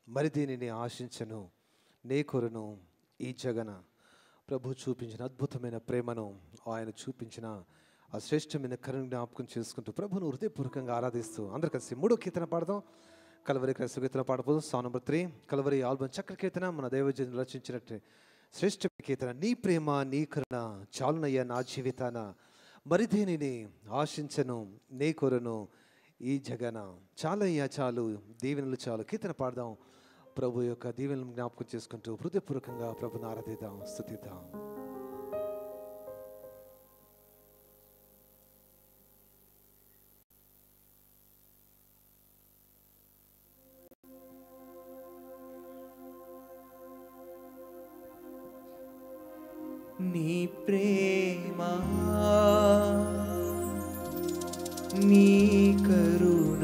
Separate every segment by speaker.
Speaker 1: మరి దీనిని ఆశించను నే కొరను ఈ జగన ప్రభు చూపించిన అద్భుతమైన ప్రేమను ఆయన చూపించిన ఆ శ్రేష్టమైన కరుణ జ్ఞాపకం చేసుకుంటూ ప్రభును హృదయపూర్వకంగా ఆరాధిస్తూ అందరు కలిసి మూడో కీర్తన పాడదాం కలవరి క్రైస్తవ కీర్తన పాడపోదు song number three Calvary album చక్ర కీర్తన మన దైవజనులు రచించినట్టు శ్రేష్ఠ కీర్తన నీ ప్రేమ నీ కరుణ చాలునయ్యా నా జీవితాన మరి దేనిని ఆశించను నే కొరను ఈ జగన చాలయ్యా చాలు దీవెనలు చాలు కీర్తన పాడదాం ప్రభు యొక్క దీవెనలను జ్ఞాపకం చేసుకుంటూ హృదయపూర్వకంగా ప్రభుని ఆరాధిద్దాం స్థుతిద్దాం
Speaker 2: నీ ప్రేమ నీ కరుణ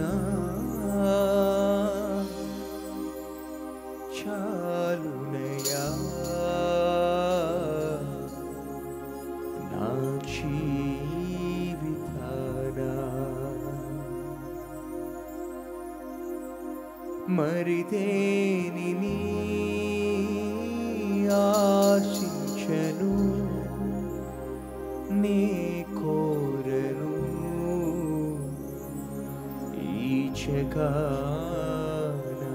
Speaker 2: చాలునయా నా జీవితానా మరిదేని ఆశించను నే కోరను ఈ జగానా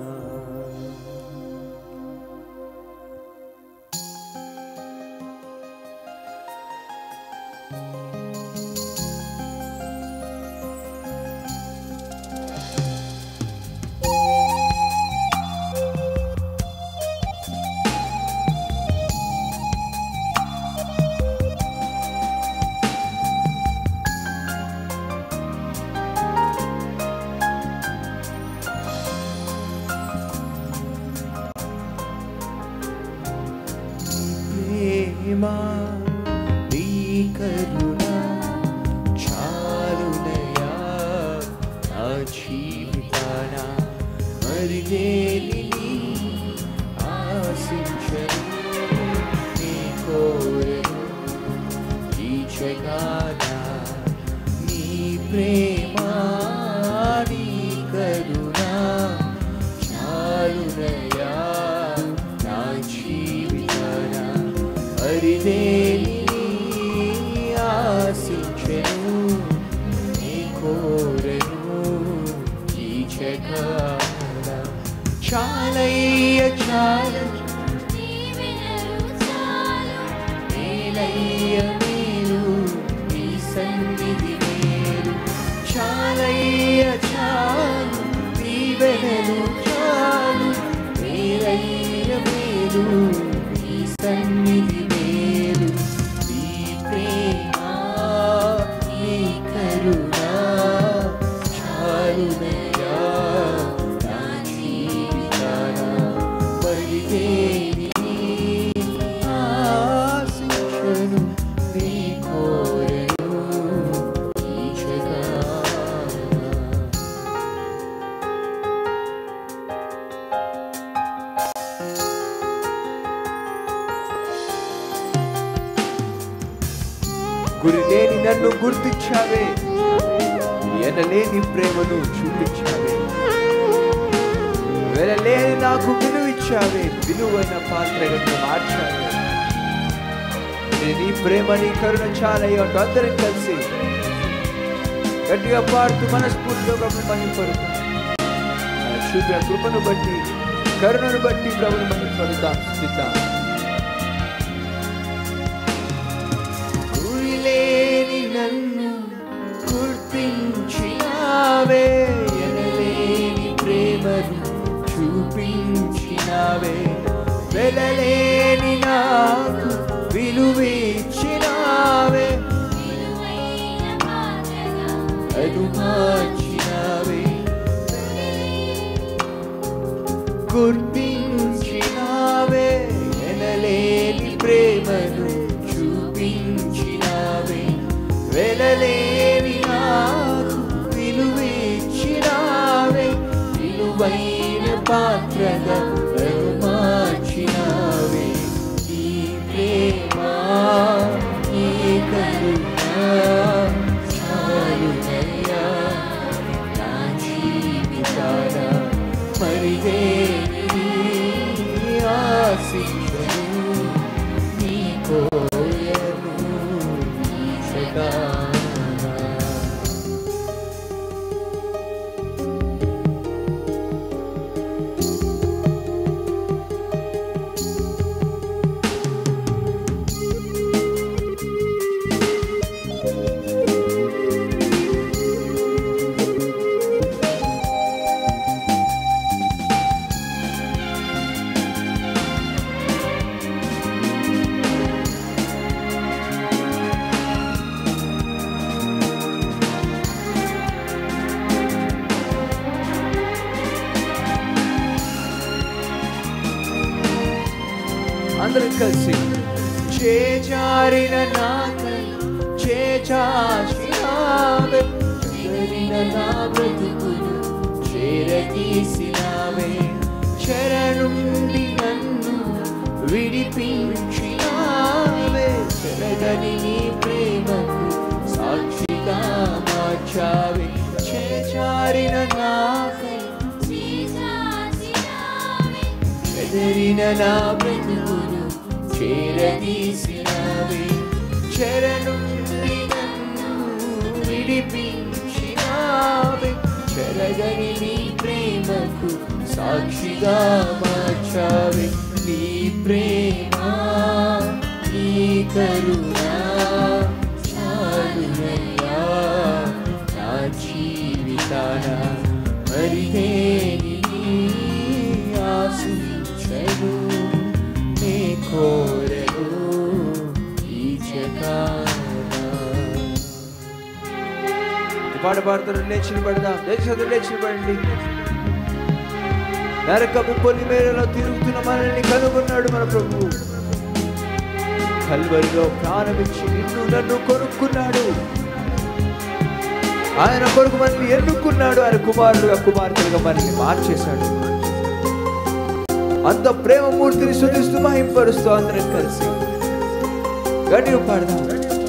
Speaker 2: ప్రేమ నీ కరుణ చాలునయా నా జీవితాన మరి దేనిని ఆశించను నీ కోరను ఈ జగాన నీ ప్రేమ నీ కరుణ చాలునయా నా జీవితాన అరిదేని ఆశించెను నీ కోరెను ఈ జగాన చాలయ్య చాలు మేలయ్య మేలు నీ సన్నిధి మేలు చాలయ్య చాలు దీవెనలు చాలు మేలయ్య మేలు నీ సన్నిధి మేలు నీ ప్రేమ నీ కరుణ చాలునయ్యా నా జీవితాన పరిదేని ఆశించను నీ కోరెను ఈ జగాన గురిలేని నన్ను గుర్తించావే ఎనలేని ప్రేమను చూపించావే వెలలేని నాకు విలువిచ్చావే విలువైన పాత్రగా నన్ను మార్చావే నేను నీ ప్రేమ నీ కరుణ చాలయ్య అంటూ అందరం కలిసి గట్టిగా పాడుతూ మనస్ఫూర్తిగా ప్రభుని మహింపరుతాం ఆయన చూపిన కృపను బట్టి కరుణను బట్టి ప్రభుని మహింపరుతాం స్థితాం గురిలేని నన్ను గుర్తించినావే ఎనలేని ప్రేమను చూపించినావే వెలలేని నాకు విలువిచ్చినావే అదు మార్చినావే గుర్తించినావే ఎనలేని ప్రేమను చూపించినావే వెలలేని నాకు విలువిచ్చినావే విలువైన పాత్రగా నన్ను మార్చినావే ఈ ప్రేమ ఈ కరుణ చాలునయ్యా నా జీవితాన మరిదేని అందరం కలిసి చేజారిన నాకై చేచాచినావే చెదరిన నా బ్రతుకును చేరతీసినావే చెర నుండి నన్ను విడిపించినావే చెరగని నీ ప్రేమకు సాక్షిగా మార్చావే చేచారిన నాకై చెదరిన నా బ్రతుకును చేరదీసినావే చెర నుండి నన్ను విడిపించినావే చెరగని నీ ప్రేమకు సాక్షిగా మార్చావే నీ ప్రేమ నీ కరుణ చాలునయ్యా నా జీవితాన మరిదేని ఆశించను నే కోరను ఈ జగాన ఈ పాట పాడుతున్న లేచి పడదాం లేచి లేచి పడండి నరకపు పొలి మేరలో తిరుగుతున్న మనల్ని కనుగొన్నాడు మన ప్రభువు కల్వరిలో ప్రారంభించి నిన్ను నన్ను కొనుక్కున్నాడు ఆయన కొరకు మనల్ని ఎన్నుకున్నాడు ఆయన కుమారుడుగా కుమార్తెలుగా మనల్ని మార్చేశాడు అంత ప్రేమ మూర్తిని శుద్ధిస్తూ మహింపరుస్తూ అందరం కలిసి గట్టిగా పాడదాం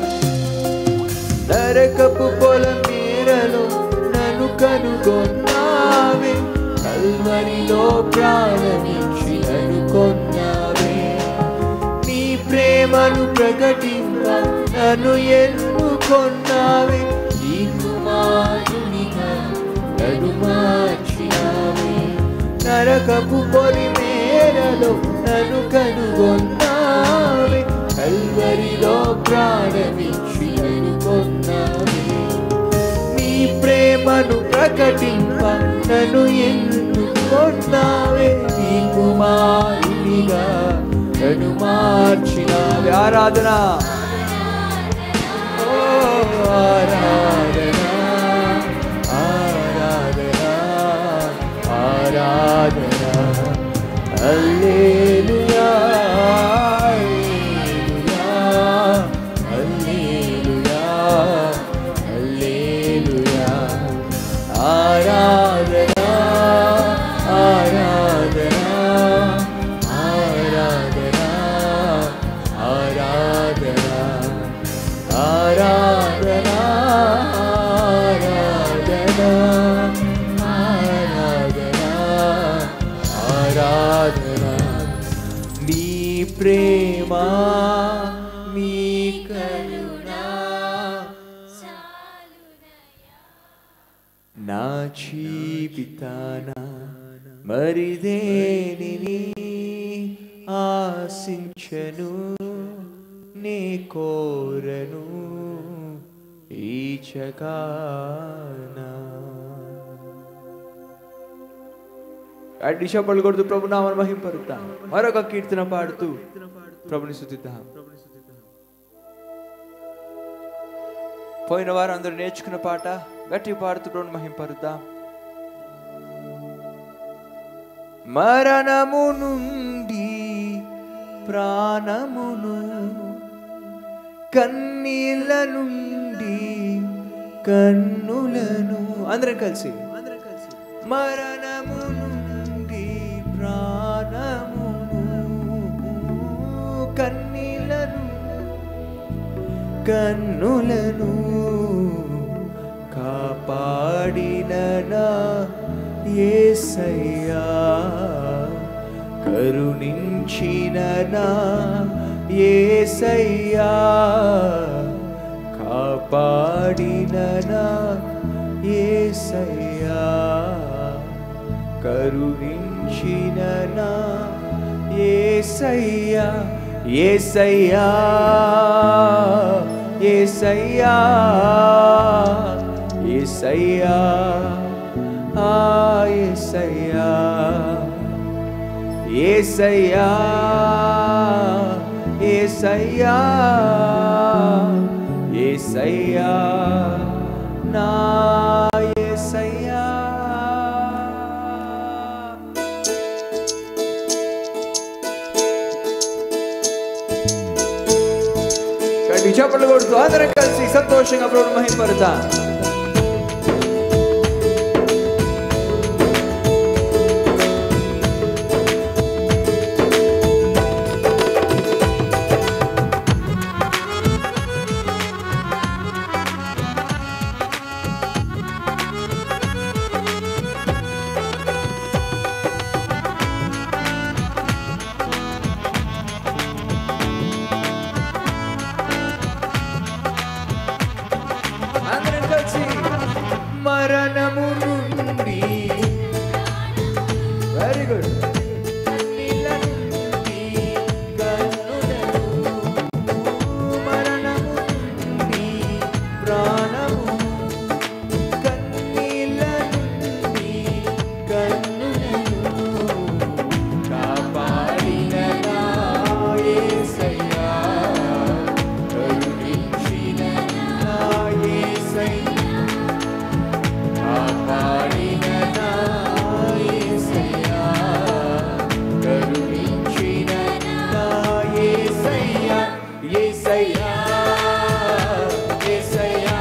Speaker 2: నరకపు పొల మేరలో నన్ను కనుగొన్నావే కల్వరిలో ప్రాణమించి నన్ను కొన్నావే నీ ప్రేమను ప్రకటింప నన్ను ఎన్నుకొన్నావే నీ కుమారునిగా నన్ను మార్చినావే నరకపు పొరి మేరలో నన్ను కనుగొన్నావే కల్వరిలో ప్రాణమిచ్చి నన్ను కొన్నావే నీ ప్రేమను ప్రకటింప నన్ను ఎన్నుకొన్నావే నీ కుమారునిగా నన్ను మార్చినావే ఆరాధన ఓ ఆరాధన ఆరాధన ఆరాధన హల్లెలూయా హల్లెలూయా హల్లెలూయా ఆరాధన ఆరాధన ఆరాధన ఆరాధన ఆరాధన ఆరాధన ఆరాధన ఆరాధన నీ ప్రేమ నీ కరుణ నా జీవితాన మరిదేని ఆశించను నే కోరను ఈ జగానా అడ్డి చెప్పలు కొడుతూ ప్రభు నామను మహింపరుద్దాం మరొక కీర్తన పాడుతూ ప్రభుని స్థుతిద్దాం పోయిన వారు అందరూ నేర్చుకున్న పాట గట్టి పాడుతూ ప్రభుని మహింపరుద్దాం మరణము నుండి ప్రాణమును కన్నీళ్ళ నుండి కన్నులను అందరం కలిసి మరణము నుండి ప్రాణమును కన్నీలను కన్నులను కాపాడిన నా యేసయ్యా కరుణించిన నా యేసయ్యా కాపాడిన నా యేసయ్యా కరుణించిన నా యేసయ్యా యేసయ్యా యేసయ్యా యేసయ్యా ఆ యేసయ్యా యేసయ్యా యేసయ్యా యేసయ్యా నా యేసయ్యా చప్పట్లు కొడుతూ అందరం కలిసి సంతోషంగా ప్రభు మహిమపడతాం అందరం కలిసి మరణము నుండి వెరీ గుడ్ మరణము నుండి ప్రాణము కన్నీళ్ళ నుండి కన్నులను కాపాడిన నా యేసయ్యా కరుణించిన నా యేసయ్యా కాపాడిన నా యేసయ్యా కరుణించిన నా యేసయ్యా యేసయ్యా యేసయ్యా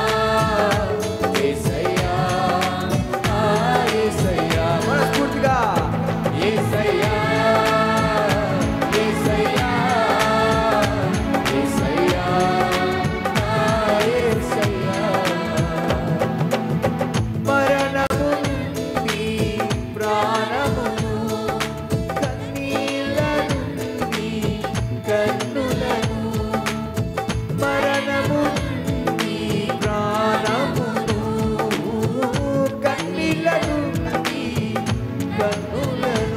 Speaker 2: యేసయ్యా ఆ యేసయ్యా మనస్ఫూర్తిగా యేసయ్యా యేసయ్యా యేసయ్యా ఆ యేసయ్యా మరణము నుండి ప్రాణమును కన్నీళ్ళ నుండి కన్నులను మరణము నుండి ప్రాణమును కన్నీళ్ళ నుండి కన్నులను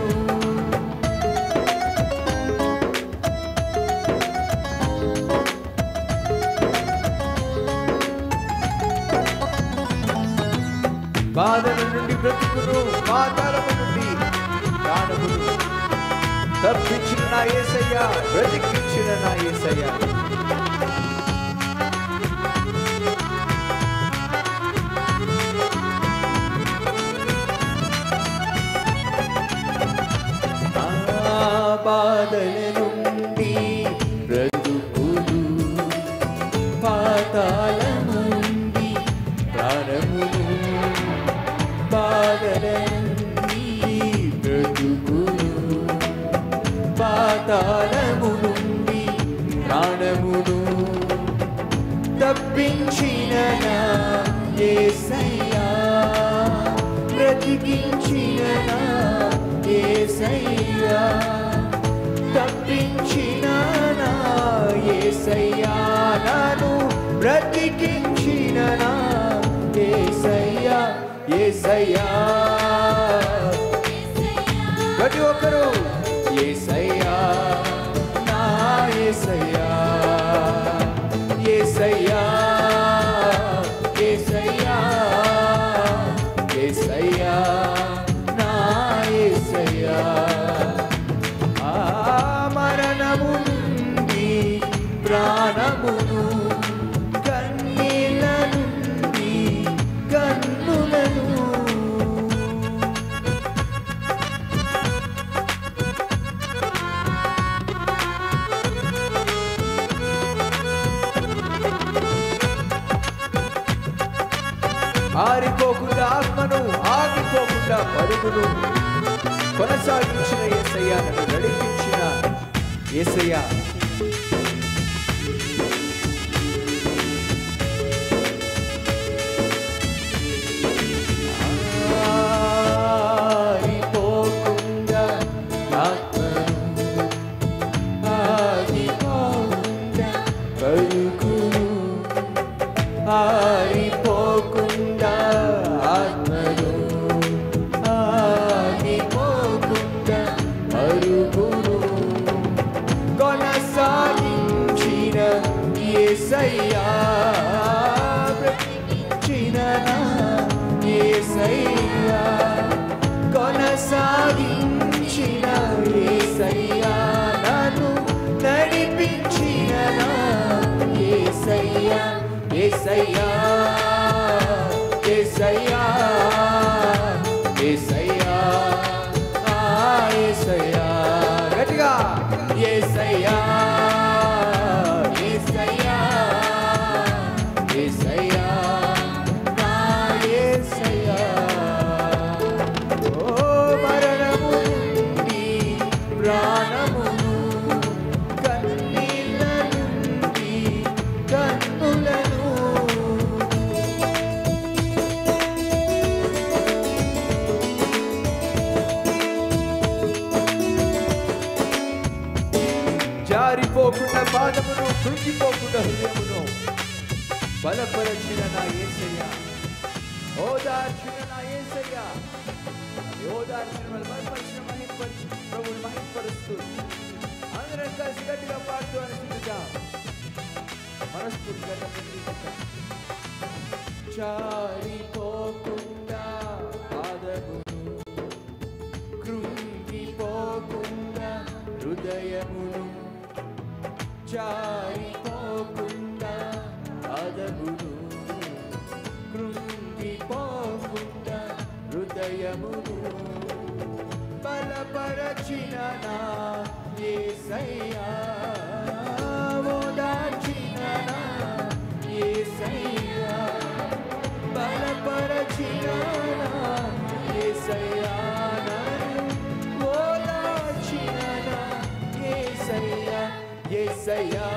Speaker 2: బాధల నుండి బ్రతుకును పాతాళము నుండి ప్రాణమును తప్పించిన నా యేసయ్య బ్రతికించిన నా యేసయ్య ఆ బాధల నుండి బ్రతుకులు పాతాళము నుండి ప్రాణమును బాధల నుండి బ్రతుకులు పాతాళము నుండి ప్రాణమును తప్పించిన నా యేసయ్యా బ్రతికించిన నా యేసయ్యా తప్పించిన నా యేసయ్యా నన్ను బ్రతికించిన నా యేసయ్యా యేసయ్యా ప్రతి ఒక్కరూ యేసయ్యా నా యేసయ్యా యేసయ్యా యేసయ్యా యేసయ్యా నా యేసయ్యా ఆ మరణము నుండి ప్రాణమును కన్నీళ్ళ నుండి కన్నులను ఆరిపోకుండా ఆత్మను ఆగిపోకుండా పరుగును కొనసాగించిన ఏసయ్య నన్ను నడిపించిన ఏసయ్య ఆరిపోకుండా ఆత్మను ఆగిపోకుండా పరుగును ఆరిపోకుండా ఆత్మను ఆగిపోకుండా అరుగును కొనసాగించిన యేసయ్యా బ్రతికించిన నా యేసయ్యా కొనసాగించిన యేసయ్యా నన్ను నడిపించిన నా యేసయ్యా యేసయ్యా యేసయ్యా యేసయ్యా ఆ యేసయ్యా గట్టిగా యేసయ్యా యేసయ్యా జారిపోకుండా పాదమును కృంగిపోకుండా హృదయమును బలపరచిన నా ఏసయ్య ఓదార్చిన నా ఏసయ్య ఓదార్చిన వాళ్ళు బలపరిచిన మహింపరిచి ప్రభుని మహింపరుస్తూ అందరం కలిసి గట్టిగా పాడుతూ అనుకుంటా మనస్ఫూర్తిగా తప్పకుండా జారిపోకుండా పాదమును కృంగిపోకుండా హృదయమును జారిపోకుండా పాదమును కృంగిపోకుండా హృదయమును బలపరచిన నా యేసయ్యా ఓదార్చిన నా యేసయ్యా బలపరచిన నా యేసయ్యా నన్ను ఓదార్చిన నా యేసయ్యా యేసయ్యా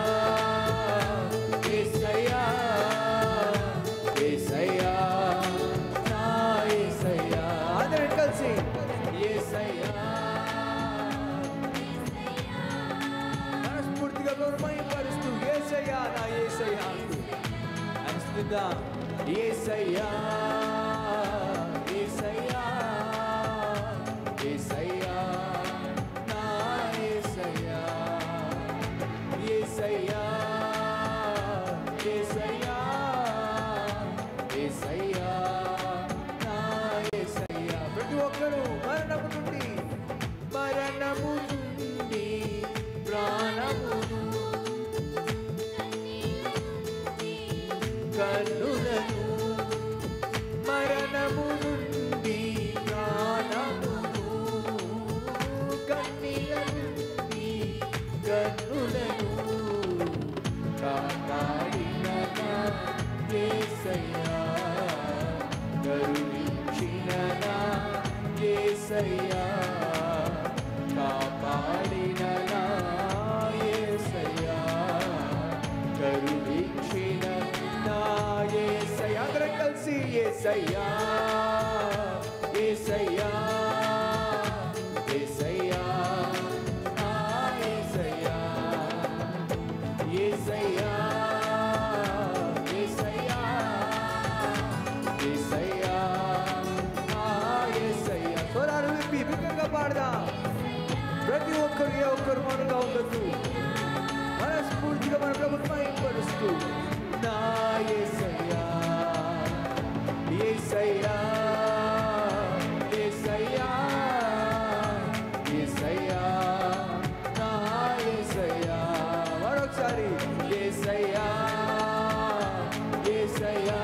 Speaker 2: యేసయ్యా యేసయ్యా నా యేసయ్యా అందరం కలిసి యేసయ్యా మనస్ఫూర్తిగా గౌరవమయపరుస్తూ యేసయ్యా నా యేసయ్యా అంటూ అనిస్తుందా యేసయ్యా యేసయ్యా యేసయ్యా నా యేసయ్యా యేసయ్యా యేసయ్యా యేసయ్యా నా యేసయ్యా ప్రతి ఒక్కరూ మరణము నుండి మరణము నుండి ప్రాణమును కన్నులను మరణము నుండి ప్రాణమును కన్నీల నుండి కన్నులను కాపాడిన నా యేసయ్యా కరుణించిన నా యేసయ్యా కాపాడిన నా యేసయ్యా కరుణించిన నా యేసయ్యా అందరం కలిసి యేసయ్యా యేసయ్యా యేసయ్యా నా యేసయ్యా యేసయ్యా యేసయ్యా యేసయ్యా నా యేసయ్యా స్వరాలు విప్పి బిగ్గరగా పాడదాం ప్రతి ఒక్కరు ఏ ఒక్కరు మౌనంగా ఉండొద్దు మనస్ఫూర్తిగా మన ప్రభుత్వం పరుస్తూ నా యేసయ్యా యేసయ్యా యేసయ్యా యేసయ్యా నా యేసయ్యా మరొకసారి యేసయ్యా యేసయ్యా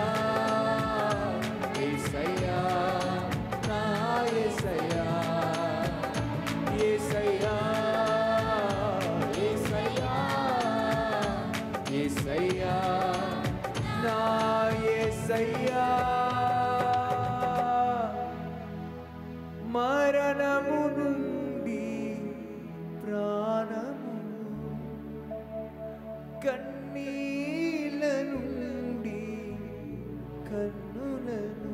Speaker 2: యేసయ్యా నా యేసయ్యా యేసయ్యా యేసయ్యా యేసయ్యా నా యేసయ్యా మరణము నుండి ప్రాణమును కన్నీల నుండి కన్నులను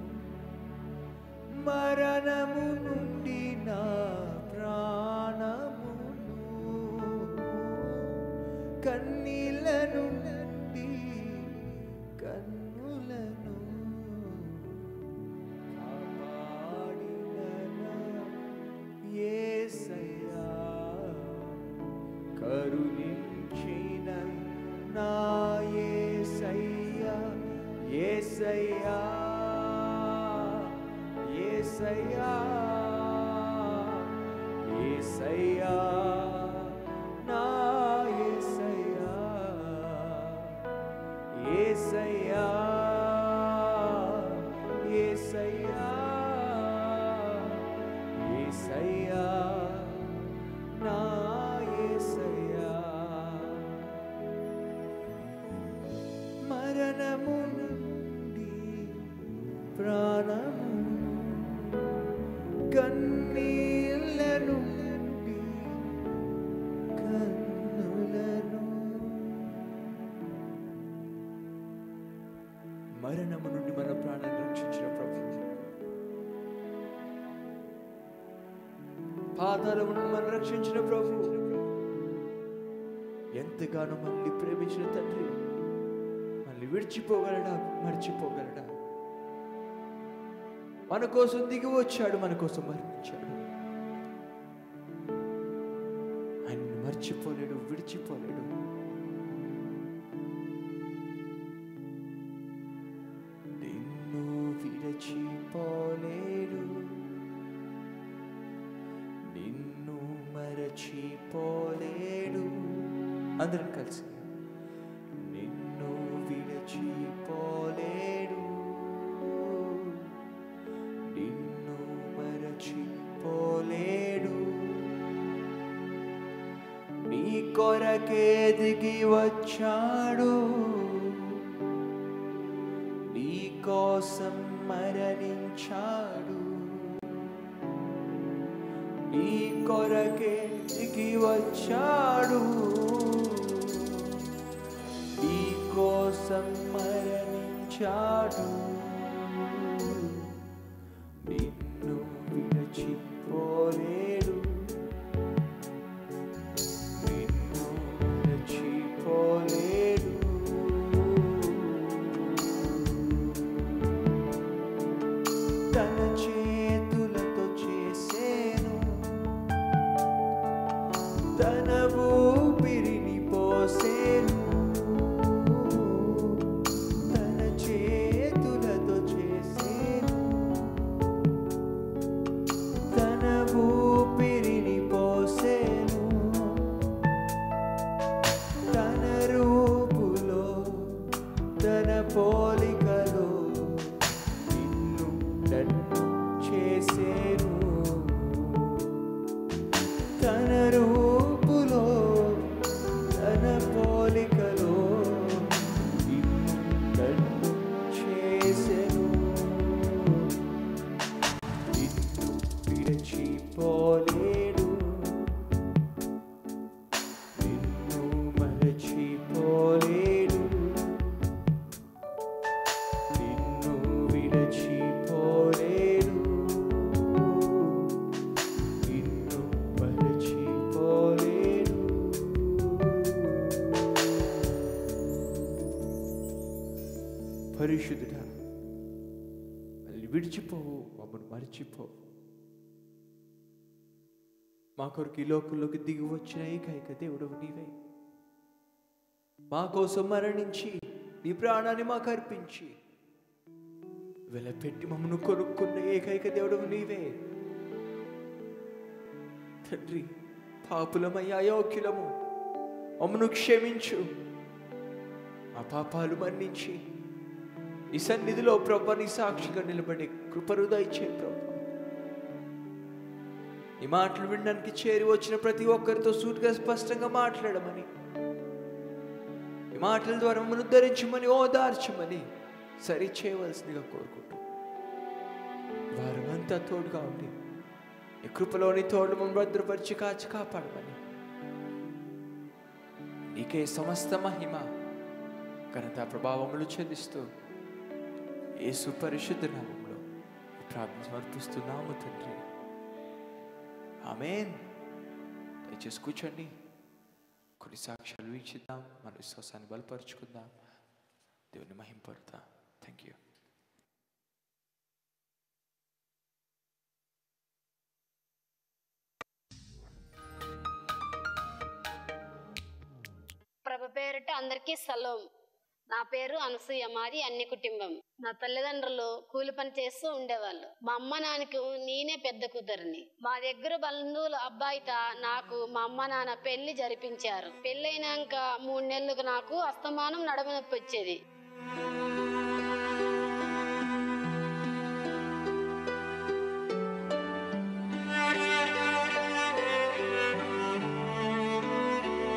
Speaker 2: మరణము నుండి నా ప్రాణమును కన్నీల నుండి కన్నులను కాపాడిన నా యేసయ్యా కరుణించిన నా యేసయ్యా యేసయ్యా యేసయ్యా యేసయ్యా నా యేసయ్యా యేసయ్యా యేసయ్యా యేసయ్యా నా యేసయ్యా మరణము నుండి ప్రాణము కన్నీళ్ళ నుండి కన్నులను మరణము నుండి మన ప్రాణాన్ని రక్షించిన ప్రభు పాతాళము నుండి మనం రక్షించిన ప్రభు ఎంతగానో మనల్ని ప్రేమించిన తండ్రి మనల్ని విడిచిపోగలడా మర్చిపోగలడా మన కోసం దిగి వచ్చాడు మన కోసం మరణించాడు ఆయన్ని మర్చిపోలేడు విడిచిపోలేడు నిన్ను విరచిపోలేడు నిన్ను మరచిపోలేడు అందరం కలిసి నిన్ను విరచిపోలేడు నిన్ను మరచిపోలేడు నీ కొరకే దిగి వచ్చాడు నీ కోసం మరణించాడు నీ కొరకే దిగి వచ్చాడు నీ కోసం మరణించాడు నిన్ను విరచిపోలేడు నిన్ను విరచిపోలేడు తన చేతులతో చేసేను తన ఊపిరిని పోసేను తన చేతులతో చేసేను తన ఊపిరిని పోసేను తన రూపులో తన పోలికలో నిన్ను నన్ను చేసేను తన రూపులో తన పోలికలో నిన్ను నన్ను చేసెను నిన్ను విరచిపోలేడు నిన్ను మరచిపోలేడు నిన్ను విరచిపోలేడు నిన్ను మరచిపోలేడు పరిశుద్ధుడా మళ్ళీ విడిచిపోవు మమ్మల్ని మర్చిపోవు మా కొరకు ఈ లోకంలోకి దిగి వచ్చిన ఏకైక దేవుడవు నీవే మా కోసం మరణించి నీ ప్రాణాన్ని మాకు అర్పించి వెలపెట్టి మమ్మను కొనుక్కున్న ఏకైక దేవుడవు నీవే తండ్రి పాపులమయ్యా అయోగ్యులము మమ్మను క్షమించు మా పాపాలు మన్నించి నీ సన్నిధిలో ప్రభు నీ సాక్షిగా నిలబడి కృపరుదా ఇచ్చే ప్రభు ఈ మాటలు వినడానికి చేరి వచ్చిన ప్రతి ఒక్కరితో సూటిగా స్పష్టంగా మాట్లాడమని ఈ మాటల ద్వారా మమ్మల్ని ఉద్ధరించమని ఓదార్చమని సరి చేయవలసిందిగా కోరుకుంటూ వారమంతా తోడుగా ఉండి ఈ కృపలోని తోడు మమ్మల్ని భద్రపరిచి కాచి కాపాడమని నీకే సమస్త మహిమ ఘనత ప్రభావములు చెల్లిస్తూ యేసు పరిశుద్ధ నామంలో ఈ ప్రార్థన సమర్పిస్తున్నాము తండ్రి ఆమెన్ దయచేసి కూర్చోండి కొన్ని సాక్ష్యాలు వీక్షిద్దాం మన విశ్వాసాన్ని బలపరుచుకుందాం దేవుని మహింపడతాం థ్యాంక్ యూ
Speaker 3: ప్రభ పేరిట అందరికీ సలోం నా పేరు అనసూయ మాది అన్ని కుటుంబం నా తల్లిదండ్రులు కూలి పని చేస్తూ ఉండేవాళ్ళు మా అమ్మ నాన్నకు నేనే పెద్ద కూతురిని మా దగ్గర బంధువుల అబ్బాయిత నాకు మా అమ్మ నాన్న పెళ్లి జరిపించారు పెళ్ళైనాక మూడు నెలలకు నాకు అస్తమానం నడుము నొప్పి వచ్చేది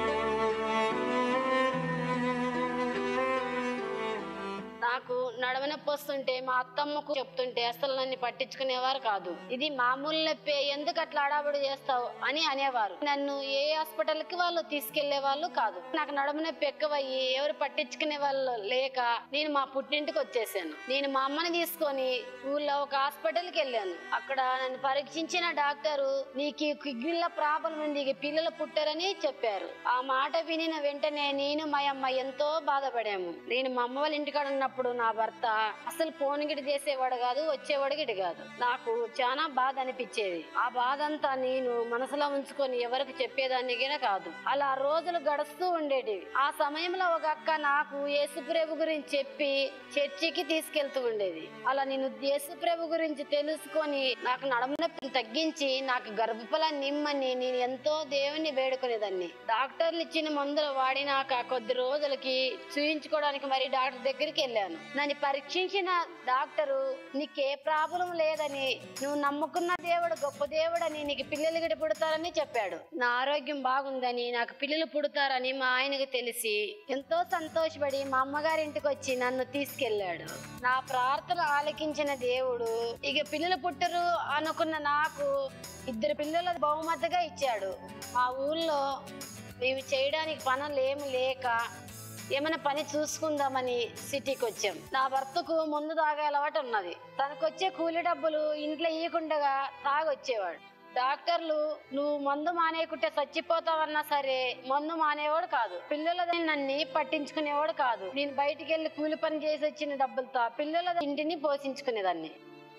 Speaker 3: నాకు నడవన నొప్పి వస్తుంటే మా అత్తమ్మకు చెప్తుంటే అసలు నన్ను పట్టించుకునేవారు కాదు ఇది మామూలు నొప్పి ఎందుకు అట్లా అడాబడి చేస్తావు అని అనేవారు నన్ను ఏ హాస్పిటల్ కి వాళ్ళు తీసుకెళ్లే వాళ్ళు కాదు నాకు నడుము నొప్పి ఎక్కువయ్యి ఎవరు పట్టించుకునే వాళ్ళు లేక నేను మా పుట్టింటికి వచ్చేసాను నేను మా అమ్మని తీసుకొని ఊళ్ళో ఒక హాస్పిటల్ కి వెళ్ళాను అక్కడ నన్ను పరీక్షించిన డాక్టరు నీకు కిడ్నీల ప్రాబ్లం ఉంది ఇక పిల్లలు పుట్టారని చెప్పారు ఆ మాట వినిన వెంటనే నేను మా అమ్మ ఎంతో బాధపడాము నేను మా అమ్మ వాళ్ళ ఇంటికాడ ఉన్నప్పుడు నా భర్త అసలు ఫోన్ గిటి చేసేవాడు కాదు వచ్చేవాడు గిటి కాదు నాకు చాలా బాధ అనిపించేది ఆ బాధ అంతా నేను మనసులో ఉంచుకొని ఎవరికి చెప్పేదాన్ని కూడా కాదు అలా రోజులు గడుస్తూ ఉండేటివి ఆ సమయంలో ఒక అక్క నాకు యేసుప్రేభు గురించి చెప్పి చర్చికి తీసుకెళ్తూ ఉండేది అలా నేను యేసుప్రేభు గురించి తెలుసుకొని నాకు నడుము నొప్పిని తగ్గించి నాకు గర్భఫల నిమ్మని నేను ఎంతో దేవుని వేడుకునేదాన్ని డాక్టర్లు ఇచ్చిన మందులు వాడినాక కొద్ది రోజులకి చూయించుకోవడానికి మరి డాక్టర్ దగ్గరికి వెళ్ళాను నన్ను పరీక్షించిన డాక్టరు నీకే ప్రాబ్లం లేదని నువ్వు నమ్ముకున్న దేవుడు గొప్ప దేవుడని నీకు పిల్లలు గిడ పుడతారని చెప్పాడు నా ఆరోగ్యం బాగుందని నాకు పిల్లలు పుడతారని మా ఆయనకు తెలిసి ఎంతో సంతోషపడి మా అమ్మగారి ఇంటికి వచ్చి నన్ను తీసుకెళ్ళాడు నా ప్రార్థన ఆలకించిన దేవుడు ఇక పిల్లలు పుట్టరు అనుకున్న నాకు ఇద్దరు పిల్లల బహుమతిగా ఇచ్చాడు మా ఊళ్ళో మేము చేయడానికి పనులు ఏమి లేక ఏమైనా పని చూసుకుందామని సిటీకి వచ్చాం నా భర్తకు ముందు తాగే అలవాటు ఉన్నది తనకొచ్చే కూలి డబ్బులు ఇంట్లో ఇయ్యకుండగా తాగొచ్చేవాడు డాక్టర్లు నువ్వు మందు మానేయకుంటే చచ్చిపోతావన్నా సరే మందు మానేవాడు కాదు పిల్లల నన్ను పట్టించుకునేవాడు కాదు నేను బయటికి వెళ్ళి కూలి పని చేసి వచ్చిన డబ్బులతో పిల్లల ఇంటిని పోషించుకునేదాన్ని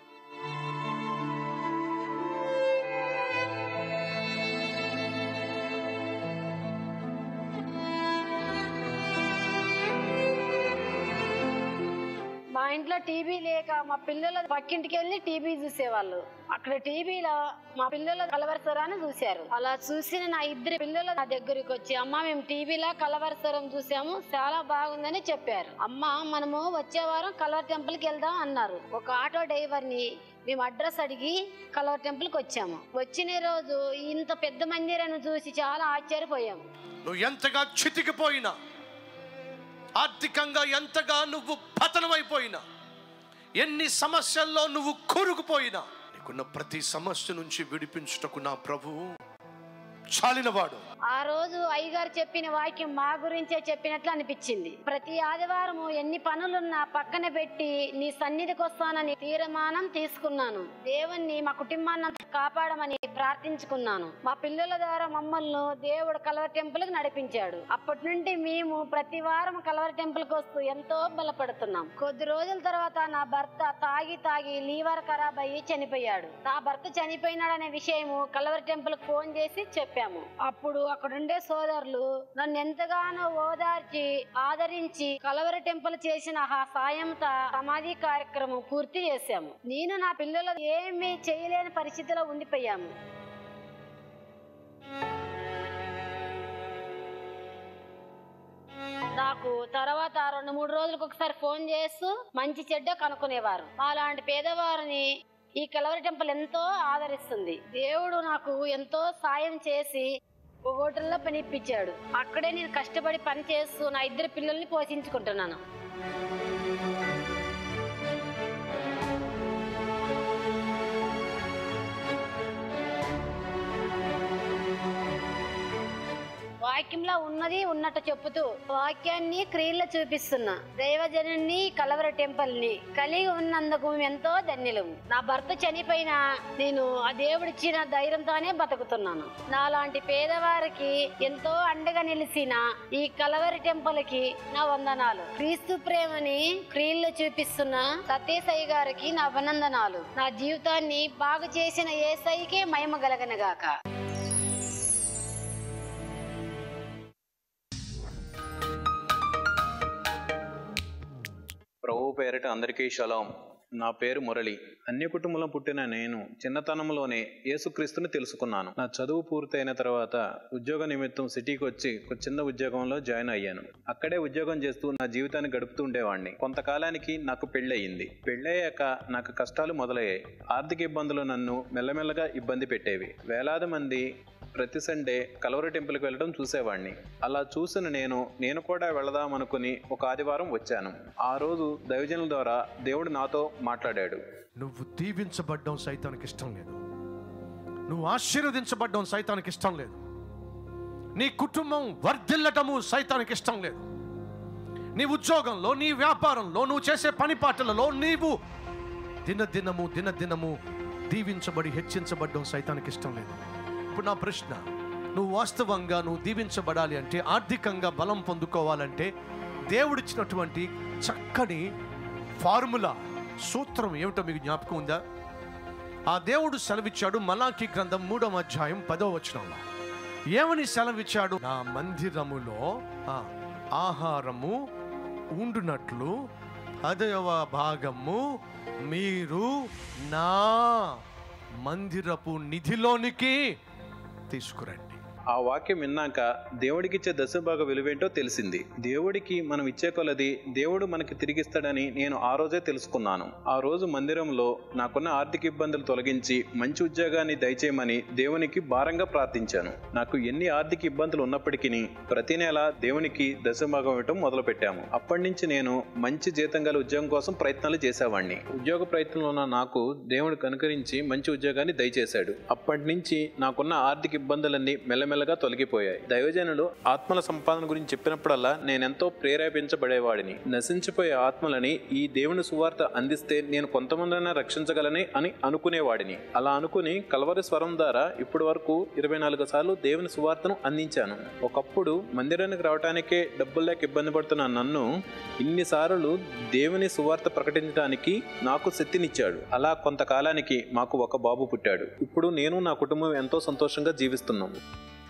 Speaker 3: మా ఇంట్లో టీవీ లేక మా పిల్లల పక్కింటికి వెళ్ళి టీవీ చూసేవాళ్ళు అక్కడ టీవీలో మా పిల్లల కలవరసరాన్ని చూశారు అలా చూసిన నా ఇద్దరు పిల్లలు నా దగ్గరికి వచ్చి అమ్మ మేము టీవీలో కలవరసరం చూసాము చాలా బాగుందని చెప్పారు అమ్మ మనము వచ్చే వారం కలర్ టెంపుల్ కి వెళ్దాం అన్నారు ఒక ఆటో డ్రైవర్ ని మేము అడ్రస్ అడిగి కలర్ టెంపుల్ కి వచ్చాము వచ్చిన రోజు ఇంత పెద్ద మందిరాన్ని చూసి చాలా ఆశ్చర్యపోయాము
Speaker 4: నువ్వు ఎంతగా చితికిపోయినా ఆర్థికంగా ఎంతగా నువ్వు పతనమైపోయినా ఎన్ని సమస్యల్లో నువ్వు కూరుకుపోయినా నీకున్న ప్రతి సమస్య నుంచి విడిపించుటకు నా ప్రభువు చాలినవాడు
Speaker 3: ఆ రోజు అయ్యగారు చెప్పిన వాక్యం మా గురించే చెప్పినట్లు అనిపించింది ప్రతి ఆదివారము ఎన్ని పనులున్నా పక్కన పెట్టి నీ సన్నిధికి వస్తానని తీర్మానం తీసుకున్నాను దేవుణ్ణి మా కుటుంబాన్ని అంతా కాపాడమని ప్రార్థించుకున్నాను మా పిల్లల ద్వారా మమ్మల్ని దేవుడు కలవర టెంపుల్ కి నడిపించాడు అప్పటి నుండి మేము ప్రతి వారం కలవర టెంపుల్ కి వస్తూ ఎంతో బలపడుతున్నాం కొద్ది రోజుల తర్వాత నా భర్త తాగి తాగి లీవర్ ఖరాబ్ అయ్యి చనిపోయాడు నా భర్త చనిపోయినాడనే విషయము కలవర టెంపుల్ కి ఫోన్ చేసి చెప్పాము అప్పుడు అక్కడుండే సోదరులు నన్ను ఎంతగానో ఓదార్చి ఆదరించి కలవర టెంపుల్ చేసిన ఆ సాయంతో సమాధి కార్యక్రమం పూర్తి చేశాము నేను నా పిల్లలు ఏమీ చేయలేని పరిస్థితిలో ఉండిపోయాము నాకు తర్వాత రెండు మూడు రోజులకు ఒకసారి ఫోన్ చేస్తూ మంచి చెడ్డ కనుక్కునేవారు అలాంటి పేదవారిని ఈ కలవరి టెంపుల్ ఎంతో ఆదరిస్తుంది దేవుడు నాకు ఎంతో సాయం చేసి ఒక హోటల్లో పని ఇప్పించాడు అక్కడే నేను కష్టపడి పని చేస్తూ నా ఇద్దరు పిల్లల్ని పోషించుకుంటున్నాను వాక్యంలో ఉన్నది ఉన్నట్టు చెప్పుతూ వాక్యాన్ని క్రియల్లో చూపిస్తున్నా దైవజనుని కలవర టెంపుల్ ని కలిగి ఉన్నందుకు మేము ఎంతో ధన్యులము నా భర్త చనిపోయినా నేను ఆ దేవుడిచ్చిన ధైర్యంతోనే బతుకుతున్నాను నాలాంటి పేదవారికి ఎంతో అండగా నిలిచిన ఈ కలవరి టెంపుల్ కి నా వందనాలు క్రీస్తు ప్రేమని క్రియల్లో చూపిస్తున్న సత్యసాయి గారికి నా అభినందనాలు నా జీవితాన్ని బాగు చేసిన ఏసైకే మహిమ గలగనగాక
Speaker 5: ప్రభు పేరిట అందరికీ షలాం నా పేరు మురళి అన్య కుటుంబంలో పుట్టిన నేను చిన్నతనంలోనే యేసుక్రీస్తుని తెలుసుకున్నాను నా చదువు పూర్తయిన తర్వాత ఉద్యోగ నిమిత్తం సిటీకి వచ్చి ఒక చిన్న ఉద్యోగంలో జాయిన్ అయ్యాను అక్కడే ఉద్యోగం చేస్తూ నా జీవితాన్ని గడుపుతూ ఉండేవాడిని కొంతకాలానికి నాకు పెళ్ళయింది పెళ్ళయ్యాక నాకు కష్టాలు మొదలయ్యాయి ఆర్థిక ఇబ్బందులు నన్ను మెల్లమెల్లగా ఇబ్బంది పెట్టేవి వేలాది మంది ప్రతి సండే కలవరి టెంపుల్కి వెళ్ళడం చూసేవాడిని అలా చూసిన నేను నేను కూడా వెళదామనుకుని ఒక ఆదివారం వచ్చాను ఆ రోజు దైవజనుల ద్వారా దేవుడు నాతో మాట్లాడాడు
Speaker 4: నువ్వు దీవించబడ్డం సైతానికి ఇష్టం లేదు నువ్వు ఆశీర్వదించబడ్డం సైతానికి ఇష్టం లేదు నీ కుటుంబం వర్ధిల్లటము సైతానికి ఇష్టం లేదు నీ ఉద్యోగంలో నీ వ్యాపారంలో నువ్వు చేసే పని పాటలలో నీవు దినదినము దినదినము దీవించబడి హెచ్చించబడ్డం సైతానికి ఇష్టం లేదు ఇప్పుడు నా ప్రశ్న నువ్వు వాస్తవంగా నువ్వు దీవించబడాలి అంటే ఆర్థికంగా బలం పొందుకోవాలంటే దేవుడిచ్చినటువంటి చక్కని ఫార్ములా సూత్రం ఏమిటో మీకు జ్ఞాపకం ఉందా ఆ దేవుడు సెలవిచ్చాడు మలాకి గ్రంథం మూడవ అధ్యాయం పదో వచనంలో ఏమని సెలవిచ్చాడు నా మందిరములో ఆ, ఆహారము ఉండునట్లు పదవ భాగము మీరు నా మందిరపు నిధిలోనికి తీసుకురండి
Speaker 5: ఆ వాక్యం విన్నాక దేవుడికిచ్చే దశభాగ విలువేంటో తెలిసింది దేవుడికి మనం ఇచ్చే కొలది దేవుడు మనకి తిరిగిస్తాడని నేను ఆ రోజే తెలుసుకున్నాను ఆ రోజు మందిరంలో నాకున్న ఆర్థిక ఇబ్బందులు తొలగించి మంచి ఉద్యోగాన్ని దయచేయమని దేవునికి భారంగా ప్రార్థించాను నాకు ఎన్ని ఆర్థిక ఇబ్బందులు ఉన్నప్పటికీ ప్రతి నెల దేవునికి దశభాగం ఇవ్వటం మొదలు పెట్టాము అప్పటి నుంచి నేను మంచి జీతం గల ఉద్యోగం కోసం ప్రయత్నాలు చేసేవాడిని ఉద్యోగ ప్రయత్నంలో ఉన్న నాకు దేవుడు కనుకరించి మంచి ఉద్యోగాన్ని దయచేశాడు అప్పటి నుంచి నాకున్న ఆర్థిక ఇబ్బందులన్నీ మెల్లమెల్లగా తొలగిపోయాయి దైవజనులు ఆత్మల సంపాదన గురించి చెప్పినప్పుడల్లా నేనెంతో ప్రేరేపించబడేవాడిని నశించిపోయే ఆత్మలని ఈ దేవుని సువార్త అందిస్తే నేను కొంతమందైనా రక్షించగలని అని అనుకునేవాడిని అలా అనుకుని కలవరి స్వరం ద్వారా ఇప్పటి వరకు ఇరవై నాలుగు సార్లు దేవుని సువార్తను అందించాను ఒకప్పుడు మందిరానికి రావడానికే డబ్బులు లేక ఇబ్బంది పడుతున్న నన్ను ఇన్నిసార్లు దేవుని సువార్త ప్రకటించడానికి నాకు శక్తినిచ్చాడు అలా కొంతకాలానికి మాకు ఒక బాబు పుట్టాడు ఇప్పుడు నేను నా కుటుంబం ఎంతో సంతోషంగా జీవిస్తున్నాము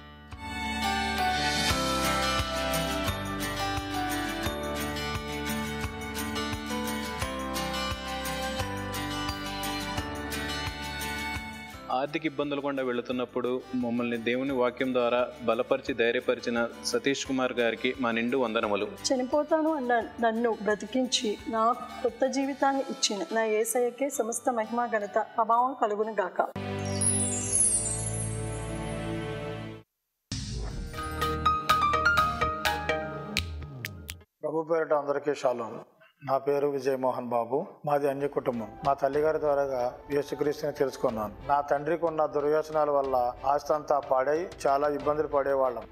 Speaker 5: ఆర్థిక ఇబ్బందులు గుండా వెళుతున్నప్పుడు మమ్మల్ని దేవుని వాక్యం ద్వారా బలపరిచి ధైర్యపరిచిన సతీష్ కుమార్ గారికి మా నిండు వందనములు
Speaker 6: చనిపోతాను అన్న నన్ను బ్రతికించి నాకు కొత్త జీవితాన్ని ఇచ్చిన నా ఏసయ్యకే సమస్త మహిమా ఘనత ప్రభావం కలుగును గాక
Speaker 7: ప్రభు పేరిట అందరికీ షాలోం నా పేరు విజయమోహన్ బాబు మాది అన్య కుటుంబం మా తల్లిగారి ద్వారాగా యేసుక్రీస్తుని తెలుసుకున్నాను నా తండ్రికి ఉన్న దుర్వ్యసనాల వల్ల ఆస్తి అంతా పాడై చాలా ఇబ్బందులు పడేవాళ్ళం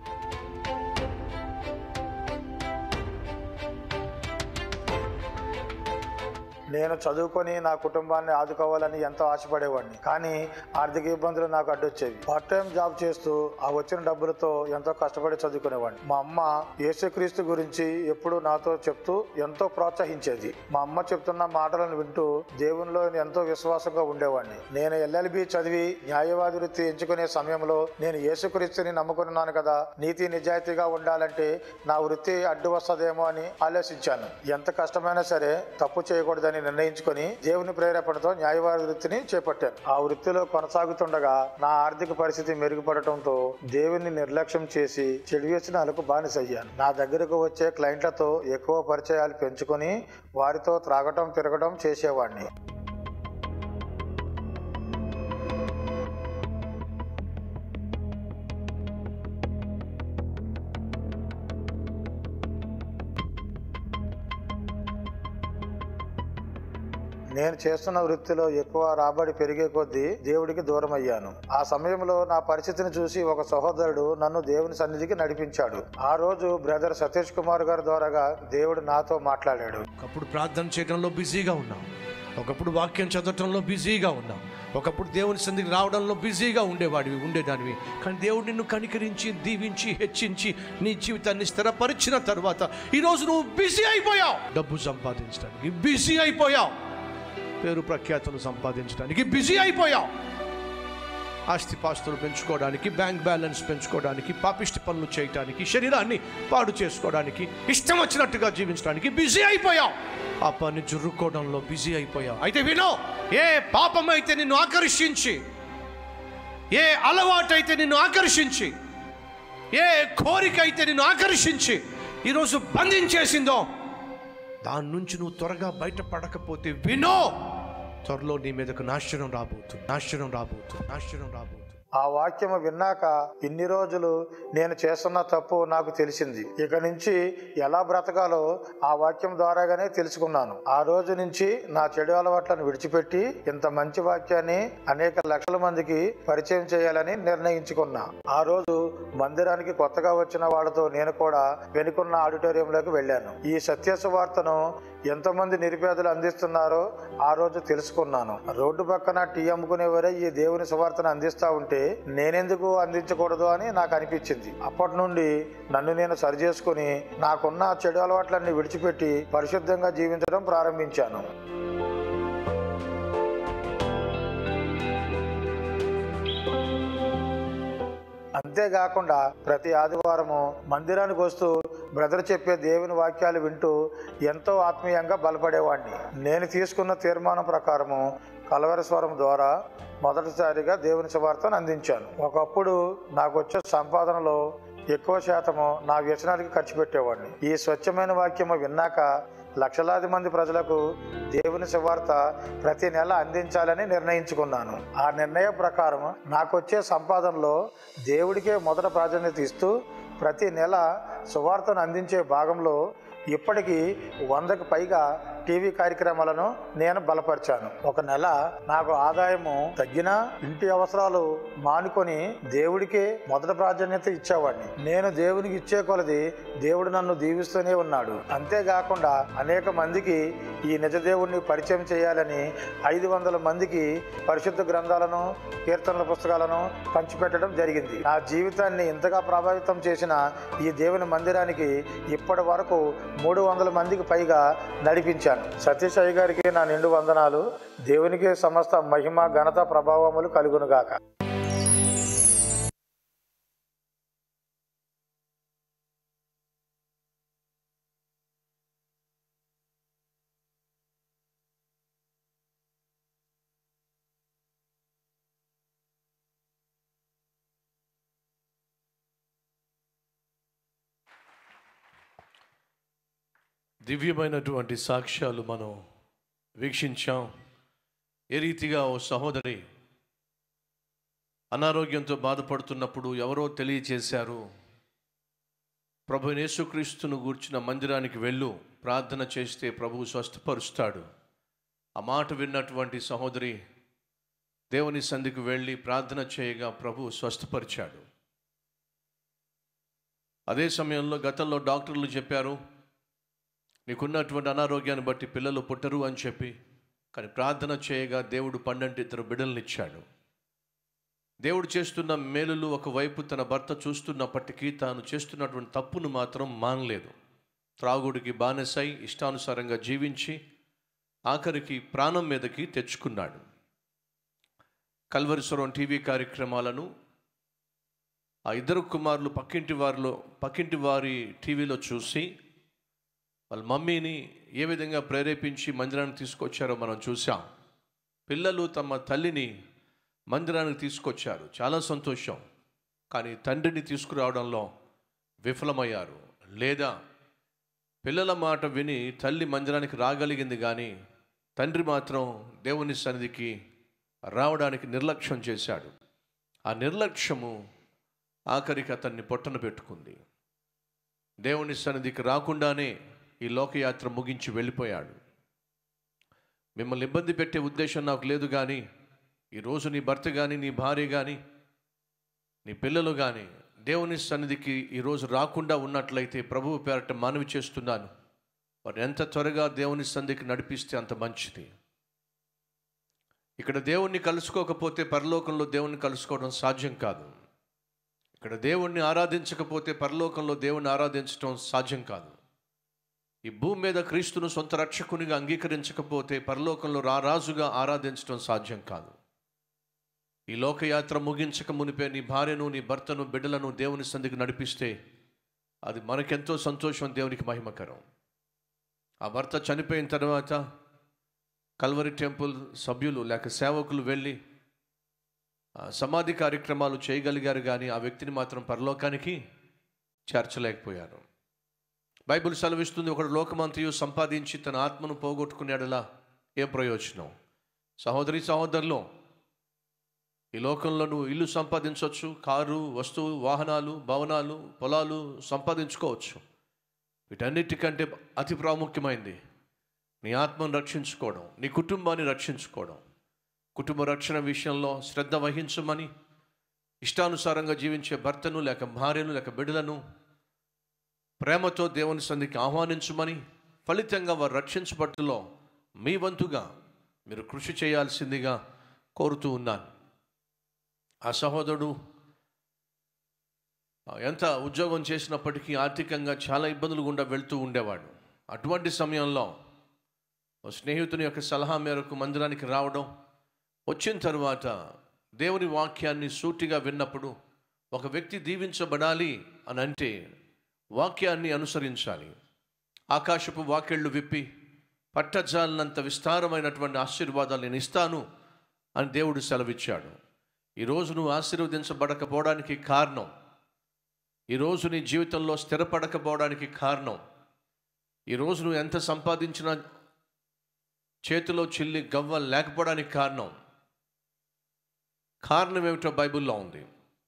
Speaker 7: నేను చదువుకొని నా కుటుంబాన్ని ఆదుకోవాలని ఎంతో ఆశపడేవాడిని కానీ ఆర్థిక ఇబ్బందులు నాకు అడ్డొచ్చేవి పార్ట్ టైం జాబ్ చేస్తూ ఆ వచ్చిన డబ్బులతో ఎంతో కష్టపడి చదువుకునేవాడిని మా అమ్మ యేసుక్రీస్తు గురించి ఎప్పుడు నాతో చెప్తూ ఎంతో ప్రోత్సహించేది మా అమ్మ చెప్తున్న మాటలను వింటూ దేవునిలో ఎంతో విశ్వాసంగా ఉండేవాడిని నేను ఎల్ఎల్బి చదివి న్యాయవాది వృత్తి ఎంచుకునే సమయంలో నేను యేసుక్రీస్తుని నమ్ముకున్నాను కదా నీతి నిజాయితీగా ఉండాలంటే నా వృత్తి అడ్డు వస్తుందేమో అని ఆలోచించాను ఎంత కష్టమైనా సరే తప్పు చేయకూడదని నిర్ణయించుకొని దేవుని ప్రేరేపణతో న్యాయవాది వృత్తిని చేపట్టాను ఆ వృత్తిలో కొనసాగుతుండగా నా ఆర్థిక పరిస్థితి మెరుగుపడటంతో దేవుని నిర్లక్ష్యం చేసి చెడు వ్యసనాలకు బానిసయ్యాను నా దగ్గరకు వచ్చే క్లయింట్లతో ఎక్కువ పరిచయాలు పెంచుకొని వారితో త్రాగటం తిరగటం చేసేవాడిని నేను చేస్తున్న వృత్తిలో ఎక్కువ రాబడి పెరిగే కొద్దీ దేవుడికి దూరం అయ్యాను ఆ సమయంలో నా పరిస్థితిని చూసి ఒక సహోదరుడు నన్ను దేవుని సన్నిధికి నడిపించాడు ఆ రోజు బ్రదర్ సతీష్ కుమార్ గారి ద్వారాగా దేవుడు నాతో మాట్లాడాడు
Speaker 4: ఒకప్పుడు ప్రార్థన చేయడంలో బిజీగా ఉన్నాం ఒకప్పుడు వాక్యం చదవటంలో బిజీగా ఉన్నాం ఒకప్పుడు దేవుని సందికి రావడంలో బిజీగా ఉండేవాడివి ఉండేదానివి కానీ దేవుడు నిన్ను కనికరించి దీవించి హెచ్చించి నీ జీవితాన్ని స్థిరపరిచిన తర్వాత ఈరోజు నువ్వు బిజీ అయిపోయావు డబ్బు సంపాదించడానికి బిజీ అయిపోయావు పేరు ప్రఖ్యాతులు సంపాదించడానికి బిజీ అయిపోయావు ఆస్తిపాస్తులు పెంచుకోవడానికి బ్యాంక్ బ్యాలెన్స్ పెంచుకోవడానికి పాపిష్టి పనులు చేయడానికి శరీరాన్ని పాడు చేసుకోవడానికి ఇష్టం వచ్చినట్టుగా జీవించడానికి బిజీ అయిపోయావు ఆ పని జుర్రుకోవడంలో బిజీ అయిపోయావు అయితే వినో ఏ పాపం అయితే నిన్ను ఆకర్షించి ఏ అలవాటు అయితే నిన్ను ఆకర్షించి ఏ కోరిక అయితే నిన్ను ఆకర్షించి ఈరోజు బంధించేసిందో దాని నుంచి నువ్వు త్వరగా బయటపడకపోతే వినో త్వరలో నీ మీదకు నాశనం రాబోతుంది నాశనం రాబోతుంది నాశనం రాబోతుంది
Speaker 7: ఆ వాక్యము విన్నాక ఇన్ని రోజులు నేను చేస్తున్న తప్పు నాకు తెలిసింది ఇక నుంచి ఎలా బ్రతకాలో ఆ వాక్యం ద్వారాగానే తెలుసుకున్నాను ఆ రోజు నుంచి నా చెడు అలవాట్లను విడిచిపెట్టి ఇంత మంచి వాక్యాన్ని అనేక లక్షల మందికి పరిచయం చేయాలని నిర్ణయించుకున్నా ఆ రోజు మందిరానికి కొత్తగా వచ్చిన వాళ్ళతో నేను కూడా వెనుకున్న ఆడిటోరియంలోకి వెళ్ళాను ఈ సత్య సువార్తను ఎంతమంది నిరుపేదలు అందిస్తున్నారో ఆ రోజు తెలుసుకున్నాను రోడ్డు పక్కన టీ అమ్ముకునేవారే ఈ దేవుని సువార్తను అందిస్తా ఉంటే నేనెందుకు అందించకూడదు అని నాకు అనిపించింది అప్పటి నుండి నన్ను నేను సరి చేసుకుని నాకున్న చెడు అలవాట్లన్నీ విడిచిపెట్టి పరిశుద్ధంగా జీవించడం ప్రారంభించాను అంతేకాకుండా ప్రతి ఆదివారము మందిరానికి వస్తూ బ్రదర్ చెప్పే దేవుని వాక్యాలు వింటూ ఎంతో ఆత్మీయంగా బలపడేవాడిని నేను తీసుకున్న తీర్మానం ప్రకారము కలవరస్వరం ద్వారా మొదటిసారిగా దేవుని సువార్తను అందించాను ఒకప్పుడు నాకు వచ్చే సంపాదనలో ఎక్కువ శాతము నా వ్యసనానికి ఖర్చు పెట్టేవాడిని ఈ స్వచ్ఛమైన వాక్యము విన్నాక లక్షలాది మంది ప్రజలకు దేవుని సువార్త ప్రతి నెల అందించాలని నిర్ణయించుకున్నాను ఆ నిర్ణయం ప్రకారం నాకు వచ్చే సంపాదనలో దేవుడికే మొదట ప్రాధాన్యత ఇస్తూ ప్రతి నెల సువార్తను అందించే భాగంలో ఇప్పటికీ వందకు పైగా టీవీ కార్యక్రమాలను నేను బలపరిచాను ఒక నెల నాకు ఆదాయము తగ్గినా ఇంటి అవసరాలు మానుకొని దేవుడికే మొదట ప్రాధాన్యత ఇచ్చేవాడిని నేను దేవునికి ఇచ్చే కొలది దేవుడు నన్ను దీవిస్తూనే ఉన్నాడు అంతేకాకుండా అనేక మందికి ఈ నిజ దేవుణ్ణి పరిచయం చేయాలని ఐదు వందల మందికి పరిశుద్ధ గ్రంథాలను కీర్తనల పుస్తకాలను పంచిపెట్టడం జరిగింది నా జీవితాన్ని ఇంతగా ప్రభావితం చేసిన ఈ దేవుని మందిరానికి ఇప్పటి వరకు మూడు వందల మందికి పైగా నడిపించాను సతీష్ అయ్య గారికి నా నిండు వందనాలు దేవునికి సమస్త మహిమ ఘనత ప్రభావములు కలుగునుగాక
Speaker 4: దివ్యమైనటువంటి సాక్ష్యాలు మనం వీక్షించాం ఏ రీతిగా ఓ సహోదరి అనారోగ్యంతో బాధపడుతున్నప్పుడు ఎవరో తెలియచేశారు ప్రభు యేసుక్రీస్తును గూర్చిన మందిరానికి వెళ్ళు ప్రార్థన చేస్తే ప్రభువు స్వస్థపరుస్తాడు ఆ మాట విన్నటువంటి సహోదరి దేవుని సంధికి వెళ్ళి ప్రార్థన చేయగా ప్రభు స్వస్థపరిచాడు అదే సమయంలో గతంలో డాక్టర్లు చెప్పారు నీకున్నటువంటి అనారోగ్యాన్ని బట్టి పిల్లలు పుట్టరు అని చెప్పి కానీ ప్రార్థన చేయగా దేవుడు పన్నెండు ఇద్దరు బిడ్డలనిచ్చాడు దేవుడు చేస్తున్న మేలులు ఒకవైపు తన భర్త చూస్తున్నప్పటికీ తాను చేస్తున్నటువంటి తప్పును మాత్రం మానలేదు త్రాగుడికి బానిసై ఇష్టానుసారంగా జీవించి ఆఖరికి ప్రాణం మీదకి తెచ్చుకున్నాడు కల్వరిస్వరం టీవీ కార్యక్రమాలను ఆ ఇద్దరు కుమారులు పక్కింటి వారిలో పక్కింటి వారి టీవీలో చూసి వాళ్ళ మమ్మీని ఏ విధంగా ప్రేరేపించి మందిరానికి తీసుకొచ్చారో మనం చూసాం పిల్లలు తమ తల్లిని మందిరానికి తీసుకొచ్చారు చాలా సంతోషం కానీ తండ్రిని తీసుకురావడంలో విఫలమయ్యారు లేదా పిల్లల మాట విని తల్లి మందిరానికి రాగలిగింది కానీ తండ్రి మాత్రం దేవుని సన్నిధికి రావడానికి నిర్లక్ష్యం చేశాడు ఆ నిర్లక్ష్యము ఆఖరికి అతన్ని పొట్టన పెట్టుకుంది దేవుని సన్నిధికి రాకుండానే ఈ లోకయాత్ర ముగించి వెళ్ళిపోయాడు మిమ్మల్ని ఇబ్బంది పెట్టే ఉద్దేశం నాకు లేదు కానీ ఈరోజు నీ భర్త కానీ నీ భార్య కానీ నీ పిల్లలు కానీ దేవుని సన్నిధికి ఈరోజు రాకుండా ఉన్నట్లయితే ప్రభువు పేరట మనవి చేస్తున్నాను వారు ఎంత త్వరగా దేవుని సన్నిధికి నడిపిస్తే అంత మంచిది ఇక్కడ దేవుణ్ణి కలుసుకోకపోతే పరలోకంలో దేవుణ్ణి కలుసుకోవడం సాధ్యం కాదు ఇక్కడ దేవుణ్ణి ఆరాధించకపోతే పరలోకంలో దేవుణ్ణి ఆరాధించడం సాధ్యం కాదు ఈ భూమి మీద క్రీస్తును సొంత రక్షకునిగా అంగీకరించకపోతే పరలోకంలో రారాజుగా ఆరాధించడం సాధ్యం కాదు ఈ లోకయాత్ర ముగించక మునిపే నీ భార్యను నీ భర్తను బిడ్డలను దేవుని సంధికి నడిపిస్తే అది మనకెంతో సంతోషం దేవునికి మహిమకరం ఆ భర్త చనిపోయిన తర్వాత కల్వరి టెంపుల్ సభ్యులు లేక సేవకులు వెళ్ళి ఆ, సమాధి కార్యక్రమాలు చేయగలిగారు కానీ ఆ వ్యక్తిని మాత్రం పరలోకానికి చేర్చలేకపోయారు బైబిల్ సెలవిస్తుంది ఒకడు లోకమంతయు సంపాదించి తన ఆత్మను పోగొట్టుకున్నాడలా ఏ ప్రయోజనం సహోదరి సహోదరులు ఈ లోకంలో నువ్వు ఇల్లు సంపాదించవచ్చు కారు వస్తువు వాహనాలు భవనాలు పొలాలు సంపాదించుకోవచ్చు వీటన్నిటికంటే అతి ప్రాముఖ్యమైనది నీ ఆత్మను రక్షించుకోవడం నీ కుటుంబాన్ని రక్షించుకోవడం కుటుంబ రక్షణ విషయంలో శ్రద్ధ వహించమని ఇష్టానుసారంగా జీవించే భర్తను లేక భార్యను లేక బిడ్డలను ప్రేమతో దేవుని సంధికి ఆహ్వానించమని ఫలితంగా వారు రక్షించబట్టులో మీ వంతుగా మీరు కృషి చేయాల్సిందిగా కోరుతూ ఉన్నాను ఆ సహోదరుడు ఆ, ఎంత ఉద్యోగం చేసినప్పటికీ ఆర్థికంగా చాలా ఇబ్బందులు గుండా వెళ్తూ ఉండేవాడు అటువంటి సమయంలో ఓ స్నేహితుని యొక్క సలహా మేరకు మందిరానికి రావడం వచ్చిన తర్వాత దేవుని వాక్యాన్ని సూటిగా విన్నప్పుడు ఒక వ్యక్తి దీవించబడాలి అని అంటే వాక్యాన్ని అనుసరించాలి ఆకాశపు వాక్యళ్ళు విప్పి పట్టజాలనంత విస్తారమైనటువంటి ఆశీర్వాదాలు నేను ఇస్తాను అని దేవుడు సెలవిచ్చాడు ఈరోజు నువ్వు ఆశీర్వదించబడకపోవడానికి కారణం ఈరోజు నీ జీవితంలో స్థిరపడకపోవడానికి కారణం ఈరోజు నువ్వు ఎంత సంపాదించినా చేతిలో చిల్లి గవ్వ లేకపోవడానికి కారణం కారణం ఏమిటో బైబిల్లో ఉంది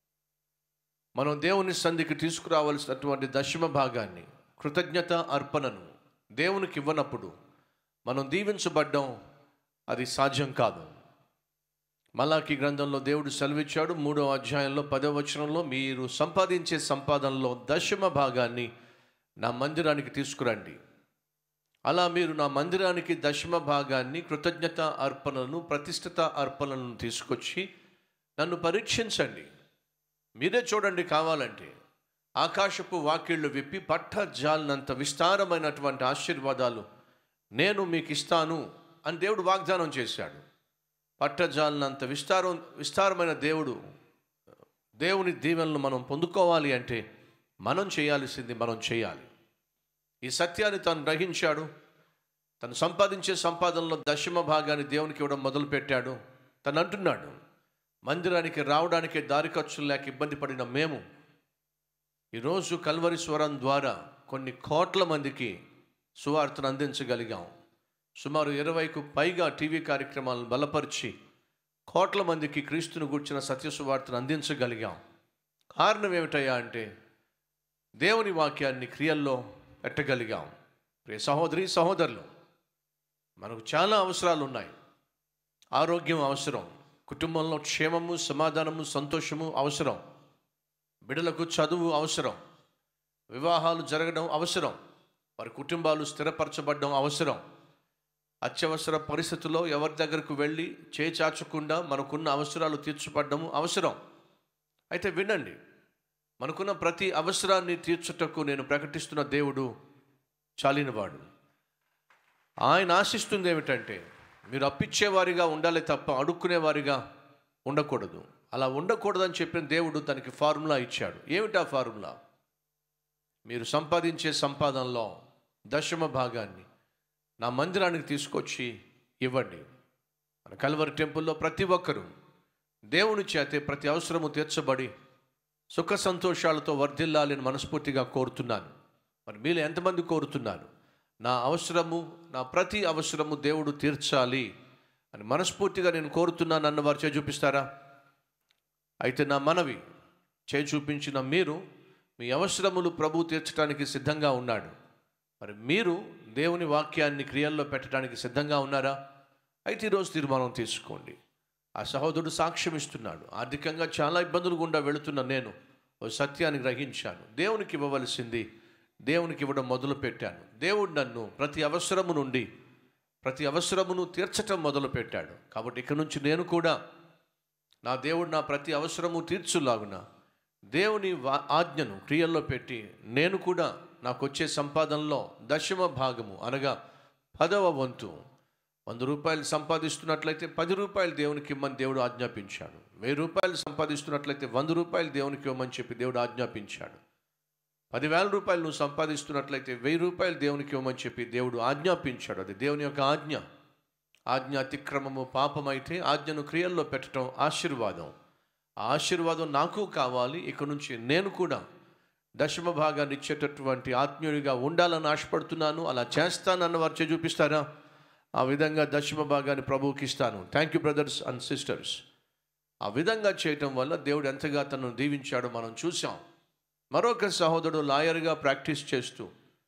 Speaker 4: మనం దేవుని సంధికి తీసుకురావాల్సినటువంటి దశమ భాగాన్ని కృతజ్ఞత అర్పణను దేవునికి ఇవ్వనప్పుడు మనం దీవించబడ్డం అది సాధ్యం కాదు మలాకి గ్రంథంలో దేవుడు సెలవిచ్చాడు మూడవ అధ్యాయంలో పదవ వచనంలో మీరు సంపాదించే సంపాదనలో దశమ భాగాన్ని నా మందిరానికి తీసుకురండి అలా మీరు నా మందిరానికి దశమ భాగాన్ని కృతజ్ఞత అర్పణలను ప్రతిష్ఠిత అర్పణలను తీసుకొచ్చి నన్ను పరీక్షించండి మీరే చూడండి కావాలంటే ఆకాశపు వాకిళ్ళు విప్పి పట్ట జాలినంత విస్తారమైనటువంటి ఆశీర్వాదాలు నేను మీకు ఇస్తాను అని దేవుడు వాగ్దానం చేశాడు పట్టజాలినంత విస్తారం విస్తారమైన దేవుడు దేవుని దీవెనలు మనం పొందుకోవాలి అంటే మనం చేయాల్సింది మనం చేయాలి ఈ సత్యాన్ని తాను గ్రహించాడు తను సంపాదించే సంపాదనలో దశమ భాగాన్ని దేవునికి ఇవ్వడం మొదలుపెట్టాడు తను అంటున్నాడు మందిరానికి రావడానికి దారి ఖర్చులు లేక ఇబ్బంది పడిన మేము ఈరోజు కల్వరి స్వరం ద్వారా కొన్ని కోట్ల మందికి సువార్తను అందించగలిగాం సుమారు ఇరవైకు పైగా టీవీ కార్యక్రమాలను బలపరిచి కోట్ల మందికి క్రీస్తును గూర్చిన సత్య సువార్తను అందించగలిగాం కారణం ఏమిటయ్యా అంటే దేవుని వాక్యాన్ని క్రియల్లో పెట్టగలిగాం ప్రియ సహోదరి సహోదరులు మనకు చాలా అవసరాలు ఉన్నాయి ఆరోగ్యం అవసరం కుటుంబంలో క్షేమము సమాధానము సంతోషము అవసరం బిడ్డలకు చదువు అవసరం వివాహాలు జరగడం అవసరం వారి కుటుంబాలు స్థిరపరచబడడం అవసరం అత్యవసర పరిస్థితుల్లో ఎవరి దగ్గరకు వెళ్ళి చేచాచకుండా మనకున్న అవసరాలు తీర్చబడము అవసరం అయితే వినండి మనకున్న ప్రతి అవసరాన్ని తీర్చుటకు నేను ప్రకటిస్తున్న దేవుడు చాలినవాడు ఆయన ఆశిస్తుంది ఏమిటంటే మీరు అప్పిచ్చేవారిగా ఉండాలి తప్ప అడుక్కునేవారిగా ఉండకూడదు అలా ఉండకూడదని చెప్పిన దేవుడు తనకి ఫార్ములా ఇచ్చాడు ఏమిటా ఫార్ములా మీరు సంపాదించే సంపాదనలో దశమ భాగాన్ని నా మందిరానికి తీసుకొచ్చి ఇవ్వండి మన కల్వరి టెంపుల్లో ప్రతి ఒక్కరూ దేవుని చేతే ప్రతి అవసరము తీర్చబడి సుఖ సంతోషాలతో వర్ధిల్లాలని మనస్ఫూర్తిగా కోరుతున్నాను మరి మీరు ఎంతమంది కోరుతున్నారు నా అవసరము నా ప్రతి అవసరము దేవుడు తీర్చాలి అని మనస్ఫూర్తిగా నేను కోరుతున్నాను అన్న వారు చేయి చూపిస్తారా అయితే నా మనవి చేయి చూపించిన మీరు మీ అవసరములు ప్రభు తీర్చడానికి సిద్ధంగా ఉన్నాడు మరి మీరు దేవుని వాక్యాన్ని క్రియల్లో పెట్టడానికి సిద్ధంగా ఉన్నారా అయితే ఈరోజు తీర్మానం తీసుకోండి ఆ సహోదరుడు సాక్ష్యం ఇస్తున్నాడు ఆర్థికంగా చాలా ఇబ్బందులు గుండా వెళుతున్న నేను ఓ సత్యాన్ని గ్రహించాను దేవునికి ఇవ్వవలసింది దేవునికి ఇవ్వడం మొదలు పెట్టాను దేవుడు నన్ను ప్రతి అవసరము నుండి ప్రతి అవసరమును తీర్చటం మొదలు పెట్టాడు కాబట్టి ఇక నుంచి నేను కూడా నా దేవుడు నా ప్రతి అవసరము తీర్చులాగున దేవుని వా ఆజ్ఞను క్రియల్లో పెట్టి నేను కూడా నాకు వచ్చే సంపాదనలో దశమ భాగము అనగా పదవ వంతు వంద రూపాయలు సంపాదిస్తున్నట్లయితే పది రూపాయలు దేవునికి ఇమ్మని దేవుడు ఆజ్ఞాపించాడు వెయ్యి రూపాయలు సంపాదిస్తున్నట్లయితే వంద రూపాయలు దేవునికి ఇవ్వమని చెప్పి దేవుడు ఆజ్ఞాపించాడు పదివేల రూపాయలు నువ్వు సంపాదిస్తున్నట్లయితే వెయ్యి రూపాయలు దేవునికి ఇవ్వమని చెప్పి దేవుడు ఆజ్ఞాపించాడు అది దేవుని యొక్క ఆజ్ఞ ఆజ్ఞ అతిక్రమము పాపమైతే ఆజ్ఞను క్రియల్లో పెట్టడం ఆశీర్వాదం ఆ ఆశీర్వాదం నాకు కావాలి ఇక నుంచి నేను కూడా దశమ భాగాన్ని ఇచ్చేటటువంటి ఆత్మీయుడిగా ఉండాలని ఆశపడుతున్నాను అలా చేస్తానన్న వారు చేయి చూపిస్తారా ఆ విధంగా దశమ భాగాన్ని ప్రభువుకి ఇస్తాను thank you brothers and sisters ఆ విధంగా చేయటం వల్ల దేవుడు ఎంతగా తనను దీవించాడో మనం చూసాం మరొక సహోదరుడు లాయర్గా ప్రాక్టీస్ చేస్తూ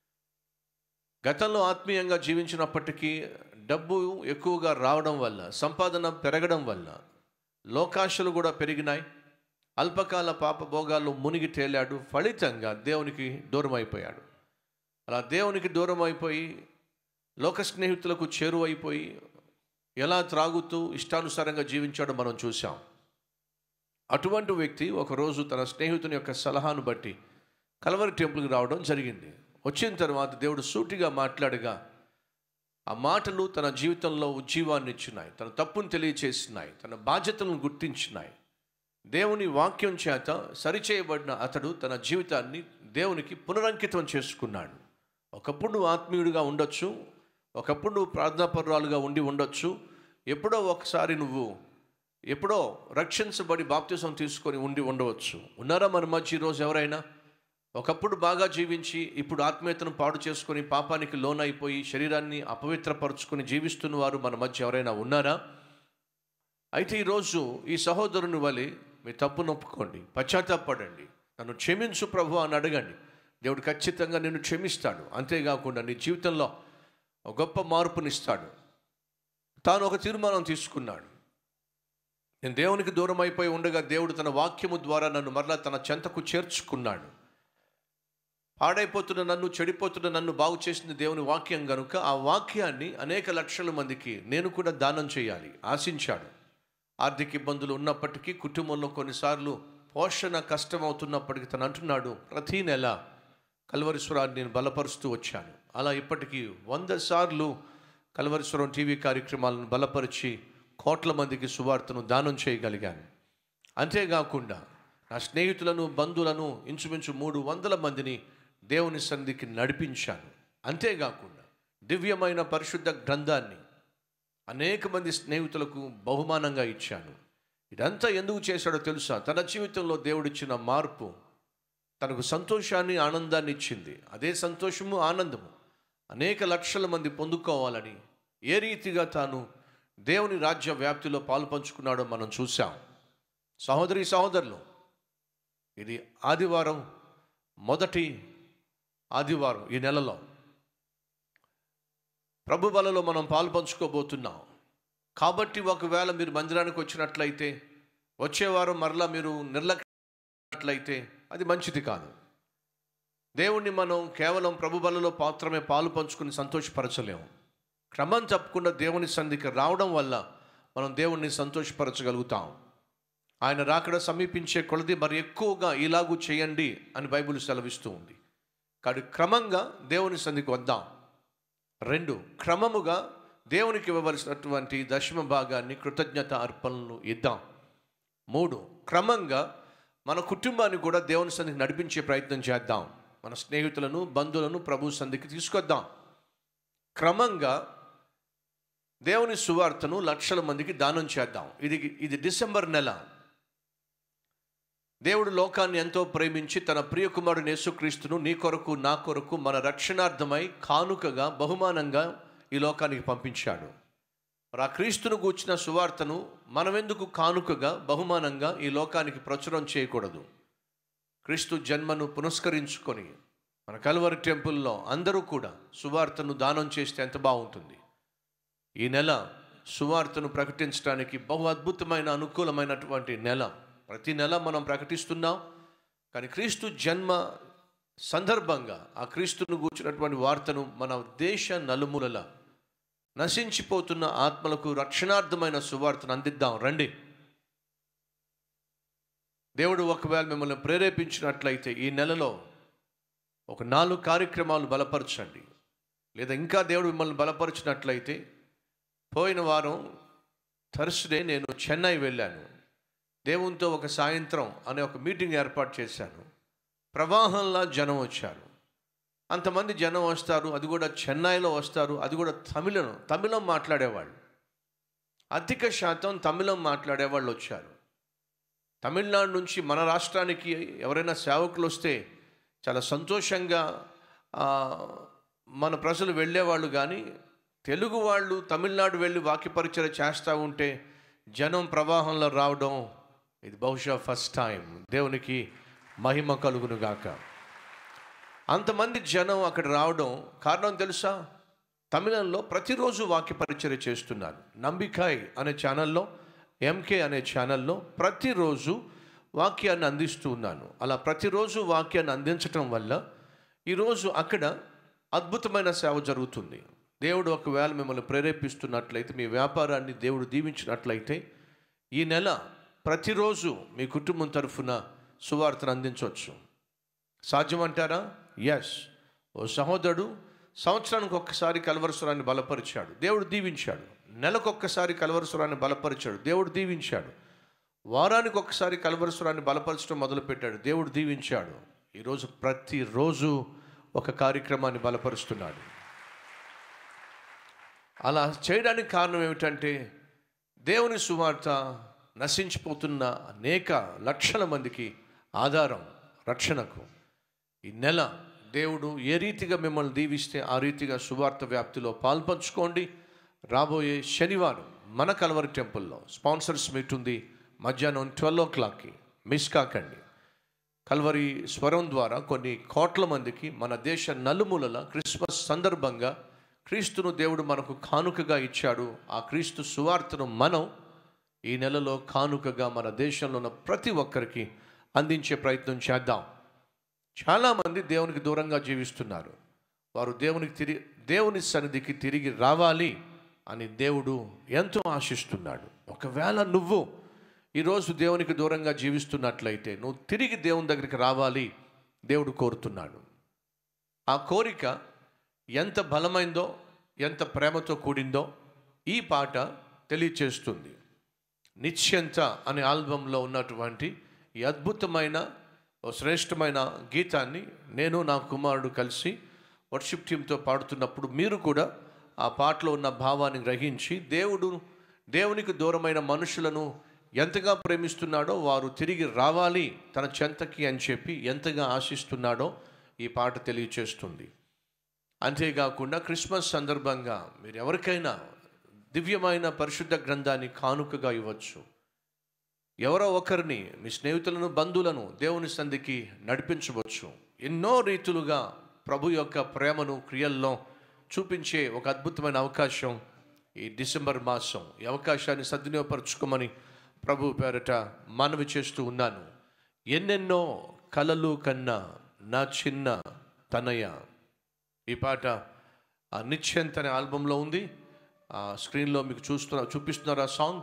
Speaker 4: గతంలో ఆత్మీయంగా జీవించినప్పటికీ డబ్బు ఎక్కువగా రావడం వల్ల సంపాదన పెరగడం వల్ల లోకాశలు కూడా పెరిగినాయి అల్పకాల పాప భోగాల్లో మునిగి తేలాడు ఫలితంగా దేవునికి దూరం అయిపోయాడు అలా దేవునికి దూరం అయిపోయి లోక స్నేహితులకు చేరువైపోయి ఎలా త్రాగుతూ ఇష్టానుసారంగా జీవించాడో మనం చూసాం అటువంటి వ్యక్తి ఒకరోజు తన స్నేహితుని యొక్క సలహాను బట్టి కలవరి టెంపుల్కి రావడం జరిగింది వచ్చిన తర్వాత దేవుడు సూటిగా మాట్లాడగా ఆ మాటలు తన జీవితంలో ఉజ్జీవాన్ని ఇచ్చినాయి తన తప్పును తెలియచేసినాయి తన బాధ్యతలను గుర్తించినాయి దేవుని వాక్యం చేత సరిచేయబడిన అతడు తన జీవితాన్ని దేవునికి పునరంకితం చేసుకున్నాడు ఒకప్పుడు నువ్వు ఆత్మీయుడిగా ఉండొచ్చు ఒకప్పుడు నువ్వు ప్రార్థనాపరురాలుగా ఉండి ఉండొచ్చు ఎప్పుడో ఒకసారి నువ్వు ఎప్పుడో రక్షించబడి బాప్తిసం తీసుకొని ఉండి ఉండవచ్చు ఉన్నారా మన మధ్య ఈరోజు ఎవరైనా ఒకప్పుడు బాగా జీవించి ఇప్పుడు ఆత్మీయతను పాడు చేసుకొని పాపానికి లోనైపోయి శరీరాన్ని అపవిత్రపరుచుకొని జీవిస్తున్న వారు మన మధ్య ఎవరైనా ఉన్నారా అయితే ఈరోజు ఈ సహోదరుని వలె మీ తప్పు నొప్పుకోండి పశ్చాత్తాపడండి నన్ను క్షమించు ప్రభు అని అడగండి దేవుడు ఖచ్చితంగా నిన్ను క్షమిస్తాడు అంతేకాకుండా నీ జీవితంలో ఒక గొప్ప మార్పునిస్తాడు తాను ఒక తీర్మానం తీసుకున్నాడు నేను దేవునికి దూరం అయిపోయి ఉండగా దేవుడు తన వాక్యము ద్వారా నన్ను మరలా తన చెంతకు చేర్చుకున్నాడు పాడైపోతున్న నన్ను చెడిపోతున్న నన్ను బాగు చేసిన దేవుని వాక్యం గనుక ఆ వాక్యాన్ని అనేక లక్షల మందికి నేను కూడా దానం చేయాలి ఆశించాడు ఆర్థిక ఇబ్బందులు ఉన్నప్పటికీ కుటుంబంలో కొన్నిసార్లు పోషణ కష్టం అవుతున్నప్పటికీ తను అంటున్నాడు ప్రతీ నెల కల్వరీశ్వరాన్ని నేను బలపరుస్తూ వచ్చాను అలా ఇప్పటికీ వంద సార్లు కల్వరీశ్వరం టీవీ కార్యక్రమాలను బలపరిచి కోట్ల మందికి సువార్తను దానం చేయగలిగాను అంతేకాకుండా నా స్నేహితులను బంధువులను ఇంచుమించు మూడు వందల మందిని దేవుని సంధికి నడిపించాను అంతేకాకుండా దివ్యమైన పరిశుద్ధ గ్రంథాన్ని అనేక మంది స్నేహితులకు బహుమానంగా ఇచ్చాను ఇదంతా ఎందుకు చేశాడో తెలుసా తన జీవితంలో దేవుడిచ్చిన మార్పు తనకు సంతోషాన్ని ఆనందాన్ని ఇచ్చింది అదే సంతోషము ఆనందము అనేక లక్షల మంది పొందుకోవాలని ఏ రీతిగా తాను దేవుని రాజ్య వ్యాప్తిలో పాలు పంచుకున్నాడో మనం చూసాం సహోదరి సహోదరులు ఇది ఆదివారం మొదటి ఆదివారం ఈ నెలలో ప్రభు బలలో మనం పాలు పంచుకోబోతున్నాం కాబట్టి ఒకవేళ మీరు మందిరానికి వచ్చినట్లయితే వచ్చే వారం మరలా మీరు నిర్లక్ష్యట్లయితే అది మంచిది కాదు దేవుణ్ణి మనం కేవలం ప్రభు బలలో పాత్రమే పాలు పంచుకుని సంతోషపరచలేము క్రమం తప్పకుండా దేవుని సన్నిధికి రావడం వల్ల మనం దేవుణ్ణి సంతోషపరచగలుగుతాం ఆయన రాకడ సమీపించే కొలది మరి ఎక్కువగా ఇలాగూ చేయండి అని బైబిల్ సెలవిస్తూ ఉంది కాబట్టి క్రమంగా దేవుని సన్నిధికి వద్దాం రెండు క్రమముగా దేవునికి ఇవ్వవలసినటువంటి దశమ భాగాన్ని కృతజ్ఞత అర్పణలు ఇద్దాం మూడు క్రమంగా మన కుటుంబాన్ని కూడా దేవుని సన్నిధికి నడిపించే ప్రయత్నం చేద్దాం మన స్నేహితులను బంధువులను ప్రభు సంధికి తీసుకొద్దాం క్రమంగా దేవుని సువార్తను లక్షల మందికి దానం చేద్దాం ఇది ఇది డిసెంబర్ నెల దేవుడు లోకాన్ని ఎంతో ప్రేమించి తన ప్రియకుమారుని యేసుక్రీస్తును నీ కొరకు నా కొరకు మన రక్షణార్థమై కానుకగా బహుమానంగా ఈ లోకానికి పంపించాడు మరి ఆ క్రీస్తును గూర్చిన సువార్తను మనమెందుకు కానుకగా బహుమానంగా ఈ లోకానికి ప్రచురం చేయకూడదు క్రీస్తు జన్మను పునస్కరించుకొని మన కల్వరి టెంపుల్లో అందరూ కూడా సువార్తను దానం చేస్తే ఎంత బాగుంటుంది ఈ నెల సువార్తను ప్రకటించడానికి బహు అద్భుతమైన అనుకూలమైనటువంటి నెల ప్రతి నెల మనం ప్రకటిస్తున్నాం కానీ క్రీస్తు జన్మ సందర్భంగా ఆ క్రీస్తును గూర్చినటువంటి వార్తను మన దేశ నలుమూలల నశించిపోతున్న ఆత్మలకు రక్షణార్థమైన సువార్తను అందిద్దాం రండి దేవుడు ఒకవేళ మిమ్మల్ని ప్రేరేపించినట్లయితే ఈ నెలలో ఒక నాలుగు కార్యక్రమాలు బలపరచండి లేదా ఇంకా దేవుడు మిమ్మల్ని బలపరిచినట్లయితే పోయిన వారం థర్స్డే నేను చెన్నై వెళ్ళాను దేవునితో ఒక సాయంత్రం అనే ఒక మీటింగ్ ఏర్పాటు చేశాను ప్రవాహంలా జనం వచ్చారు అంతమంది జనం వస్తారు అది కూడా చెన్నైలో వస్తారు అది కూడా తమిళం తమిళం మాట్లాడేవాళ్ళు అధిక శాతం తమిళం మాట్లాడేవాళ్ళు వచ్చారు తమిళనాడు నుంచి మన రాష్ట్రానికి ఎవరైనా సేవకులు వస్తే చాలా సంతోషంగా ఆ, మన ప్రజలు వెళ్ళేవాళ్ళు కానీ తెలుగు వాళ్ళు తమిళనాడు వెళ్ళి వాక్యపరిచయ చేస్తూ ఉంటే జనం ప్రవాహంలో రావడం ఇది బహుశా ఫస్ట్ టైం దేవునికి మహిమ కలుగును గాక అంతమంది జనం అక్కడ రావడం కారణం తెలుసా తమిళంలో ప్రతిరోజు వాక్య పరిచర్య చేస్తున్నారు నంబికాయ్ అనే ఛానల్లో ఎంకే అనే ఛానల్లో ప్రతిరోజు వాక్యాన్ని అందిస్తూ ఉన్నాను అలా ప్రతిరోజు వాక్యాన్ని అందించటం వల్ల ఈరోజు అక్కడ అద్భుతమైన సేవ జరుగుతుంది దేవుడు ఒకవేళ మిమ్మల్ని ప్రేరేపిస్తున్నట్లయితే మీ వ్యాపారాన్ని దేవుడు దీవించినట్లయితే ఈ నెల ప్రతిరోజు మీ కుటుంబం తరఫున సువార్తను అందించవచ్చు సాధ్యమంటారా ఎస్ ఓ సహోదరుడు సంవత్సరానికి ఒక్కసారి కలవరస్వరాన్ని బలపరిచాడు దేవుడు దీవించాడు నెలకొక్కసారి కలవరస్వరాన్ని బలపరిచాడు దేవుడు దీవించాడు వారానికి ఒక్కసారి కలవరస్వరాన్ని బలపరచడం మొదలుపెట్టాడు దేవుడు దీవించాడు ఈరోజు ప్రతిరోజు ఒక కార్యక్రమాన్ని బలపరుస్తున్నాడు అలా చేయడానికి కారణం ఏమిటంటే దేవుని సువార్త నశించిపోతున్న అనేక లక్షల మందికి ఆధారం రక్షణకు ఈ నెల దేవుడు ఏ రీతిగా మిమ్మల్ని దీవిస్తే ఆ రీతిగా సువార్త వ్యాప్తిలో పాల్పంచుకోండి రాబోయే శనివారం మన కలవరి టెంపుల్లో స్పాన్సర్స్ మీట్ ఉంది మధ్యాహ్నం ట్వెల్వ్ ఓ క్లాక్కి మిస్ కాకండి కల్వరి స్వరం ద్వారా కొన్ని కోట్ల మందికి మన దేశ నలుమూలల క్రిస్మస్ సందర్భంగా క్రీస్తును దేవుడు మనకు కానుకగా ఇచ్చాడు ఆ క్రీస్తు సువార్తను మనం ఈ నెలలో కానుకగా మన దేశంలో ఉన్న ప్రతి ఒక్కరికి అందించే ప్రయత్నం చేద్దాం చాలామంది దేవునికి దూరంగా జీవిస్తున్నారు వారు దేవునికి తిరిగి దేవుని సన్నిధికి తిరిగి రావాలి అని దేవుడు ఎంతో ఆశిస్తున్నాడు ఒకవేళ నువ్వు ఈరోజు దేవునికి దూరంగా జీవిస్తున్నట్లయితే నువ్వు తిరిగి దేవుని దగ్గరికి రావాలి దేవుడు కోరుతున్నాడు ఆ కోరిక ఎంత బలమైందో ఎంత ప్రేమతో కూడిందో ఈ పాట తెలియచేస్తుంది నిశ్చంత అనే ఆల్బంలో ఉన్నటువంటి ఈ అద్భుతమైన ఓ శ్రేష్టమైన గీతాన్ని నేను నా కుమారుడు కలిసి వర్షిప్ టీంతో పాడుతున్నప్పుడు మీరు కూడా ఆ పాటలో ఉన్న భావాన్ని గ్రహించి దేవుడు దేవునికి దూరమైన మనుషులను ఎంతగా ప్రేమిస్తున్నాడో వారు తిరిగి రావాలి తన చెంతకి అని చెప్పి ఎంతగా ఆశిస్తున్నాడో ఈ పాట తెలియచేస్తుంది అంతేకాకుండా క్రిస్మస్ సందర్భంగా మీరు ఎవరికైనా దివ్యమైన పరిశుద్ధ గ్రంథాన్ని కానుకగా ఇవ్వచ్చు ఎవరో ఒకరిని మీ స్నేహితులను బంధువులను దేవుని సంధికి నడిపించవచ్చు ఎన్నో రీతులుగా ప్రభు యొక్క ప్రేమను క్రియల్లో చూపించే ఒక అద్భుతమైన అవకాశం ఈ డిసెంబర్ మాసం ఈ అవకాశాన్ని సద్వినియోగపరచుకోమని ప్రభు పేరట మనవి చేస్తూ ఉన్నాను ఎన్నెన్నో కలలు కన్నా నా చిన్న తనయ ఈ పాట ఆ నిశ్చంత్ అనే ఆల్బంలో ఉంది ఆ స్క్రీన్లో మీకు చూస్తున్నా చూపిస్తున్నారు ఆ సాంగ్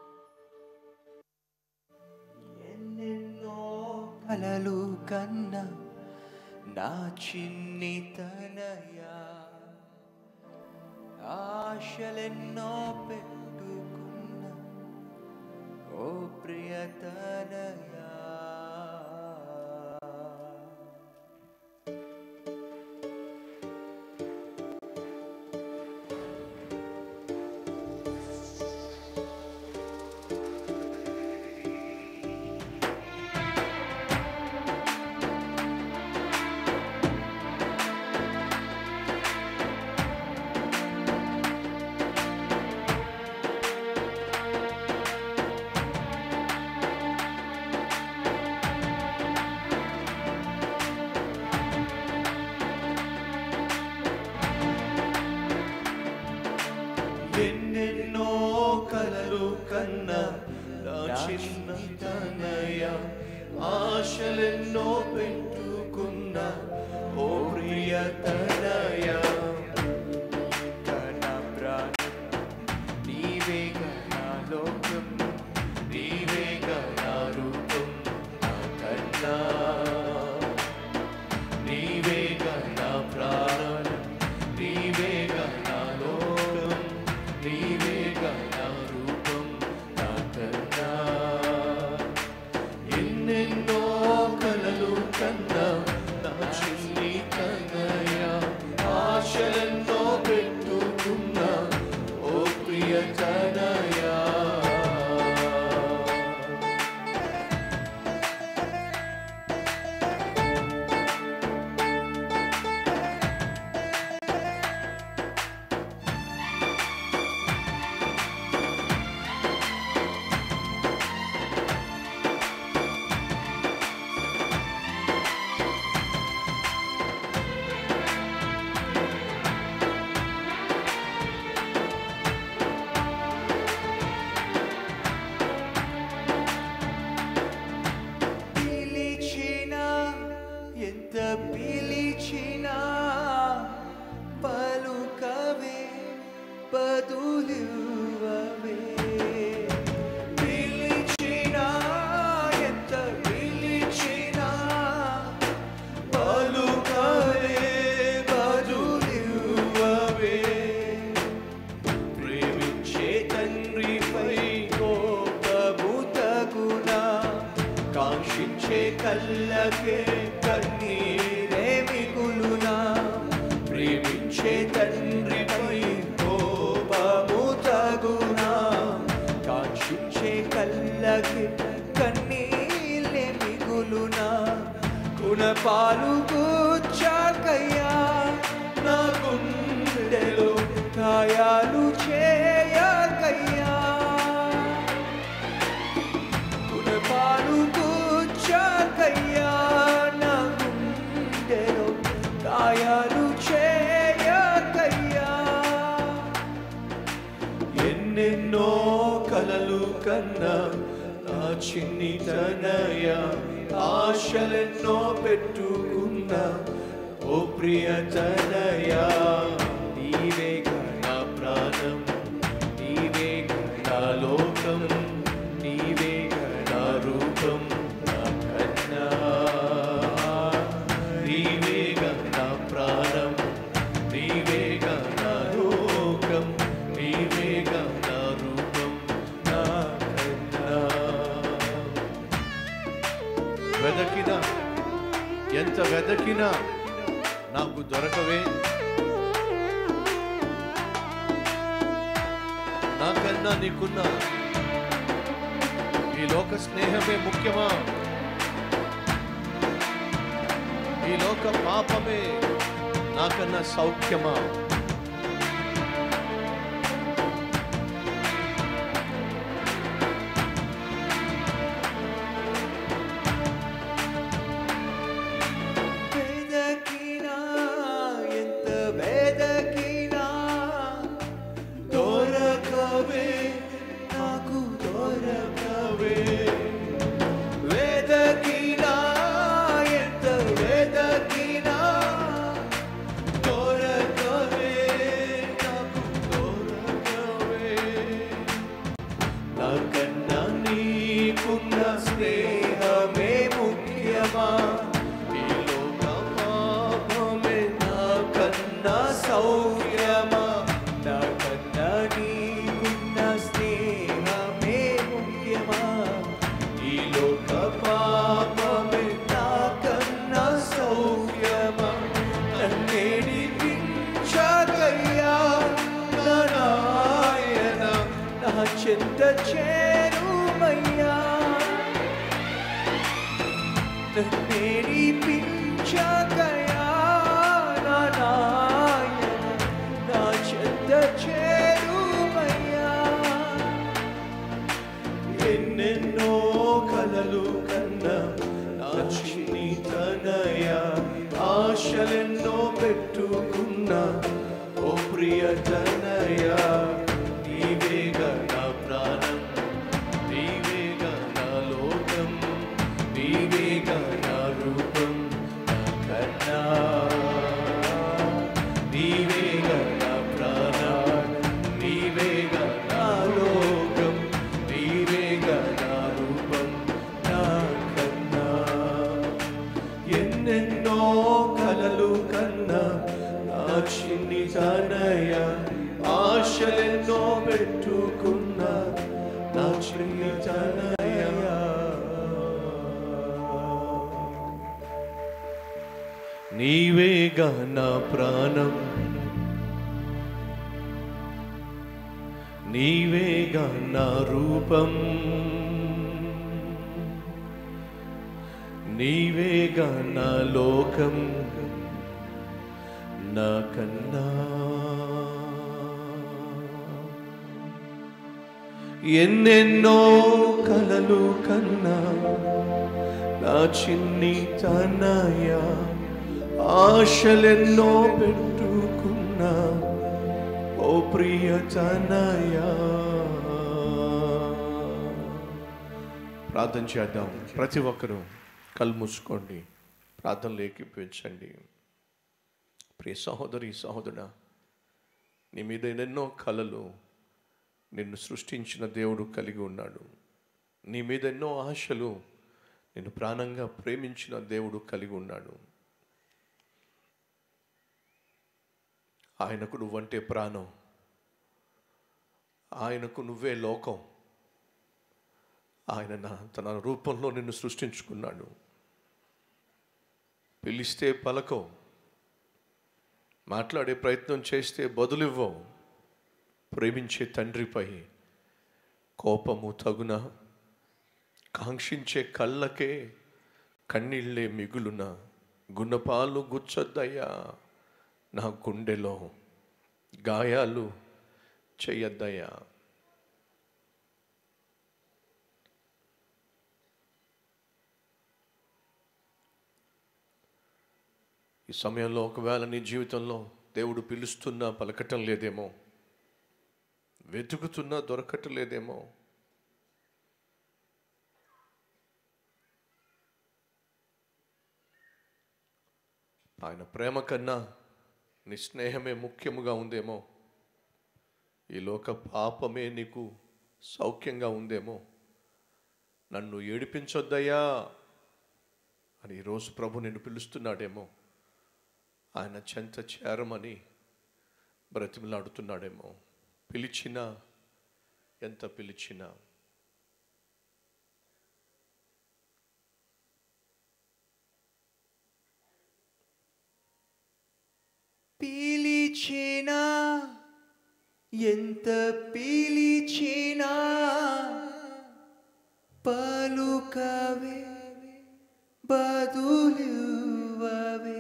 Speaker 2: ఎన్నెన్నో కలలు కన్నా నా చిన్ని తనయా ఆశలెన్నో పెట్టుకున్న ఓ ప్రియతనయా
Speaker 8: ఎన్నెన్నో కలలు కన్నా నా చిన్న తనయ ఆశలెన్నో పెట్టుకున్న ఓ ప్రియ తనయ
Speaker 2: కన ప్రాణం నీవేగా నా లోకం
Speaker 8: నీవేగా నా రూపం నా కన్నా నీవేగా నా ప్రాణం నీవేగా నా లోకం నీవేగా నా రూపం నా కన్నా ఎన్నెన్నో కలలు కన్నా నా చిన్ని కన్నయ్యా
Speaker 2: ఎంత పిలిచినా పలుకవే బదులువవే పిలిచినా ఎంత పిలిచినా పలుకవే బదులువవే ప్రేమించే తండ్రిపై కోపము తగునా కాంక్షించే కళ్ళకే కన్నీరే మిగులునా ప్రేమించే తండ్రిపై కోపము తగునా కాంక్షించే కళ్ళకి కన్నీళ్ళే మిగులునా గుణపాలు కూర్చాకయ్యా నా గుండెలో గాయాలు చేయకయ్యా గుణపాలు కూర్చాకయ్యా నా గుండెలో గాయాలు చేయకయ్యా ఎన్నెన్నో కలలు కన్నా నా చిన్ని తనయ ఆశలెన్నో పెట్టుకున్నా ఓ ప్రియ తనయ నీవే నా ప్రాణం నీవే నా లోకం నీవే నా రూపం నా కన్నా నీవే నా ప్రాణం నీవే నా లోకం నీవే నా రూపం నా కన్నా
Speaker 4: వెదకినా ఎంత వెదకినా నాకు దొరకవే నాకన్నా నీకున్న ఈ లోక స్నేహమే ముఖ్యమా ఈ లోక పాపమే నాకన్నా సౌఖ్యమా
Speaker 2: వెదకినా ఎంత వెదకినా దొరకవే నాకు దొరకవే వెదకినా ఎంత వెదకినా దొరకవే నాకు దొరకవే నాకన్నా నీకున్న స్నేహమే ముఖ్యమా ఈ లోక పాపమే నాకన్నా సౌర్యమా నాకన్నా నీకున్న స్నేహమే ముఖ్యమా ఈ లోక పాపమే నాకన్నా సౌర్యమా నన్నేడిపించగయ్యా నా నాయన నా చెంత చేరుమయ్యా నన్నేడిపించగయా నా నాయన నా చెంత చేరుమయ్యా ఎన్నెన్నో కలలు కన్నా నా చిన్ని తనయ ఆశలెన్నో పెట్టుకున్నా ఓ ప్రియ తనయ నీవేగా నా ప్రాణం నీవేగా నా లోకం నీవేగా నా రూపం నా కన్నా నీవేగా నా ప్రాణం నీవేగా నా లోకం నీవేగా నా రూపం నా కన్నా ఎన్నెన్నో కలలు కన్నా నా చిన్ని తనయ ఆశలెన్నో పెట్టుకున్నా నా చిన్ని తనయ నీవేగా నా ప్రాణం నీవేగా నా రూపం నీవేగా నా లోకం నా కన్నా ఎన్నెన్నో కలలు కన్నా నా చిన్ని తనయ ఆశలెన్నో పెట్టుకున్నా ఓ ప్రియ తనయ ప్రార్థన చేద్దాం ప్రతి ఒక్కరూ కళ్ళు మూసుకోండి
Speaker 4: ప్రార్థనలు ఏకీపించండి ప్రియ సహోదరి సహోదరుడా నీ మీద ఎన్నెన్నో కళలు నిన్ను సృష్టించిన దేవుడు కలిగి ఉన్నాడు నీ మీద ఎన్నో ఆశలు నిన్ను ప్రాణంగా ప్రేమించిన దేవుడు కలిగి ఉన్నాడు ఆయనకు నువ్వంటే ప్రాణం ఆయనకు నువ్వే లోకం ఆయన నా తన రూపంలో నిన్ను సృష్టించుకున్నాడు పిలిస్తే పలకవు మాట్లాడే ప్రయత్నం చేస్తే బదులివ్వవు ప్రేమించే తండ్రిపై కోపము తగున కాంక్షించే కళ్ళకే కన్నీళ్ళే మిగులున గుణపాలు గుచ్చొద్దయ్యా నా గుండెలో గాయాలు చెయ్యొద్దయ్యా ఈ సమయంలో ఒకవేళ నీ జీవితంలో దేవుడు పిలుస్తున్నా పలకటం లేదేమో వెతుకుతున్నా దొరకటం లేదేమో ఆయన ప్రేమ కన్నా నీ స్నేహమే ముఖ్యముగా ఉందేమో ఈ లోక పాపమే నీకు సౌఖ్యంగా ఉందేమో నన్ను ఏడిపించొద్దయ్యా అని ఈరోజు ప్రభు నిన్ను పిలుస్తున్నాడేమో ఆయన చెంత చేరమని బ్రతిమలాడుతున్నాడేమో పిలిచినా ఎంత పిలిచినా
Speaker 2: పిలిచినా ఎంత పిలిచినా పలుకవే బదులువవే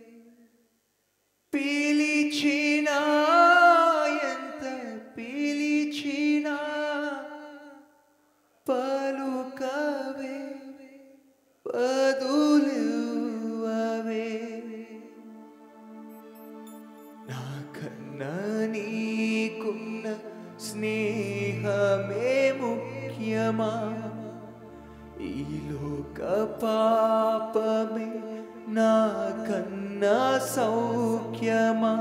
Speaker 2: పిలిచినా ఎంత పిలిచినా పలుకవే బదులువవే నాకన్నా నీకున్న స్నేహమే ముఖ్యమా ఈ లోక పాపమే నాకన్నా సౌఖ్యమా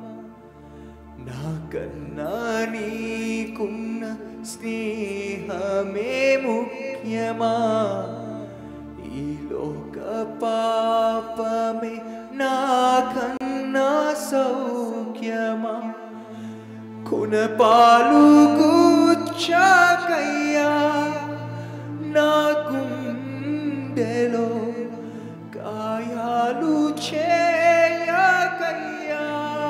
Speaker 2: నాకన్నా నీకున్న స్నేహమే ముఖ్యమా ఈ లోక పాపమే నాకన్నా సౌఖ్యమా కునపాలు గుచ్చాకయ్యా నా గుండెలో గాయాలు చేయకయ్యా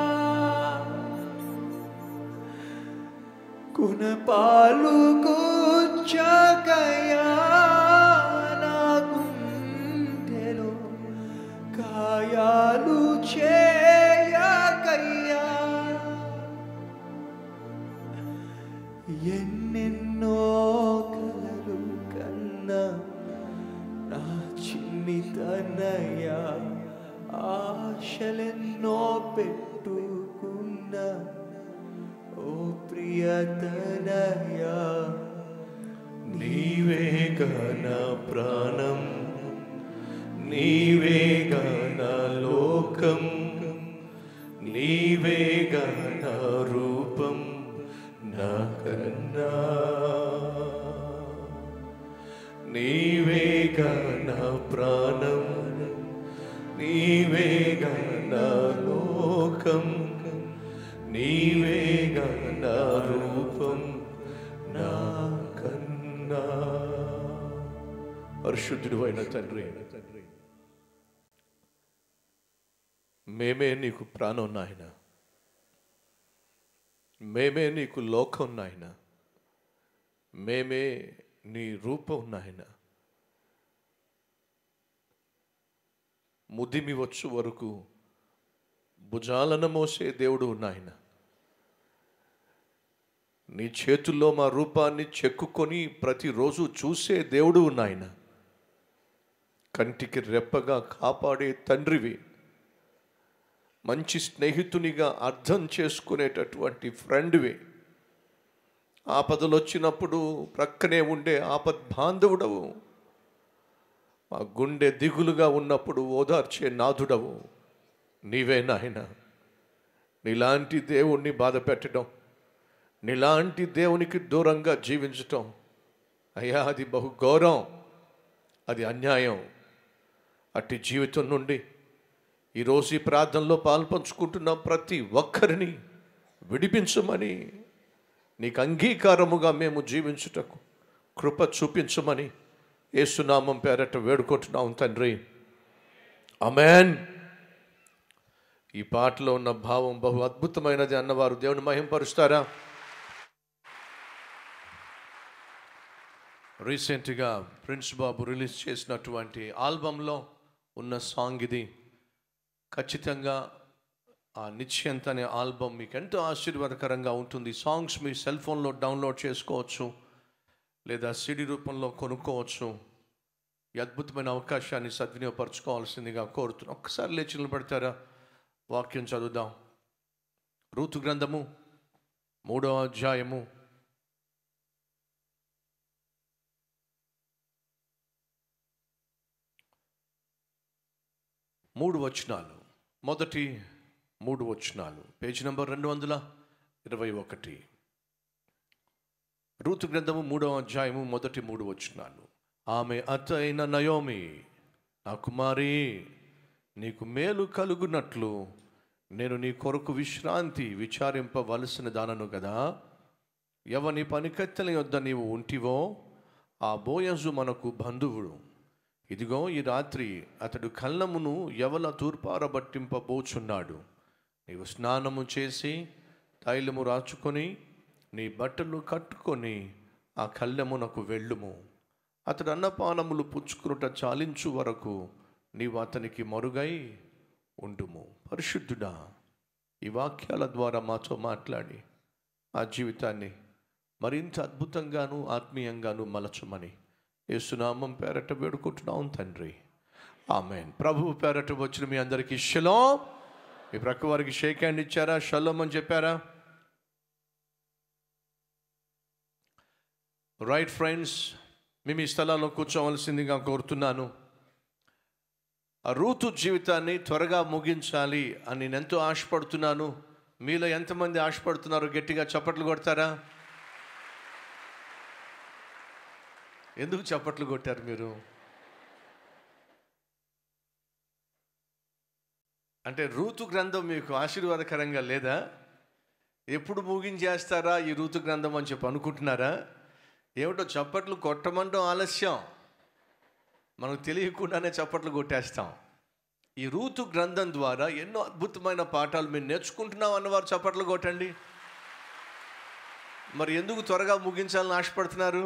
Speaker 2: కునపాలు గుచ్చాకయ్యా నా గుండెలో గాయాలు చేయకయ్యా ఎన్నెన్నో కలలు కన్నా నా చిన్ని తనయ్యా ఆశలెన్నో పెట్టుకున్నా ఓ ప్రియతనయ్యా
Speaker 4: నీవేగా నా ప్రాణం నీవేగా నా లోకం నీవేగా నా రూపం నా కన్నా నీవేగా నా ప్రాణం నీవేగా నా లోకం నీవేగా నా రూపం నా కన్నా పరిశుద్ధుడు అయిన తండ్రి మేమే నీకు ప్రాణం నాయన మేమే నీకు లోకం నాయన మేమే నీ రూపం నాయన ముదిమి వచ్చు వరకు భుజాలను మోసే దేవుడు నాయన నీ చేతుల్లో మా రూపాన్ని చెక్కుకొని ప్రతిరోజు చూసే దేవుడు నాయన కంటికి రెప్పగా కాపాడే తండ్రివి మంచి స్నేహితునిగా అర్థం చేసుకునేటటువంటి ఫ్రెండ్వి ఆపదలు వచ్చినప్పుడు ప్రక్కనే ఉండే ఆపద్ బాంధవుడవు మా గుండె దిగులుగా ఉన్నప్పుడు ఓదార్చే నాథుడవు నీవే నాయన నీలాంటి దేవుణ్ణి బాధ పెట్టడం నీలాంటి దేవునికి దూరంగా జీవించటం అయ్యా అది బహు ఘోరం అది అన్యాయం అట్టి జీవితం నుండి ఈరోజు ఈ ప్రార్థనలో పాల్పంచుకుంటున్న ప్రతి ఒక్కరిని విడిపించమని నీకు అంగీకారముగా మేము జీవించుటకు కృప చూపించమని ఏసునామం పేరట వేడుకుంటున్నాం తండ్రి అమెన్ ఈ పాటలో ఉన్న భావం బహు అద్భుతమైనది అన్నవారు దేవుని మహింపరుస్తారా రీసెంట్గా ప్రిన్స్ బాబు రిలీజ్ చేసినటువంటి ఆల్బంలో ఉన్న సాంగ్ ఇది ఖచ్చితంగా ఆ నిశ్చయంత అనే ఆల్బమ్ మీకు ఎంతో ఆశీర్వాదకరంగా ఉంటుంది సాంగ్స్ మీ సెల్ ఫోన్లో డౌన్లోడ్ చేసుకోవచ్చు లేదా సిడి రూపంలో కొనుక్కోవచ్చు ఈ అద్భుతమైన అవకాశాన్ని సద్వినియోగపరచుకోవాల్సిందిగా కోరుతున్నాను ఒక్కసారి లేచి నిలబడతారా వాక్యం చదువుదాం ఋతు గ్రంథము మూడవ అధ్యాయము మూడు వచనాలు మొదటి మూడు వచనాలు పేజీ నంబర్ రెండు వందల ఇరవై ఒకటి రూతు గ్రంథము మూడవ అధ్యాయము మొదటి మూడు వచనాలు ఆమె అత్త అయిన నయోమి నా కుమారి నీకు మేలు కలుగునట్లు నేను నీ కొరకు విశ్రాంతి విచారింపవలసిన దానను కదా ఎవని పనికత్తెల యొద్ద నీవు ఉంటివో ఆ బోయజు మనకు బంధువుడు ఇదిగో ఈ రాత్రి అతడు కళ్ళమును ఎవల తూర్పారబట్టింపబోచున్నాడు నీవు స్నానము చేసి తైలము రాచుకొని నీ బట్టలు కట్టుకొని ఆ కళ్ళెమునకు వెళ్ళుము అతడు అన్నపానములు పుచ్చుకునుట చాలించు వరకు నీవు అతనికి మరుగై ఉండుము పరిశుద్ధుడా ఈ వాక్యాల ద్వారా మాతో మాట్లాడి ఆ జీవితాన్ని మరింత అద్భుతంగాను ఆత్మీయంగాను మలచమని యేసునామం పేరట వేడుకుంటున్నాం తండ్రి ఆమెన్ ప్రభు పేరట వచ్చిన మీ అందరికీ షలో మీ ప్రక్క వారికి షేక్ హ్యాండ్ ఇచ్చారా షలోం అని చెప్పారా రైట్ ఫ్రెండ్స్ మేము ఈ స్థలాల్లో కూర్చోవలసిందిగా కోరుతున్నాను ఆ రూతు జీవితాన్ని త్వరగా ముగించాలి అని నేను ఎంతో ఆశపడుతున్నాను మీలో ఎంతమంది ఆశపడుతున్నారో గట్టిగా చప్పట్లు కొడతారా ఎందుకు చప్పట్లు కొట్టారు మీరు అంటే ఋతు గ్రంథం మీకు ఆశీర్వాదకరంగా లేదా ఎప్పుడు ముగించేస్తారా ఈ ఋతు గ్రంథం అని చెప్పి అనుకుంటున్నారా ఏమిటో చప్పట్లు కొట్టమంటాం ఆలస్యం మనకు తెలియకుండానే చప్పట్లు కొట్టేస్తాం ఈ ఋతు గ్రంథం ద్వారా ఎన్నో అద్భుతమైన పాఠాలు మీరు నేర్చుకుంటున్నాం అన్నవారు చప్పట్లు కొట్టండి మరి ఎందుకు త్వరగా ముగించాలని ఆశపడుతున్నారు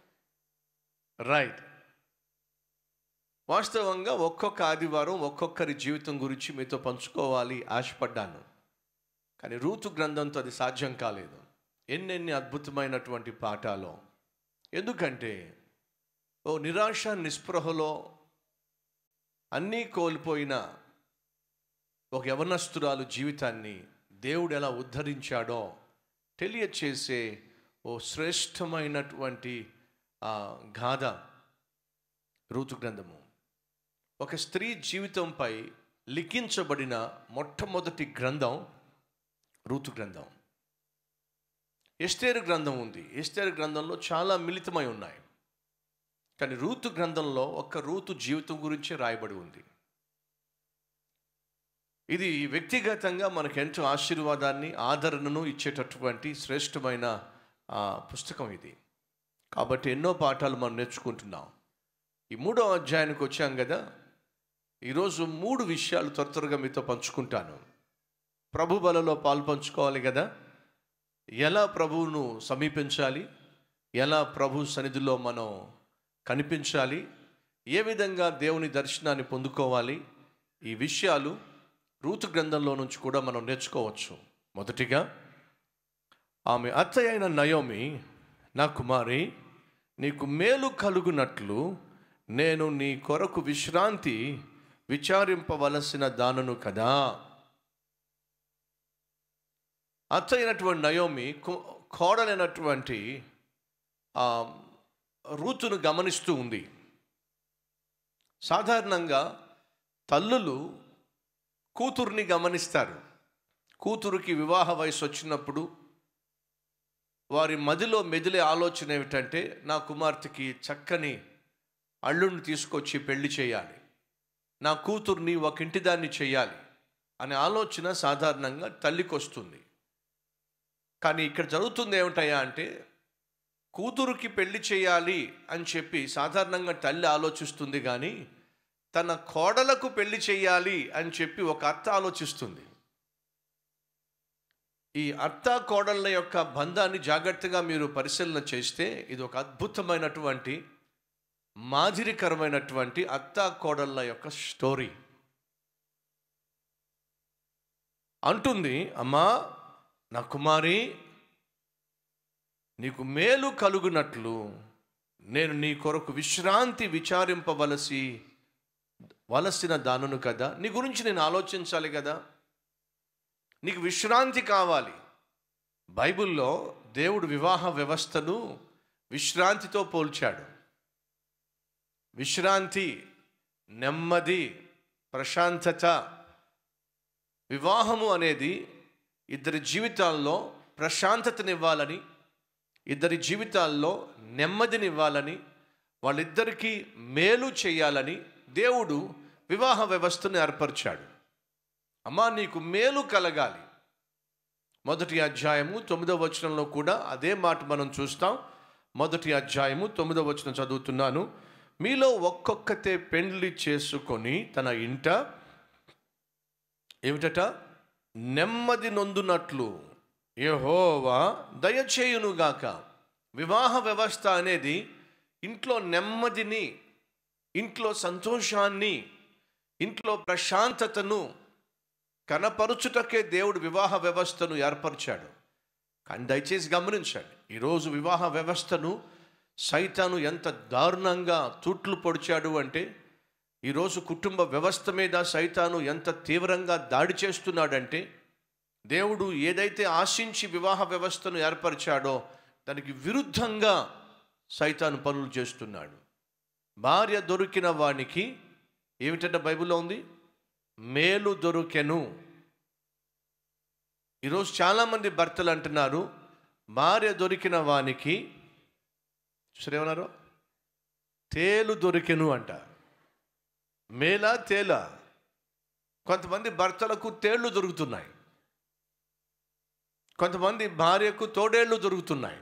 Speaker 4: రైట్ వాస్తవంగా ఒక్కొక్క ఆదివారం ఒక్కొక్కరి జీవితం గురించి మీతో పంచుకోవాలి ఆశపడ్డాను కానీ రూతు గ్రంథంతో అది సాధ్యం కాలేదు ఎన్నెన్ని అద్భుతమైనటువంటి పాఠాలు ఎందుకంటే ఓ నిరాశ నిస్పృహలో అన్నీ కోల్పోయిన ఒక యవనస్తురాలు జీవితాన్ని దేవుడు ఎలా ఉద్ధరించాడో తెలియచేసే ఓ శ్రేష్టమైనటువంటి ఆ గాథ ఋతు గ్రంథము ఒక స్త్రీ జీవితంపై లిఖించబడిన మొట్టమొదటి గ్రంథం ఋతు గ్రంథం ఎస్తేరు గ్రంథం ఉంది ఎస్తేరు గ్రంథంలో చాలా మిళితమై ఉన్నాయి కానీ రూతు గ్రంథంలో ఒక్క రూతు జీవితం గురించి రాయబడి ఉంది ఇది వ్యక్తిగతంగా మనకు ఎంతో ఆశీర్వాదాన్ని ఆదరణను ఇచ్చేటటువంటి శ్రేష్టమైన ఆ, పుస్తకం ఇది కాబట్టి ఎన్నో పాఠాలు మనం నేర్చుకుంటున్నాం ఈ మూడో అధ్యాయానికి వచ్చాం కదా ఈరోజు మూడు విషయాలు త్వర త్వరగా మీతో పంచుకుంటాను ప్రభు బలలో పాలు పంచుకోవాలి కదా ఎలా ప్రభువును సమీపించాలి ఎలా ప్రభు సన్నిధిలో మనం కనిపించాలి ఏ విధంగా దేవుని దర్శనాన్ని పొందుకోవాలి ఈ విషయాలు రూతు గ్రంథంలో నుంచి కూడా మనం నేర్చుకోవచ్చు మొదటిగా ఆమె అత్తయ్య అయిన నయోమి నా కుమారి నీకు మేలు కలుగునట్లు నేను నీ కొరకు విశ్రాంతి విచారింపవలసిన దానను కదా అత్త అయినటువంటి నయోమి కు- కోడలైనటువంటి ఆ, రూతును గమనిస్తూ ఉంది సాధారణంగా తల్లులు కూతుర్ని గమనిస్తారు కూతురుకి వివాహ వయసు వచ్చినప్పుడు వారి మదిలో మెదిలే ఆలోచన ఏమిటంటే నా కుమార్తెకి చక్కని అల్లుడిని తీసుకొచ్చి పెళ్లి చేయాలి నా కూతుర్ని ఒక ఇంటి దాన్ని చేయాలి అనే ఆలోచన సాధారణంగా తల్లికి వస్తుంది కానీ ఇక్కడ జరుగుతుంది ఏమిటయ్యా అంటే కూతురుకి పెళ్లి చేయాలి అని చెప్పి సాధారణంగా తల్లి ఆలోచిస్తుంది కానీ తన కోడలకు పెళ్లి చేయాలి అని చెప్పి ఒక అత్త ఆలోచిస్తుంది ఈ అత్త కోడళ్ళ యొక్క బంధాన్ని జాగ్రత్తగా మీరు పరిశీలన చేస్తే ఇది ఒక అద్భుతమైనటువంటి మాదిరికరమైనటువంటి అత్త కోడళ్ళ యొక్క స్టోరీ అంటుంది అమ్మా నా కుమారి నీకు మేలు కలుగునట్లు నేను నీ కొరకు విశ్రాంతి విచారింపవలసి వలసిన దానును కదా నీ గురించి నేను ఆలోచించాలి కదా నీకు విశ్రాంతి కావాలి బైబిల్లో దేవుడు వివాహ వ్యవస్థను విశ్రాంతితో పోల్చాడు విశ్రాంతి నెమ్మది ప్రశాంతత వివాహము అనేది ఇద్దరి జీవితాల్లో ప్రశాంతతనివ్వాలని ఇద్దరి జీవితాల్లో నెమ్మదినివ్వాలని వాళ్ళిద్దరికీ మేలు చేయాలని దేవుడు వివాహ వ్యవస్థను ఏర్పరిచాడు అమ్మా నీకు మేలు కలగాలి మొదటి అధ్యాయము తొమ్మిదవ వచనంలో కూడా అదే మాట మనం చూస్తాం మొదటి అధ్యాయము తొమ్మిదవ వచనం చదువుతున్నాను మీలో ఒక్కొక్కతే పెండ్లి చేసుకొని తన ఇంట ఏమిటట నెమ్మది నొందునట్లు యెహోవా దయచేయునుగాక వివాహ వ్యవస్థ అనేది ఇంట్లో నెమ్మదిని ఇంట్లో సంతోషాన్ని ఇంట్లో ప్రశాంతతను కనపరుచుటకే దేవుడు వివాహ వ్యవస్థను ఏర్పరిచాడు కానీ దయచేసి గమనించండి ఈరోజు వివాహ వ్యవస్థను సైతాను ఎంత దారుణంగా తూట్లు పొడిచాడు అంటే ఈరోజు కుటుంబ వ్యవస్థ మీద సైతాను ఎంత తీవ్రంగా దాడి చేస్తున్నాడంటే దేవుడు ఏదైతే ఆశించి వివాహ వ్యవస్థను ఏర్పరిచాడో దానికి విరుద్ధంగా సైతాను పనులు చేస్తున్నాడు భార్య దొరికిన వానికి ఏమిటంటే బైబిల్లో ఉంది మేలు దొరికెను ఈరోజు చాలామంది భర్తలు అంటున్నారు భార్య దొరికిన వానికి చూసారేమన్నారు తేలు దొరికెను అంట మేలా తేలా కొంతమంది భర్తలకు తేళ్లు దొరుకుతున్నాయి కొంతమంది భార్యకు తోడేళ్లు దొరుకుతున్నాయి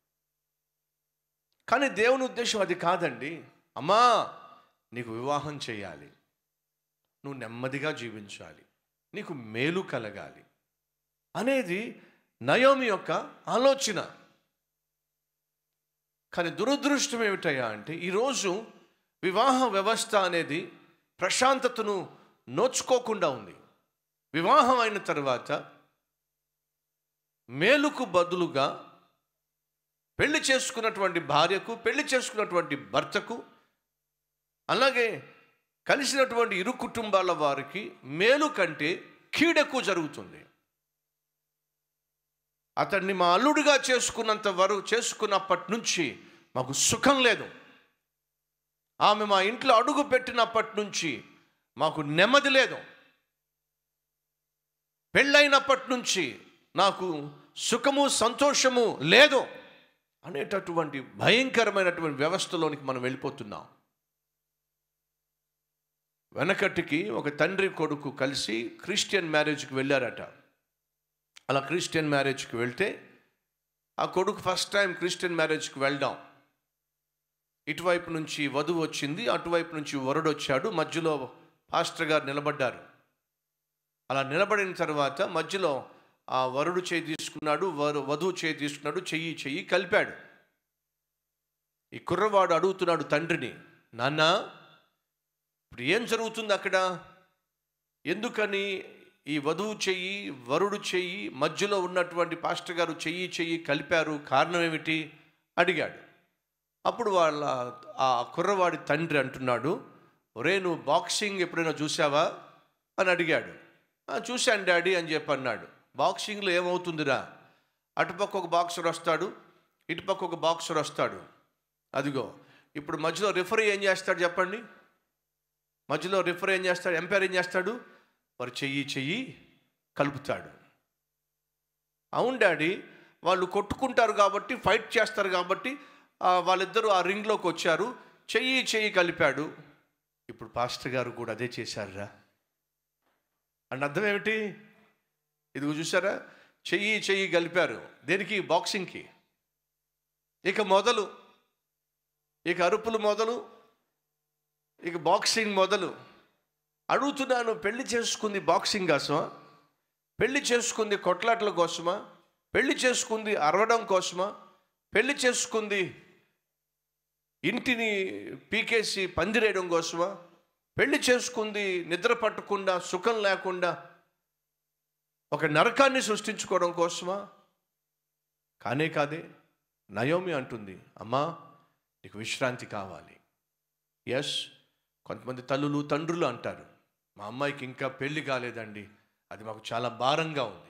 Speaker 4: కానీ దేవుని ఉద్దేశం అది కాదండి అమ్మా నీకు వివాహం చేయాలి నువ్వు నెమ్మదిగా జీవించాలి నీకు మేలు కలగాలి అనేది నయోమి యొక్క ఆలోచన కానీ దురదృష్టం ఏమిటయ్యా అంటే ఈరోజు వివాహ వ్యవస్థ అనేది ప్రశాంతతను నోచుకోకుండా ఉంది వివాహం అయిన తర్వాత మేలుకు బదులుగా పెళ్లి చేసుకున్నటువంటి భార్యకు పెళ్లి చేసుకున్నటువంటి భర్తకు అలాగే కలిసినటువంటి ఇరు కుటుంబాల వారికి మేలు కంటే కీడెక్కువ జరుగుతుంది అతన్ని మా అల్లుడిగా చేసుకున్నంత వరకు చేసుకున్నప్పటి నుంచి మాకు సుఖం లేదు ఆమె మా ఇంట్లో అడుగు పెట్టినప్పటి నుంచి మాకు నెమ్మది లేదు పెళ్ళైనప్పటి నుంచి నాకు సుఖము సంతోషము లేదు అనేటటువంటి భయంకరమైనటువంటి వ్యవస్థలోనికి మనం వెళ్ళిపోతున్నాం వెనకటికి ఒక తండ్రి కొడుకు కలిసి క్రిస్టియన్ మ్యారేజ్కి వెళ్ళారట అలా క్రిస్టియన్ మ్యారేజ్కి వెళ్తే ఆ కొడుకు ఫస్ట్ టైం క్రిస్టియన్ మ్యారేజ్కి వెళ్దాం ఇటువైపు నుంచి వధువు వచ్చింది అటువైపు నుంచి వరుడు వచ్చాడు మధ్యలో పాస్టర్ గారు నిలబడ్డారు అలా నిలబడిన తర్వాత మధ్యలో ఆ వరుడు చేయి తీసుకున్నాడు వరు వధువు చేయి తీసుకున్నాడు చెయ్యి చెయ్యి కలిపాడు ఈ కుర్రవాడు అడుగుతున్నాడు తండ్రిని నాన్న ఇప్పుడు ఏం జరుగుతుంది అక్కడ ఎందుకని ఈ వధువు చెయ్యి వరుడు చెయ్యి మధ్యలో ఉన్నటువంటి పాస్టర్ గారు చెయ్యి చెయ్యి కలిపారు కారణం ఏమిటి అడిగాడు అప్పుడు వాళ్ళ ఆ కుర్రవాడి తండ్రి అంటున్నాడు ఒరే నువ్వు బాక్సింగ్ ఎప్పుడైనా చూసావా అని అడిగాడు "ఆ, చూశాను డాడీ అని చెప్పి అన్నాడు బాక్సింగ్లో ఏమవుతుందిరా అటుపక్క ఒక బాక్సర్ వస్తాడు ఇటుపక్క ఒక బాక్సర్ వస్తాడు అదిగో ఇప్పుడు మధ్యలో రిఫరీ ఏం చేస్తాడు చెప్పండి మధ్యలో రిఫర్ ఏం చేస్తాడు ఎంపైర్ ఏం చేస్తాడు వారు చెయ్యి చెయ్యి కలుపుతాడు అవును డాడీ వాళ్ళు కొట్టుకుంటారు కాబట్టి ఫైట్ చేస్తారు కాబట్టి ఆ, వాళ్ళిద్దరూ ఆ రింగ్లోకి వచ్చారు చెయ్యి చెయ్యి కలిపాడు ఇప్పుడు పాస్టర్ గారు కూడా అదే చేశారురా అంటే అర్థం ఏమిటి ఇది చూసారా చెయ్యి చెయ్యి కలిపారు దేనికి బాక్సింగ్కి ఇక మొదలు ఇక అరుపులు మొదలు ఇక బాక్సింగ్ మొదలు అడుగుతున్నాను పెళ్లి చేసుకుంది బాక్సింగ్ కోసమా పెళ్లి చేసుకుంది కొట్లాటల కోసమా పెళ్లి చేసుకుంది అరవడం కోసమా పెళ్లి చేసుకుంది ఇంటిని పీకేసి పందిరేయడం కోసమా పెళ్లి చేసుకుంది నిద్ర పట్టకుండా సుఖం లేకుండా ఒక నరకాన్ని సృష్టించుకోవడం కోసమా కానే కాదే నయోమి అంటుంది అమ్మా నీకు విశ్రాంతి కావాలి ఎస్ కొంతమంది తల్లులు తండ్రులు అంటారు మా అమ్మాయికి ఇంకా పెళ్లి కాలేదండి అది మాకు చాలా భారంగా ఉంది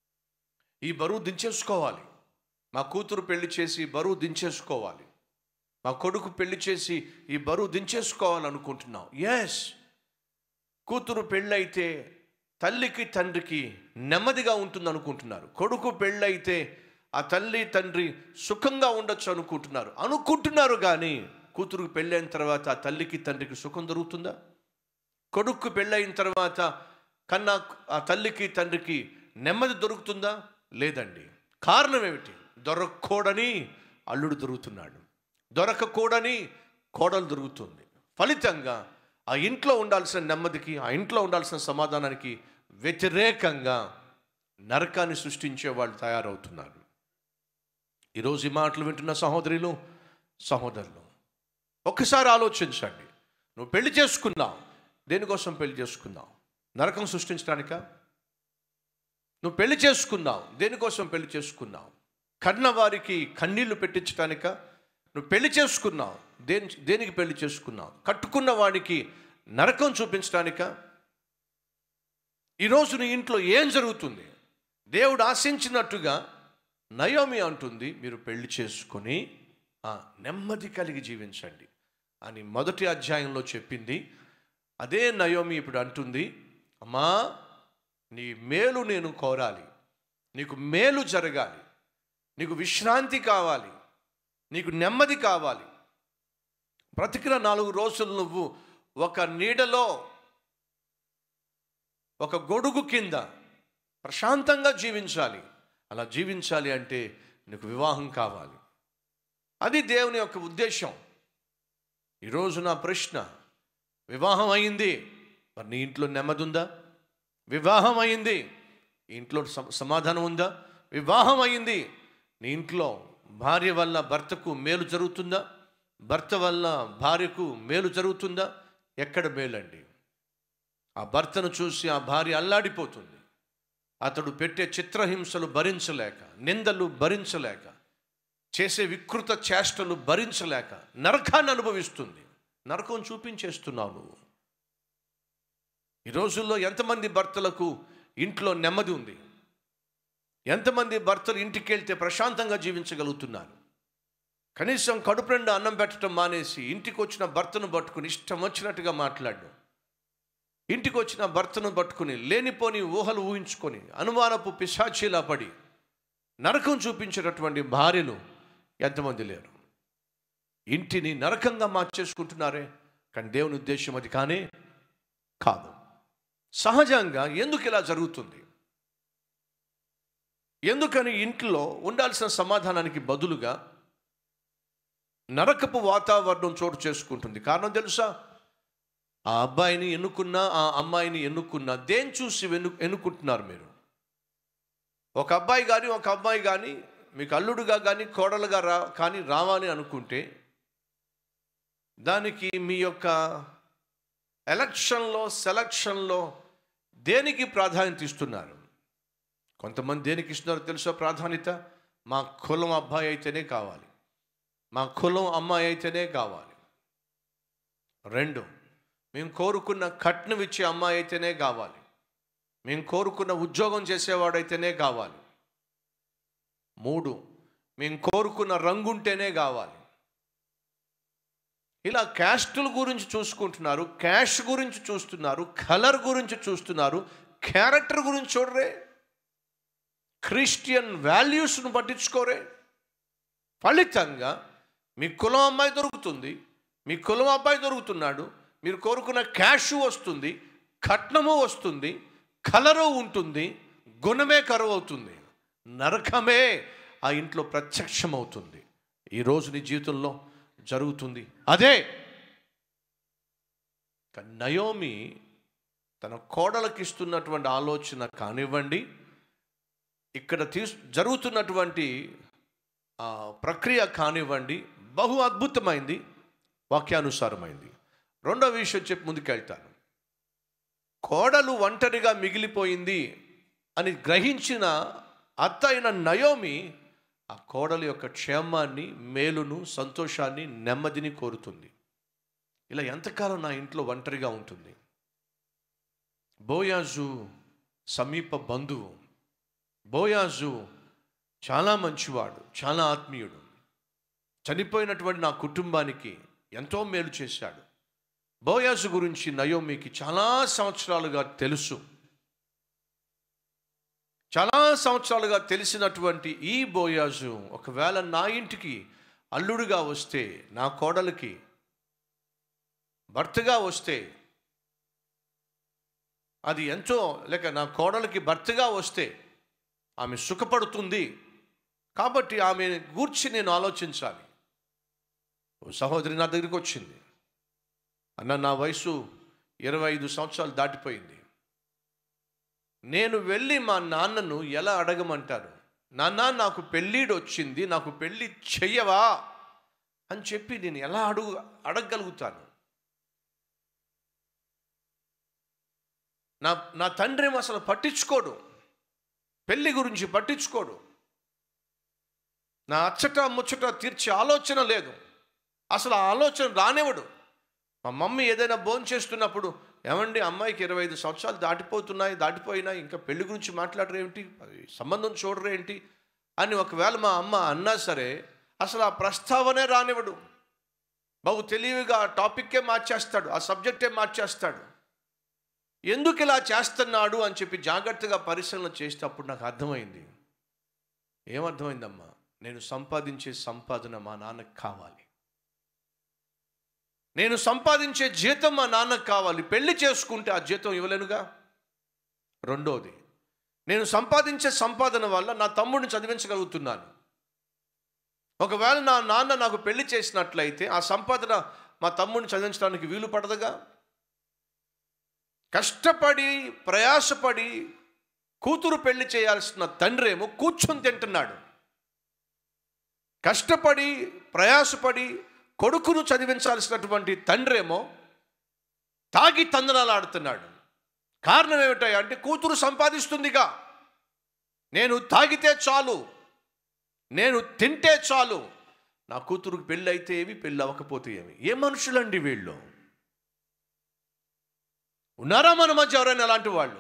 Speaker 4: ఈ బరువు దించేసుకోవాలి మా కూతురు పెళ్లి చేసి బరువు దించేసుకోవాలి మా కొడుకు పెళ్లి చేసి ఈ బరువు దించేసుకోవాలనుకుంటున్నాం ఎస్ కూతురు పెళ్ళైతే తల్లికి తండ్రికి నెమ్మదిగా ఉంటుంది అనుకుంటున్నారు కొడుకు పెళ్ళైతే ఆ తల్లి తండ్రి సుఖంగా ఉండొచ్చు అనుకుంటున్నారు అనుకుంటున్నారు కానీ కూతురుకు పెళ్ళైన తర్వాత ఆ తల్లికి తండ్రికి సుఖం దొరుకుతుందా కొడుకు పెళ్ళైన తర్వాత కన్నా ఆ తల్లికి తండ్రికి నెమ్మది దొరుకుతుందా లేదండి కారణం ఏమిటి దొరకకూడని అల్లుడు దొరుకుతున్నాడు దొరకకూడని కోడలు దొరుకుతుంది ఫలితంగా ఆ ఇంట్లో ఉండాల్సిన నెమ్మదికి ఆ ఇంట్లో ఉండాల్సిన సమాధానానికి వ్యతిరేకంగా నరకాన్ని సృష్టించే వాళ్ళు తయారవుతున్నారు ఈరోజు ఈ మాటలు వింటున్న సహోదరులు సహోదరులు ఒక్కసారి ఆలోచించండి నువ్వు పెళ్లి చేసుకున్నావు దేనికోసం పెళ్లి చేసుకున్నావు నరకం సృష్టించడానిక నువ్వు పెళ్లి చేసుకున్నావు దేనికోసం పెళ్లి చేసుకున్నావు కన్న వారికి కన్నీళ్లు పెట్టించడానిక నువ్వు పెళ్లి చేసుకున్నావు దేని దేనికి పెళ్లి చేసుకున్నావు కట్టుకున్న వాడికి నరకం చూపించడానిక ఈరోజు నీ ఇంట్లో ఏం జరుగుతుంది దేవుడు ఆశించినట్టుగా నయోమి అంటుంది మీరు పెళ్లి చేసుకొని ఆ, నెమ్మది కలిగి జీవించండి అని మొదటి అధ్యాయంలో చెప్పింది అదే నయోమి ఇప్పుడు అంటుంది అమ్మా నీ మేలు నేను కోరాలి నీకు మేలు జరగాలి నీకు విశ్రాంతి కావాలి నీకు నెమ్మది కావాలి బ్రతికిన నాలుగు రోజులు నువ్వు ఒక నీడలో ఒక గొడుగు కింద ప్రశాంతంగా జీవించాలి అలా జీవించాలి అంటే నీకు వివాహం కావాలి అది దేవుని యొక్క ఉద్దేశం ఈరోజు నా ప్రశ్న వివాహం అయింది మరి నీ ఇంట్లో నెమ్మది ఉందా వివాహం అయింది ఈ ఇంట్లో సమ- సమాధానం ఉందా వివాహం అయింది నీ ఇంట్లో భార్య వల్ల భర్తకు మేలు జరుగుతుందా భర్త వల్ల భార్యకు మేలు జరుగుతుందా ఎక్కడ మేలండి ఆ భర్తను చూసి ఆ భార్య అల్లాడిపోతుంది అతడు పెట్టే చిత్రహింసలు భరించలేక నిందలు భరించలేక చేసే వికృత చేష్టలు భరించలేక నరకాన్ని అనుభవిస్తుంది నరకం చూపించేస్తున్నావు నువ్వు ఈ రోజుల్లో ఎంతమంది భర్తలకు ఇంట్లో నెమ్మది ఉంది ఎంతమంది భర్తలు ఇంటికి వెళ్తే ప్రశాంతంగా జీవించగలుగుతున్నారు కనీసం కడుపు నిండా అన్నం పెట్టడం మానేసి ఇంటికి వచ్చిన భర్తను పట్టుకుని ఇష్టం వచ్చినట్టుగా మాట్లాడడం ఇంటికి వచ్చిన భర్తను పట్టుకుని లేనిపోని ఊహలు ఊహించుకొని అనుమానపు పిశాచీలా పడి నరకం చూపించేటటువంటి భార్యలు ఎంతమంది లేరు ఇంటిని నరకంగా మార్చేసుకుంటున్నారే కానీ దేవుని ఉద్దేశం అది కానీ కాదు సహజంగా ఎందుకు ఇలా జరుగుతుంది ఎందుకని ఇంట్లో ఉండాల్సిన సమాధానానికి బదులుగా నరకపు వాతావరణం చోటు చేసుకుంటుంది కారణం తెలుసా ఆ అబ్బాయిని ఎన్నుకున్నా ఆ అమ్మాయిని ఎన్నుకున్నా దేని చూసి వెను ఎన్నుకుంటున్నారు మీరు ఒక అబ్బాయి కానీ ఒక అమ్మాయి కానీ మీకు అల్లుడుగా కానీ కోడలుగా రా కానీ రావాలి అనుకుంటే దానికి మీ యొక్క ఎలక్షన్లో సెలక్షన్లో దేనికి ప్రాధాన్యత ఇస్తున్నారు కొంతమంది దేనికి ఇస్తున్నారు తెలుసా ప్రాధాన్యత మా కులం అబ్బాయి అయితేనే కావాలి మా కులం అమ్మాయి అయితేనే కావాలి రెండు మేము కోరుకున్న కట్నం ఇచ్చే అమ్మాయి అయితేనే కావాలి మేము కోరుకున్న ఉద్యోగం చేసేవాడైతేనే కావాలి మూడు మేము కోరుకున్న రంగుంటేనే కావాలి ఇలా క్యాస్టుల గురించి చూసుకుంటున్నారు క్యాష్ గురించి చూస్తున్నారు కలర్ గురించి చూస్తున్నారు క్యారెక్టర్ గురించి చూడరే క్రిస్టియన్ వాల్యూస్ను పట్టించుకోరే ఫలితంగా మీ కులం అమ్మాయి దొరుకుతుంది మీ కులం అబ్బాయి దొరుకుతున్నాడు మీరు కోరుకున్న క్యాష్ వస్తుంది కట్నము వస్తుంది కలరు ఉంటుంది గుణమే కరువు అవుతుంది నరకమే ఆ ఇంట్లో ప్రత్యక్షమవుతుంది ఈరోజు నీ జీవితంలో జరుగుతుంది అదే కానీ నయోమి తన కోడలకి ఇస్తున్నటువంటి ఆలోచన కానివ్వండి ఇక్కడ తీసు జరుగుతున్నటువంటి ఆ, ప్రక్రియ కానివ్వండి బహు అద్భుతమైంది వాక్యానుసారమైంది రెండో విషయం చెప్పి ముందుకెళ్తాను కోడలు ఒంటరిగా మిగిలిపోయింది అని గ్రహించిన అత్త అయిన నయోమి ఆ కోడలి యొక్క క్షేమాన్ని మేలును సంతోషాన్ని నెమ్మదిని కోరుతుంది ఇలా ఎంతకాలం నా ఇంట్లో ఒంటరిగా ఉంటుంది బోయాజు సమీప బంధువు బోయాజు చాలా మంచివాడు చాలా ఆత్మీయుడు చనిపోయినటువంటి నా కుటుంబానికి ఎంతో మేలు చేశాడు బోయాజు గురించి నయోమికి చాలా సంవత్సరాలుగా తెలుసు చాలా సంవత్సరాలుగా తెలిసినటువంటి ఈ బోయాజు ఒకవేళ నా ఇంటికి అల్లుడుగా వస్తే నా కోడలికి భర్తగా వస్తే అది ఎంతో లేక నా కోడలికి భర్తగా వస్తే ఆమె సుఖపడుతుంది కాబట్టి ఆమె గూర్చి నేను ఆలోచించాలి ఓ సహోదరి నా దగ్గరికి వచ్చింది అన్న నా వయసు ఇరవై ఐదు సంవత్సరాలు దాటిపోయింది నేను వెళ్ళి మా నాన్నను ఎలా అడగమంటారు నాన్న నాకు పెళ్ళిడు వచ్చింది నాకు పెళ్ళి చెయ్యవా అని చెప్పి నేను ఎలా అడుగు అడగగలుగుతాను నా నా తండ్రి ఏమో అసలు పట్టించుకోడు పెళ్లి గురించి పట్టించుకోడు నా అచ్చట ముచ్చట తీర్చే ఆలోచన లేదు అసలు ఆ ఆలోచన రానివ్వడు మా మమ్మీ ఏదైనా భోజనం చేస్తున్నప్పుడు ఏమండి అమ్మాయికి ఇరవై ఐదు సంవత్సరాలు దాటిపోతున్నాయి దాటిపోయినాయి ఇంకా పెళ్లి గురించి మాట్లాడరు ఏంటి అది సంబంధం చూడరు ఏంటి అని ఒకవేళ మా అమ్మ అన్నా సరే అసలు ఆ ప్రస్తావనే రానివ్వడు బహు తెలివిగా ఆ టాపిక్కే మార్చేస్తాడు ఆ సబ్జెక్టే మార్చేస్తాడు ఎందుకు ఇలా చేస్తున్నాడు అని చెప్పి జాగ్రత్తగా పరిశీలన చేస్తే అప్పుడు నాకు అర్థమైంది ఏమర్థమైందమ్మా నేను సంపాదించే సంపాదన మా నాన్నకు కావాలి నేను సంపాదించే జీతం మా నాన్నకు కావాలి పెళ్లి చేసుకుంటే ఆ జీతం ఇవ్వలేనుగా రెండోది నేను సంపాదించే సంపాదన వల్ల నా తమ్ముడిని చదివించగలుగుతున్నాను ఒకవేళ నా నాన్న నాకు పెళ్లి చేసినట్లయితే ఆ సంపాదన మా తమ్ముడిని చదివించడానికి వీలు పడదుగా కష్టపడి ప్రయాసపడి కూతురు పెళ్లి చేయాల్సిన తండ్రి ఏమో కూర్చొని తింటున్నాడు కష్టపడి ప్రయాసపడి కొడుకును చదివించాల్సినటువంటి తండ్రి ఏమో తాగి తందనాలు ఆడుతున్నాడు కారణం ఏమిటాయి అంటే కూతురు సంపాదిస్తుందిగా నేను తాగితే చాలు నేను తింటే చాలు నా కూతురుకు పెళ్ళి అయితే ఏమి పెళ్ళి అవ్వకపోతే ఏమి ఏ మనుషులండి వీళ్ళు ఉన్నారా మన మధ్య ఎవరైనా అలాంటి వాళ్ళు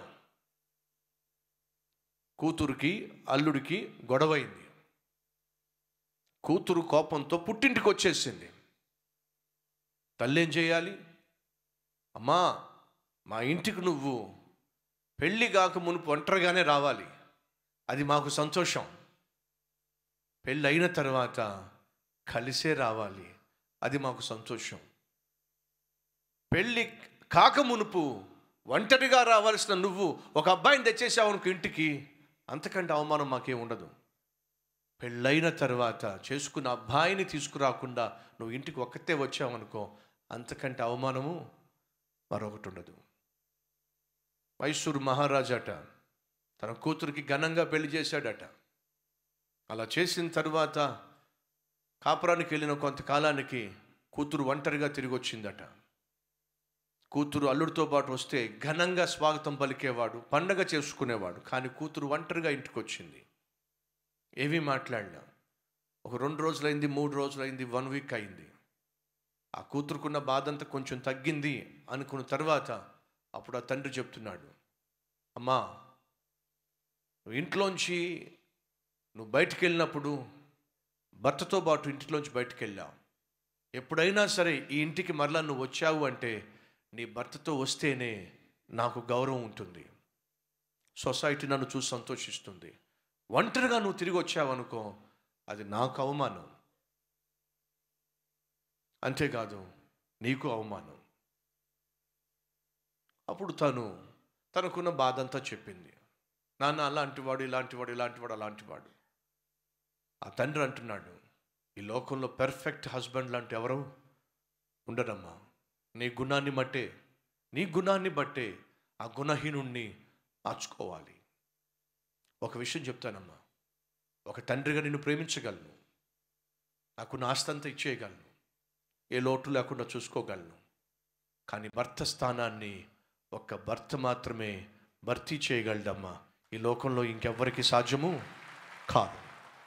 Speaker 4: కూతురికి అల్లుడికి గొడవైంది కూతురు కోపంతో పుట్టింటికి వచ్చేసింది తల్లి ఏం చేయాలి అమ్మా మా ఇంటికి నువ్వు పెళ్ళి కాక మునుపు ఒంటరిగానే రావాలి అది మాకు సంతోషం పెళ్ళి అయిన తర్వాత కలిసే రావాలి అది మాకు సంతోషం పెళ్ళి కాక మునుపు ఒంటరిగా రావాల్సిన నువ్వు ఒక అబ్బాయిని తెచ్చేసావు అనుకో ఇంటికి అంతకంటే అవమానం మాకేం ఉండదు పెళ్ళైన తర్వాత చేసుకున్న అబ్బాయిని తీసుకురాకుండా నువ్వు ఇంటికి ఒక్కతే వచ్చావనుకో అంతకంటే అవమానము మరొకటి ఉండదు మైసూరు మహారాజట తన కూతురికి ఘనంగా పెళ్లి చేశాడట అలా చేసిన తర్వాత కాపురానికి వెళ్ళిన కొంతకాలానికి కూతురు ఒంటరిగా తిరిగి వచ్చిందట కూతురు అల్లుడితో పాటు వస్తే ఘనంగా స్వాగతం పలికేవాడు పండగ చేసుకునేవాడు కానీ కూతురు ఒంటరిగా ఇంటికి వచ్చింది ఏమీ మాట్లాడినా ఒక రెండు రోజులైంది మూడు రోజులైంది వన్ వీక్ అయింది ఆ కూతురుకున్న బాధ అంతా కొంచెం తగ్గింది అనుకున్న తర్వాత అప్పుడు ఆ తండ్రి చెప్తున్నాడు అమ్మా నువ్వు ఇంట్లోంచి నువ్వు బయటికి వెళ్ళినప్పుడు భర్తతో పాటు ఇంటిలోంచి బయటికి వెళ్ళావు ఎప్పుడైనా సరే ఈ ఇంటికి మరలా నువ్వు వచ్చావు అంటే నీ భర్తతో వస్తేనే నాకు గౌరవం ఉంటుంది సొసైటీ నన్ను చూసి సంతోషిస్తుంది ఒంటరిగా నువ్వు తిరిగి వచ్చావనుకో అది నాకు అవమానం అంతేకాదు నీకు అవమానం అప్పుడు తను తనకున్న బాధ అంతా చెప్పింది నాన్న అలాంటివాడు ఇలాంటివాడు ఇలాంటివాడు అలాంటివాడు ఆ తండ్రి అంటున్నాడు ఈ లోకంలో పెర్ఫెక్ట్ హస్బెండ్ లాంటి ఎవరు ఉండరమ్మా నీ గుణాన్ని బట్టే నీ గుణాన్ని బట్టే ఆ గుణహీనుణ్ణి మార్చుకోవాలి ఒక విషయం చెప్తానమ్మా ఒక తండ్రిగా నిన్ను ప్రేమించగలను నాకున్న ఆస్తంతా ఇచ్చేయగలను ఏ లోటు లేకుండా చూసుకోగలను కానీ భర్త స్థానాన్ని ఒక్క భర్త మాత్రమే భర్తీ చేయగలడమ్మా ఈ లోకంలో ఇంకెవ్వరికి సాధ్యము కాదు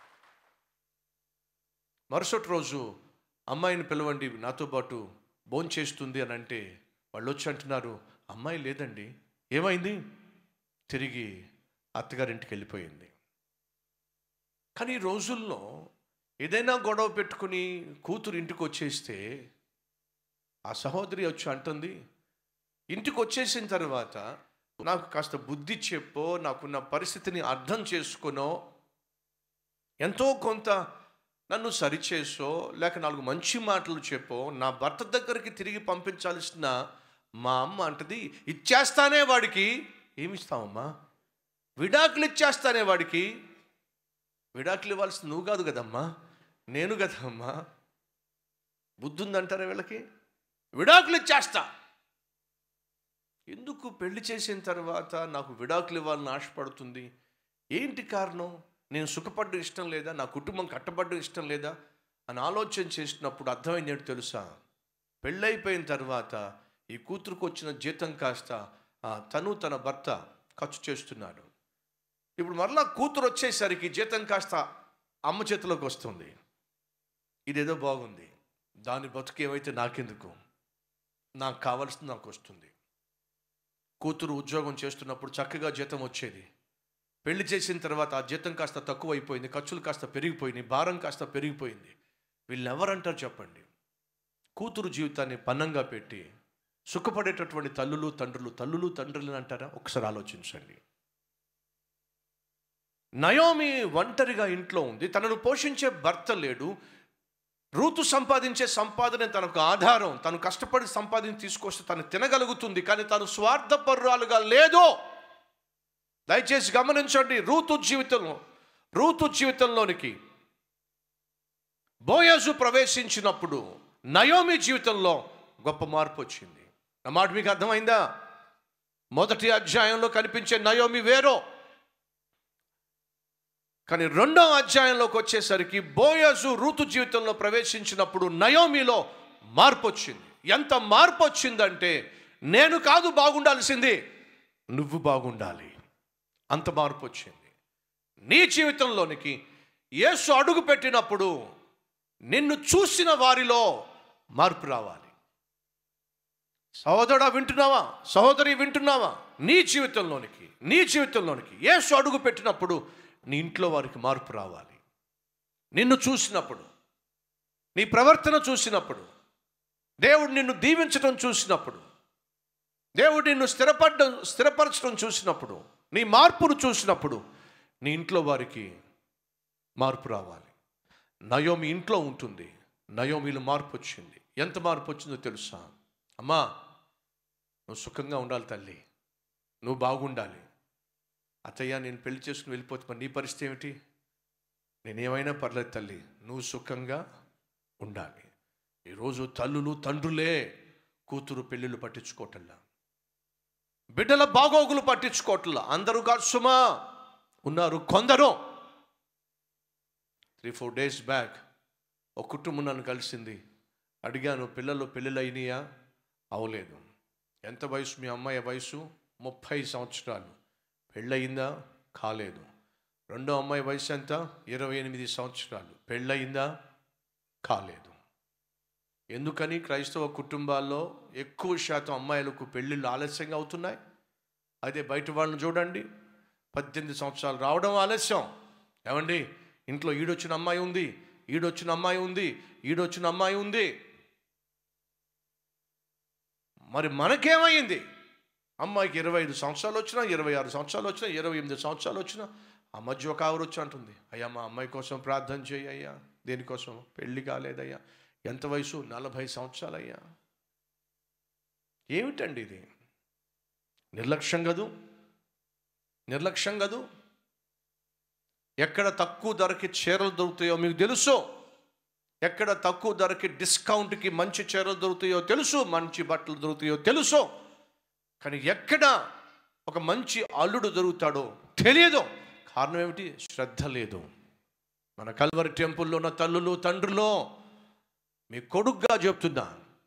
Speaker 4: మరుసటి రోజు అమ్మాయిని పిలవండి నాతో పాటు భోంచేస్తుంది అని అంటే వాళ్ళు వచ్చి అంటున్నారు అమ్మాయి లేదండి ఏమైంది తిరిగి అత్తగారింటికి వెళ్ళిపోయింది కానీ ఈ రోజుల్లో ఏదైనా గొడవ పెట్టుకుని కూతురు ఇంటికి వచ్చేస్తే ఆ సహోదరి వచ్చి అంటుంది ఇంటికి వచ్చేసిన తర్వాత నాకు కాస్త బుద్ధి చెప్పో నాకున్న పరిస్థితిని అర్థం చేసుకునో ఎంతో కొంత నన్ను సరిచేసో లేక నాలుగు మంచి మాటలు చెప్పో నా భర్త దగ్గరికి తిరిగి పంపించాల్సిన మా అమ్మ అంటది ఇచ్చేస్తానే వాడికి ఏమిస్తావమ్మా విడాకులు ఇచ్చేస్తానే వాడికి విడాకులు ఇవ్వాల్సింది నువ్వు కాదు కదమ్మా నేను కదమ్మా బుద్ధి ఉందంటారా వీళ్ళకి విడాకులు ఇచ్చేస్తా ఎందుకు పెళ్లి చేసిన తర్వాత నాకు విడాకులు ఇవ్వాలని ఆశపడుతుంది ఏంటి కారణం నేను సుఖపడ్డం ఇష్టం లేదా నా కుటుంబం కట్టబడ్డం ఇష్టం లేదా అని ఆలోచన చేసినప్పుడు అర్థమైంది ఏంటి తెలుసా పెళ్ళైపోయిన తర్వాత ఈ కూతురుకు వచ్చిన జీతం కాస్త ఆ, తను తన భర్త ఖర్చు చేస్తున్నాడు ఇప్పుడు మరలా కూతురు వచ్చేసరికి జీతం కాస్త అమ్మ చేతిలోకి వస్తుంది ఇదేదో బాగుంది దాని బతుకు ఏమైతే నాకెందుకు నాకు కావాల్సింది నాకు వస్తుంది కూతురు ఉద్యోగం చేస్తున్నప్పుడు చక్కగా జీతం వచ్చేది పెళ్లి చేసిన తర్వాత ఆ జీతం కాస్త తక్కువ అయిపోయింది ఖర్చులు కాస్త పెరిగిపోయినాయి భారం కాస్త పెరిగిపోయింది వీళ్ళు ఎవరంటారు చెప్పండి కూతురు జీవితాన్ని పన్నంగా పెట్టి సుఖపడేటటువంటి తల్లులు తండ్రులు తల్లులు తండ్రులు అంటారా ఒకసారి ఆలోచించండి నయోమి ఒంటరిగా ఇంట్లో ఉంది తనను పోషించే భర్త లేడు రూతు సంపాదించే సంపాదన తనకు ఆధారం తను కష్టపడి సంపాదించి తీసుకొస్తే తను తినగలుగుతుంది కానీ తను స్వార్థపరురాలుగా లేదు దయచేసి గమనించండి రూతు జీవితంలో రూతు జీవితంలోనికి బోయాజు ప్రవేశించినప్పుడు నయోమి జీవితంలో గొప్ప మార్పు వచ్చింది నా మాట మీకు అర్థమైందా మొదటి అధ్యాయంలో కనిపించే నయోమి వేరో కానీ రెండవ అధ్యాయంలోకి వచ్చేసరికి బోయజు ఋతు జీవితంలో ప్రవేశించినప్పుడు నయోమిలో మార్పు వచ్చింది ఎంత మార్పు వచ్చిందంటే నేను కాదు బాగుండాల్సింది నువ్వు బాగుండాలి అంత మార్పు వచ్చింది నీ జీవితంలోనికి యేసు అడుగు పెట్టినప్పుడు నిన్ను చూసిన వారిలో మార్పు రావాలి సహోదరుడా వింటున్నావా సహోదరి వింటున్నావా నీ జీవితంలోనికి నీ జీవితంలోనికి యేసు అడుగు పెట్టినప్పుడు నీ ఇంట్లో వారికి మార్పు రావాలి నిన్ను చూసినప్పుడు నీ ప్రవర్తన చూసినప్పుడు దేవుడు నిన్ను దీవించడం చూసినప్పుడు దేవుడు నిన్ను స్థిరపడడం స్థిరపరచడం చూసినప్పుడు నీ మార్పును చూసినప్పుడు నీ ఇంట్లో వారికి మార్పు రావాలి నయోమి ఇంట్లో ఉంటుంది నయోమిలో మార్పు వచ్చింది ఎంత మార్పు వచ్చిందో తెలుసా అమ్మా నువ్వు సుఖంగా ఉండాలి తల్లి నువ్వు బాగుండాలి అత్తయ్య నేను పెళ్లి చేసుకుని వెళ్ళిపోతే మరి నీ పరిస్థితి ఏమిటి నేనేమైనా పర్లేదు తల్లి నువ్వు సుఖంగా ఉండాలి ఈరోజు తల్లులు తండ్రులే కూతురు పెళ్ళిళ్ళు పట్టించుకోవటల్లా బిడ్డల బాగోగులు పట్టించుకోవట్లా అందరూ కాదు సుమా ఉన్నారు కొందరు త్రీ ఫోర్ డేస్ బ్యాక్ ఒక కుటుంబం నన్ను కలిసింది అడిగాను పిల్లలు పెళ్ళిళ్ళు అయినాయా అవలేదు ఎంత వయసు మీ అమ్మాయి వయసు ముప్పై సంవత్సరాలు పెళ్ళయిందా కాలేదు రెండో అమ్మాయి వయసు ఎంత ఇరవై ఎనిమిది సంవత్సరాలు పెళ్ళయిందా కాలేదు ఎందుకని క్రైస్తవ కుటుంబాల్లో ఎక్కువ శాతం అమ్మాయిలకు పెళ్ళిళ్ళు ఆలస్యంగా అవుతున్నాయి అదే బయట వాళ్ళని చూడండి పద్దెనిమిది సంవత్సరాలు రావడం ఆలస్యం ఏమండి ఇంట్లో ఈడొచ్చిన అమ్మాయి ఉంది ఈడొచ్చిన అమ్మాయి ఉంది ఈడొచ్చిన అమ్మాయి ఉంది మరి మనకేమైంది అమ్మాయికి ఇరవై ఐదు సంవత్సరాలు వచ్చినా ఇరవై ఆరు సంవత్సరాలు వచ్చినా ఇరవై ఎనిమిది సంవత్సరాలు వచ్చినా ఆ మధ్య ఒక ఆవిడ వచ్చి అంటుంది అయ్యా మా అమ్మాయి కోసం ప్రార్థన చేయి అయ్యా దేనికోసం పెళ్లి కాలేదయ్యా ఎంత వయసు నలభై సంవత్సరాలయ్యా ఏమిటండి ఇది నిర్లక్ష్యం కదూ నిర్లక్ష్యం కదూ ఎక్కడ తక్కువ ధరకి చీరలు దొరుకుతాయో మీకు తెలుసు ఎక్కడ తక్కువ ధరకి డిస్కౌంట్కి మంచి చీరలు దొరుకుతాయో తెలుసు మంచి బట్టలు దొరుకుతాయో తెలుసు కానీ ఎక్కడ ఒక మంచి అల్లుడు దొరుకుతాడో తెలియదు కారణం ఏమిటి శ్రద్ధ లేదు మన కల్వరి టెంపుల్లో ఉన్న తల్లులు తండ్రులు మీ కొడుగ్గా చెప్తున్నా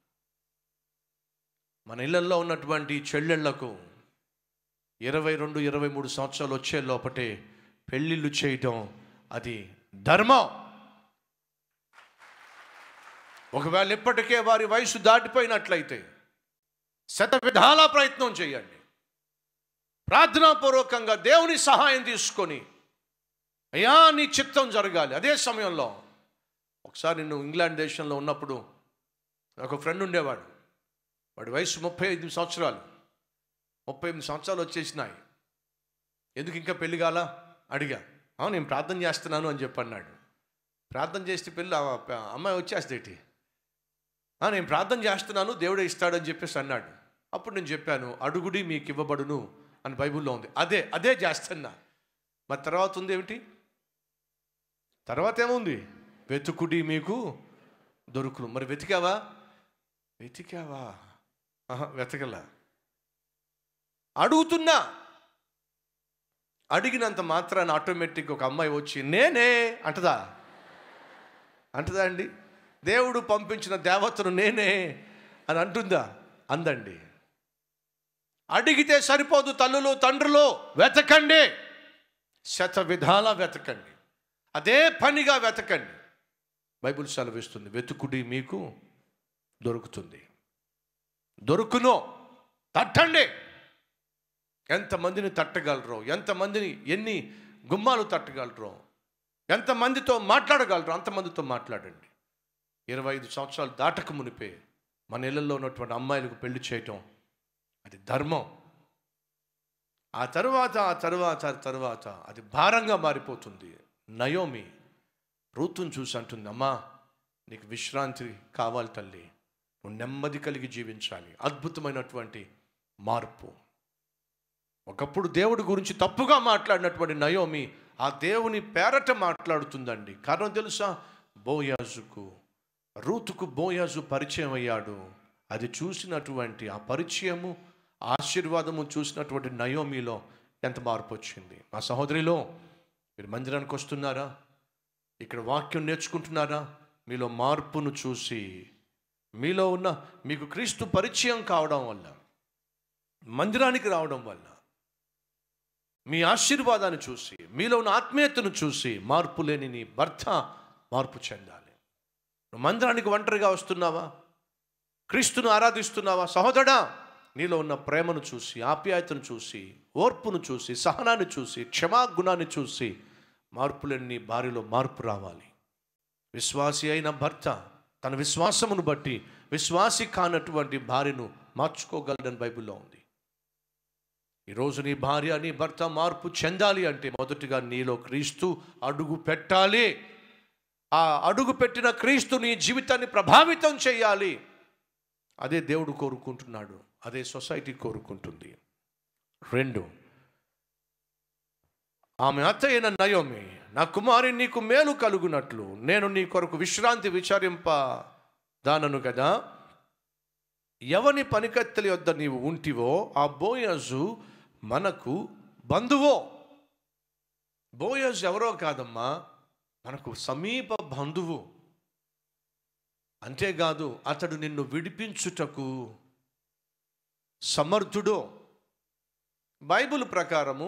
Speaker 4: మన ఇళ్లలో ఉన్నటువంటి చెల్లెళ్లకు ఇరవై రెండు ఇరవై మూడు సంవత్సరాలు వచ్చే లోపటే పెళ్ళిళ్ళు చేయటం అది ధర్మం ఒకవేళ ఇప్పటికే వారి వయసు దాటిపోయినట్లయితే శత విధాల ప్రయత్నం చేయండి ప్రార్థనాపూర్వకంగా దేవుని సహాయం తీసుకొని అయ్యా నీ చిత్తం జరగాలి అదే సమయంలో ఒకసారి నేను ఇంగ్లాండ్ దేశంలో ఉన్నప్పుడు నాకు ఫ్రెండ్ ఉండేవాడు వాడి వయసు ముప్పై ఐదు సంవత్సరాలు ముప్పై ఎనిమిది సంవత్సరాలు వచ్చేసినాయి ఎందుకు ఇంకా పెళ్లి కాల అడిగా "ఆ, నేను ప్రార్థన చేస్తున్నాను అని చెప్పి అన్నాడు ప్రార్థన చేస్తే పెళ్ళి ఆ ప- అమ్మాయి వచ్చేస్తేటి "ఆ, నేను ప్రార్థన చేస్తున్నాను దేవుడే ఇస్తాడని చెప్పేసి అన్నాడు అప్పుడు నేను చెప్పాను అడుగుడి మీకు ఇవ్వబడును అని బైబిల్లో ఉంది అదే అదే చేస్తున్నా మరి తర్వాత ఉంది ఏమిటి తర్వాత ఏముంది వెతుకుడి మీకు దొరుకును మరి వెతికావా వెతికావా ఆహా, వెతకలా అడుగుతున్నా అడిగినంత మాత్రాన ఆటోమేటిక్ ఒక అమ్మాయి వచ్చి నేనే అంటదా అంటదా అండి దేవుడు పంపించిన దేవతను నేనే అని అంటుందా అందండి అడిగితే సరిపోదు తల్లులు తండ్రులు వెతకండి శత విధాల వెతకండి అదే పనిగా వెతకండి బైబిల్ సెలవిస్తుంది వెతుకుడి మీకు దొరుకుతుంది దొరుకును తట్టండి ఎంతమందిని తట్టగలరో ఎంతమందిని ఎన్ని గుమ్మాలు తట్టగలరో ఎంతమందితో మాట్లాడగలరో అంతమందితో మాట్లాడండి ఇరవై ఐదు సంవత్సరాలు దాటక మునిపే మన ఇళ్ళల్లో ఉన్నటువంటి అమ్మాయిలకు పెళ్లి చేయటం అది ధర్మం ఆ తరువాత ఆ తరువాత ఆ తరువాత అది భారంగా మారిపోతుంది నయోమి రూతుని చూసి అంటుంది అమ్మా నీకు విశ్రాంతి కావాలి తల్లి నువ్వు నెమ్మది కలిగి జీవించాలి అద్భుతమైనటువంటి మార్పు ఒకప్పుడు దేవుడి గురించి తప్పుగా మాట్లాడినటువంటి నయోమి ఆ దేవుని పేరట మాట్లాడుతుందండి కారణం తెలుసా బోయాజుకు రూతుకు బోయాజు పరిచయం అయ్యాడు అది చూసినటువంటి ఆ పరిచయము ఆశీర్వాదము చూసినటువంటి నయోమిలో ఎంత మార్పు వచ్చింది మా సహోదరిలో మీరు మందిరానికి వస్తున్నారా ఇక్కడ వాక్యం నేర్చుకుంటున్నారా మీలో మార్పును చూసి మీలో ఉన్న మీకు క్రీస్తు పరిచయం కావడం వల్ల మందిరానికి రావడం వల్ల మీ ఆశీర్వాదాన్ని చూసి మీలో ఉన్న ఆత్మీయతను చూసి మార్పు లేని నీ భర్త మార్పు చెందాలి నువ్వు మందిరానికి ఒంటరిగా వస్తున్నావా క్రీస్తును ఆరాధిస్తున్నావా సహోదరా నీలో ఉన్న ప్రేమను చూసి ఆప్యాయతను చూసి ఓర్పును చూసి సహనాన్ని చూసి క్షమాగుణాన్ని చూసి మార్పు లేని నీ భార్యలో మార్పు రావాలి విశ్వాసి అయిన భర్త తన విశ్వాసమును బట్టి విశ్వాసి కానటువంటి భార్యను మార్చుకోగలడని బైబిల్లో ఉంది ఈరోజు నీ భార్య నీ భర్త మార్పు చెందాలి అంటే మొదటిగా నీలో క్రీస్తు అడుగు పెట్టాలి ఆ అడుగు పెట్టిన క్రీస్తు నీ జీవితాన్ని ప్రభావితం చేయాలి అదే దేవుడు కోరుకుంటున్నాడు అదే సొసైటీ కోరుకుంటుంది రెండు ఆమె అత్త అయిన నయోమి నా కుమారి నీకు మేలు కలుగునట్లు నేను నీ కొరకు విశ్రాంతి విచారింప దానను కదా ఎవని పనికత్తెల యొద్ద నీవు ఉంటివో ఆ బోయజు మనకు బంధువో బోయజ్ ఎవరో కాదమ్మా మనకు సమీప బంధువు అంతేకాదు అతడు నిన్ను విడిపించుటకు సమర్థుడు బైబిల్ ప్రకారము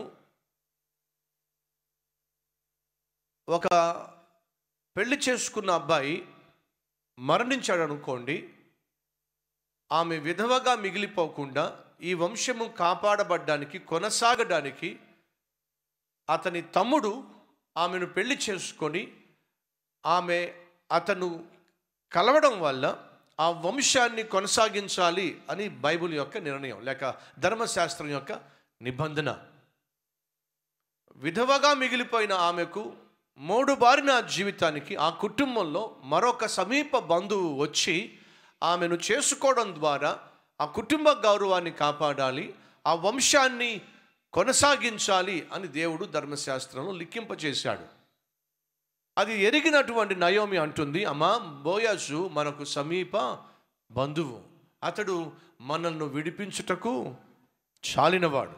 Speaker 4: ఒక పెళ్లి చేసుకున్న అబ్బాయి మరణించాడు అనుకోండి ఆమె విధవగా మిగిలిపోకుండా ఈ వంశము కాపాడబడ్డానికి కొనసాగడానికి అతని తమ్ముడు ఆమెను పెళ్లి చేసుకొని ఆమె అతను కలవడం వల్ల ఆ వంశాన్ని కొనసాగించాలి అని బైబిల్ యొక్క నిర్ణయం లేక ధర్మశాస్త్రం యొక్క నిబంధన విధవగా మిగిలిపోయిన ఆమెకు మూడు బారిన జీవితానికి ఆ కుటుంబంలో మరొక సమీప బంధువు వచ్చి ఆమెను చేసుకోవడం ద్వారా ఆ కుటుంబ గౌరవాన్ని కాపాడాలి ఆ వంశాన్ని కొనసాగించాలి అని దేవుడు ధర్మశాస్త్రంలో లిఖింపచేశాడు అది ఎరిగినటువంటి నయోమి అంటుంది అమ్మా బోయాజు మనకు సమీప బంధువు అతడు మనల్ని విడిపించుటకు చాలినవాడు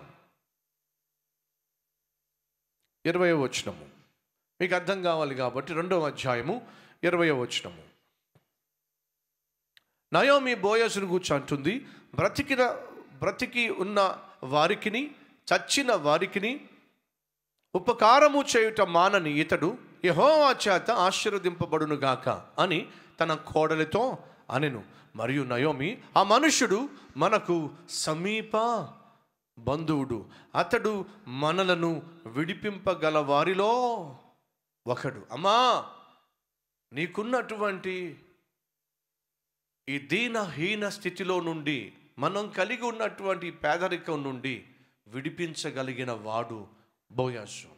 Speaker 4: ఇరవై వచనము మీకు అర్థం కావాలి కాబట్టి రెండవ అధ్యాయము ఇరవై వచనము నయోమి బోయసును కూర్చో అంటుంది బ్రతికిన బ్రతికి ఉన్న వారికిని చచ్చిన వారికిని ఉపకారము చేయుట మానని ఇతడు యహోవా చేత ఆశీర్వదింపబడునుగాక అని తన కోడలితో అనెను మరియు నయోమి ఆ మనుష్యుడు మనకు సమీప బంధువుడు అతడు మనలను విడిపింపగల వారిలో ఒకడు అమ్మా నీకున్నటువంటి ఈ దీనహీన స్థితిలో నుండి మనం కలిగి ఉన్నటువంటి పేదరికం నుండి విడిపించగలిగిన వాడు బోయాసు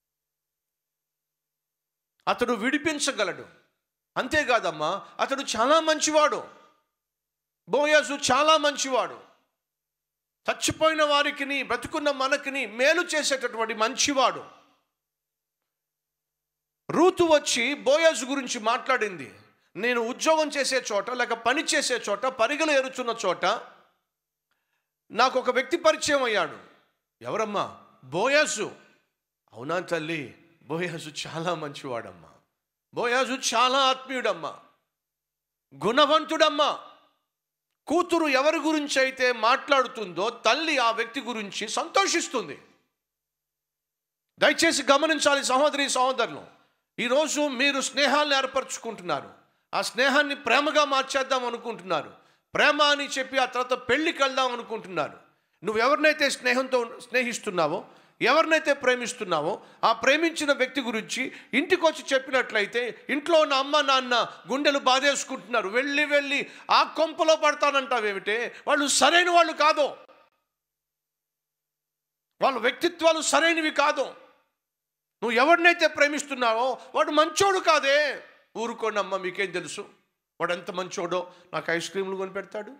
Speaker 4: అతడు విడిపించగలడు అంతేకాదమ్మా అతడు చాలా మంచివాడు బోయాసు చాలా మంచివాడు చచ్చిపోయిన వారికిని బ్రతుకున్న మనకిని మేలు చేసేటటువంటి మంచివాడు రూతు వచ్చి బోయాజు గురించి మాట్లాడింది నేను ఉద్యోగం చేసే చోట లేక పని చేసే చోట పరిగలు ఎరుచున్న చోట నాకు ఒక వ్యక్తి పరిచయం అయ్యాడు ఎవరమ్మా బోయాజు అవునా తల్లి బోయాజు చాలా మంచివాడమ్మా బోయాజు చాలా ఆత్మీయుడమ్మా గుణవంతుడమ్మా కూతురు ఎవరి గురించి అయితే మాట్లాడుతుందో తల్లి ఆ వ్యక్తి గురించి సంతోషిస్తుంది దయచేసి గమనించాలి సహోదరి సహోదరులు ఈరోజు మీరు స్నేహాన్ని ఏర్పరచుకుంటున్నారు ఆ స్నేహాన్ని ప్రేమగా మార్చేద్దాం అనుకుంటున్నారు ప్రేమ అని చెప్పి ఆ తర్వాత పెళ్ళికి వెళ్దాం అనుకుంటున్నారు నువ్వు ఎవరినైతే స్నేహంతో స్నేహిస్తున్నావో ఎవరినైతే ప్రేమిస్తున్నావో ఆ ప్రేమించిన వ్యక్తి గురించి ఇంటికి వచ్చి చెప్పినట్లయితే ఇంట్లో ఉన్న అమ్మ నాన్న గుండెలు బాధేసుకుంటున్నారు వెళ్ళి వెళ్ళి ఆ కొంపలో పడతానంటావేమిటే వాళ్ళు సరైన వాళ్ళు కాదు వాళ్ళ వ్యక్తిత్వాలు సరైనవి కాదు నువ్వు ఎవరినైతే ప్రేమిస్తున్నావో వాడు మంచోడు కాదే ఊరుకోండి అమ్మ మీకేం తెలుసు వాడు ఎంత మంచోడో నాకు ఐస్ క్రీమ్లు కొని పెడతాడు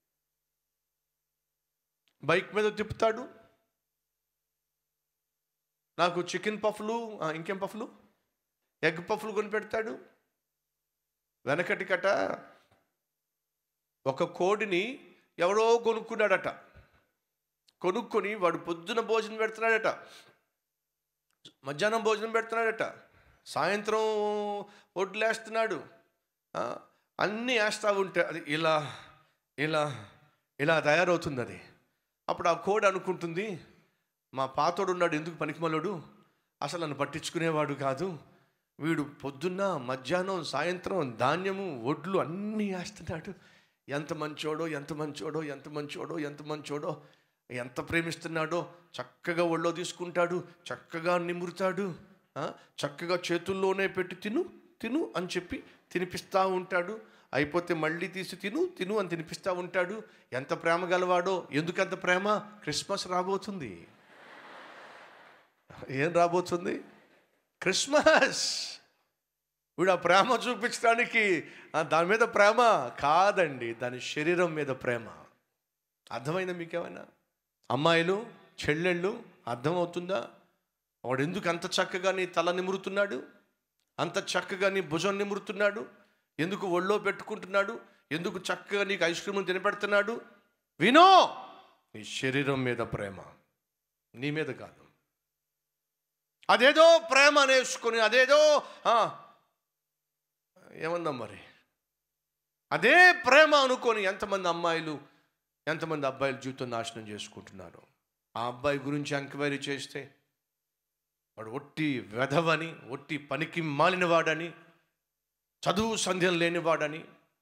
Speaker 4: బైక్ మీద తిప్పుతాడు నాకు చికెన్ పఫ్లు ఆ, ఇంకేం పఫ్లు ఎగ్ పఫ్లు కొని పెడతాడు వెనకటి కట ఒక కోడిని ఎవడో కొనుక్కున్నాడట కొనుక్కొని వాడు పొద్దున భోజనం పెడుతున్నాడట మధ్యాహ్నం భోజనం పెడుతున్నాడట సాయంత్రం ఒడ్లు వేస్తున్నాడు ఆ, అన్నీ వేస్తూ ఉంటే అది ఇలా ఇలా ఇలా తయారవుతుంది అది అప్పుడు ఆ కోడి అనుకుంటుంది మా పాతోడు ఉన్నాడు ఎందుకు పనికిమలుడు అసలు నన్ను పట్టించుకునేవాడు కాదు వీడు పొద్దున్న మధ్యాహ్నం సాయంత్రం ధాన్యము ఒడ్లు అన్నీ వేస్తున్నాడు ఎంత మంచోడో ఎంత మంచోడో ఎంత మంచోడో ఎంత మంచోడో ఎంత ప్రేమిస్తున్నాడో చక్కగా ఒళ్ళో తీసుకుంటాడు చక్కగా నిమురుతాడు ఆ, చక్కగా చేతుల్లోనే పెట్టి తిను తిను అని చెప్పి తినిపిస్తూ ఉంటాడు అయిపోతే మళ్ళీ తీసి తిను తిను అని తినిపిస్తూ ఉంటాడు ఎంత ప్రేమ గలవాడో ఎందుకంత ప్రేమ క్రిస్మస్ రాబోతుంది ఏం రాబోతుంది క్రిస్మస్ వీడు ఆ ప్రేమ చూపించడానికి ఆ, దాని మీద ప్రేమ కాదండి దాని శరీరం మీద ప్రేమ అర్థమైందా మీకేమైనా అమ్మాయిలు చెల్లెళ్ళు అర్థమవుతుందా వాడు ఎందుకు అంత చక్కగా నీ తల నిమురుతున్నాడు అంత చక్కగా నీ భుజం నిమురుతున్నాడు ఎందుకు ఒళ్ళో పెట్టుకుంటున్నాడు ఎందుకు చక్కగా నీకు ఐస్ క్రీమ్ తినపెడుతున్నాడు వినో నీ శరీరం మీద ప్రేమ నీ మీద కాదు అదేదో ప్రేమ అనేసుకొని అదేదో ఆ, ఏమందాం మరి అదే ప్రేమ అనుకొని ఎంతమంది అమ్మాయిలు ఎంతమంది అబ్బాయిలు జీవితం నాశనం చేసుకుంటున్నారు ఆ అబ్బాయి గురించి ఎంక్వైరీ చేస్తే వాడు ఒట్టి వెధవని ఒట్టి పనికి మాలినవాడని చదువు సంధ్యం లేనివాడని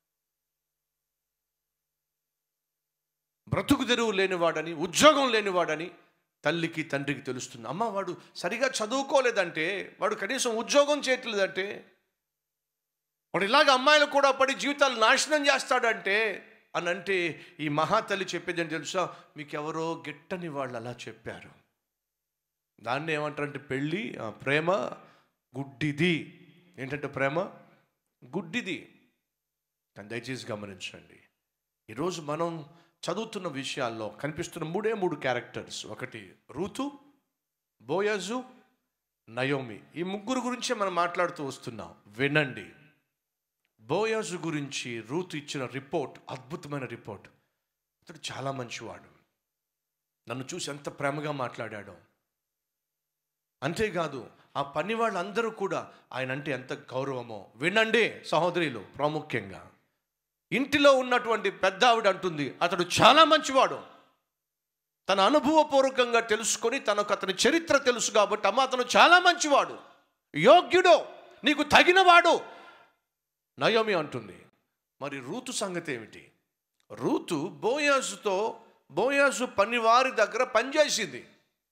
Speaker 4: బ్రతుకు తెరువు లేనివాడని ఉద్యోగం లేనివాడని తల్లికి తండ్రికి తెలుస్తుంది అమ్మ వాడు సరిగా చదువుకోలేదంటే వాడు కనీసం ఉద్యోగం చేయట్లేదంటే వాడు ఇలాగ అమ్మాయిలు కూడా పడి జీవితాలు నాశనం చేస్తాడంటే అని అంటే ఈ మహాతల్లి చెప్పేది అని తెలుసా మీకు ఎవరో గిట్టని వాళ్ళు అలా చెప్పారు దాన్ని ఏమంటారంటే పెళ్ళి ఆ, ప్రేమ గుడ్డిది ఏంటంటే ప్రేమ గుడ్డిది కానీ దయచేసి గమనించండి ఈరోజు మనం చదువుతున్న విషయాల్లో కనిపిస్తున్న మూడే మూడు క్యారెక్టర్స్ ఒకటి రూతు బోయజు నయోమి ఈ ముగ్గురు గురించే మనం మాట్లాడుతూ వస్తున్నాం వినండి బోయాజు గురించి రూతు ఇచ్చిన రిపోర్ట్ అద్భుతమైన రిపోర్ట్ అతడు చాలా మంచివాడు నన్ను చూసి ఎంత ప్రేమగా మాట్లాడాడో అంతేకాదు ఆ పని వాళ్ళందరూ కూడా ఆయన అంటే ఎంత గౌరవమో వినండి సహోదరులు ప్రాముఖ్యంగా ఇంటిలో ఉన్నటువంటి పెద్ద ఆవిడ అంటుంది అతడు చాలా మంచివాడు తన అనుభవపూర్వకంగా తెలుసుకొని తనకు అతని చరిత్ర తెలుసు కాబట్టి అమ్మ అతను చాలా మంచివాడు యోగ్యుడు నీకు తగినవాడు నయోమి అంటుంది మరి రూతు సంగతి ఏమిటి రూతు బోయాజుతో బోయాజు పనివారి దగ్గర పనిచేసింది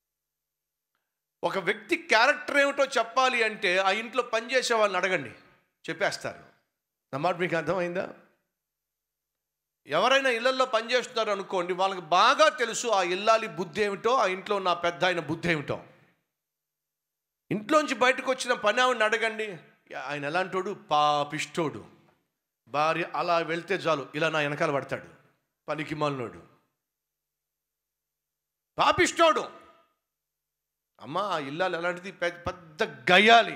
Speaker 4: ఒక వ్యక్తి క్యారెక్టర్ ఏమిటో చెప్పాలి అంటే ఆ ఇంట్లో పనిచేసే వాళ్ళని అడగండి చెప్పేస్తారు నా మాట మీకు అర్థమైందా ఎవరైనా ఇళ్లలో పనిచేస్తున్నారు అనుకోండి వాళ్ళకి బాగా తెలుసు ఆ ఇల్లాలి బుద్ధి ఏమిటో ఆ ఇంట్లో ఉన్న ఆ పెద్ద ఆయన బుద్ధి ఏమిటో ఇంట్లోంచి బయటకు వచ్చిన పని ఆవిడని అడగండి ఆయన ఎలాంటోడు పాపిష్టోడు భార్య అలా వెళ్తే చాలు ఇలా నా వెనకాల పడతాడు పనికి మాలినోడు పాపిష్టోడు అమ్మ ఆ ఇల్లాలు ఎలాంటిది పెద్ద పెద్ద గయ్యాలి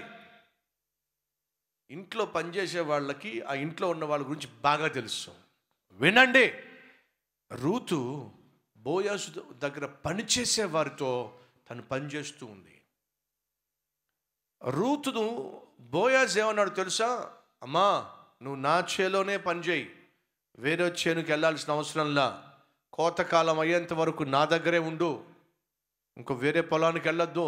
Speaker 4: ఇంట్లో పనిచేసే వాళ్ళకి ఆ ఇంట్లో ఉన్న వాళ్ళ గురించి బాగా తెలుసు వినండి రూతు బోయాసు దగ్గర పనిచేసే వారితో తను పనిచేస్తూ ఉంది రూతును బోయాజ్ ఏమన్నాడు తెలుసా అమ్మా నువ్వు నా చేలోనే పనిచేయి వేరే చేనుకి వెళ్ళాల్సిన అవసరంలా కోతకాలం అయ్యేంత వరకు నా దగ్గరే ఉండు ఇంకో వేరే పొలానికి వెళ్ళొద్దు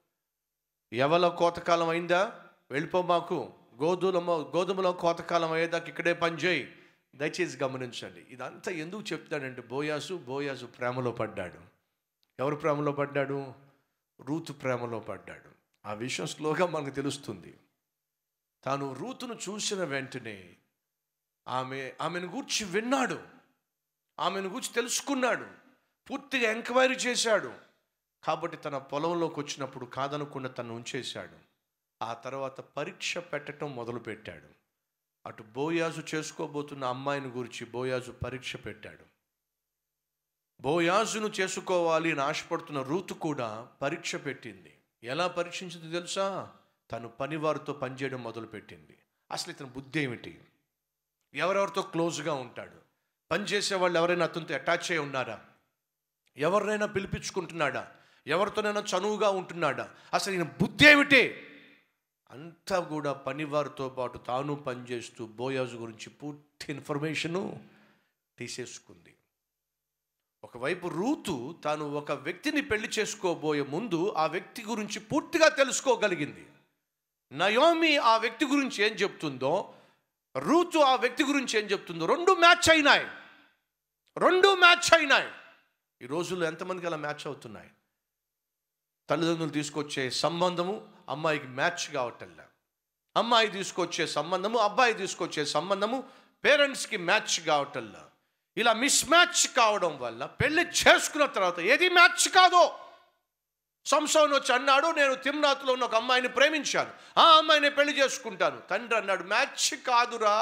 Speaker 4: ఎవలో కోతకాలం అయిందా వెళ్ళిపో మాకు గోధుమ గోధుమలో కోతకాలం అయ్యేదాకా ఇక్కడే పనిచేయి దయచేసి గమనించండి ఇదంతా ఎందుకు చెప్తాడంటే బోయాసు బోయాసు ప్రేమలో పడ్డాడు ఎవరు ప్రేమలో పడ్డాడు రూతు ప్రేమలో పడ్డాడు ఆ విషయం స్లోగా మనకు తెలుస్తుంది తాను రూతును చూసిన వెంటనే ఆమె ఆమెను గూర్చి విన్నాడు ఆమెను గూర్చి తెలుసుకున్నాడు పూర్తిగా ఎంక్వైరీ చేశాడు కాబట్టి తన పొలంలోకి వచ్చినప్పుడు కాదనకుండా తను ఉంచేశాడు ఆ తర్వాత పరీక్ష పెట్టడం మొదలుపెట్టాడు అటు బోయాజు చేసుకోబోతున్న అమ్మాయిని గురించి బోయాజు పరీక్ష పెట్టాడు బోయాజును చేసుకోవాలి అని ఆశపడుతున్న రూతు కూడా పరీక్ష పెట్టింది ఎలా పరీక్షించింది తెలుసా తను పనివారితో పనిచేయడం మొదలుపెట్టింది అసలు ఇతని బుద్ధి ఏమిటి ఎవరెవరితో క్లోజ్గా ఉంటాడు పనిచేసే వాళ్ళు ఎవరైనా అతనితో అటాచ్ అయి ఉన్నారా ఎవరినైనా పిలిపించుకుంటున్నాడా ఎవరితోనైనా చనువుగా ఉంటున్నాడా అసలు ఈయన బుద్ధి ఏమిటి అంతా కూడా పనివారితో పాటు తాను పనిచేస్తూ బోయాజు గురించి పూర్తి ఇన్ఫర్మేషను తీసేసుకుంది ఒకవైపు రూతు తాను ఒక వ్యక్తిని పెళ్లి చేసుకోబోయే ముందు ఆ వ్యక్తి గురించి పూర్తిగా తెలుసుకోగలిగింది నయోమి ఆ వ్యక్తి గురించి ఏం చెప్తుందో రూతు ఆ వ్యక్తి గురించి ఏం చెప్తుందో రెండు మ్యాచ్ అయినాయి రెండు మ్యాచ్ అయినాయి ఈ రోజుల్లో ఎంతమందికి అలా మ్యాచ్ అవుతున్నాయి తల్లిదండ్రులు తీసుకొచ్చే సంబంధము అమ్మాయికి మ్యాచ్ కావటంలా అమ్మాయి తీసుకొచ్చే సంబంధము అబ్బాయి తీసుకొచ్చే సంబంధము పేరెంట్స్కి మ్యాచ్ కావటంలా ఇలా మిస్ మ్యాచ్ కావడం వల్ల పెళ్లి చేసుకున్న తర్వాత ఏది మ్యాచ్ కాదో సంసోన్ వచ్చి అన్నాడు నేను తిమ్నాథ్లో ఉన్న ఒక అమ్మాయిని ప్రేమించాను ఆ అమ్మాయిని పెళ్లి చేసుకుంటాను తండ్రి అన్నాడు మ్యాచ్ కాదురా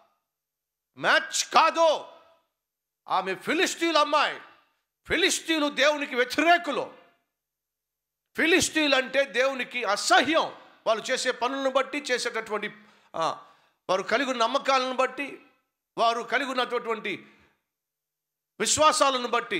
Speaker 4: మ్యాచ్ కాదు ఆమె ఫిలిస్తీన్ అమ్మాయి ఫిలిస్తీన్లు దేవునికి వ్యతిరేకులు ఫిలిస్తీన్లు అంటే దేవునికి అసహ్యం వాళ్ళు చేసే పనులను బట్టి చేసేటటువంటి ఆ, వారు కలిగి ఉన్న నమ్మకాలను బట్టి వారు కలిగి ఉన్నటువంటి విశ్వాసాలను బట్టి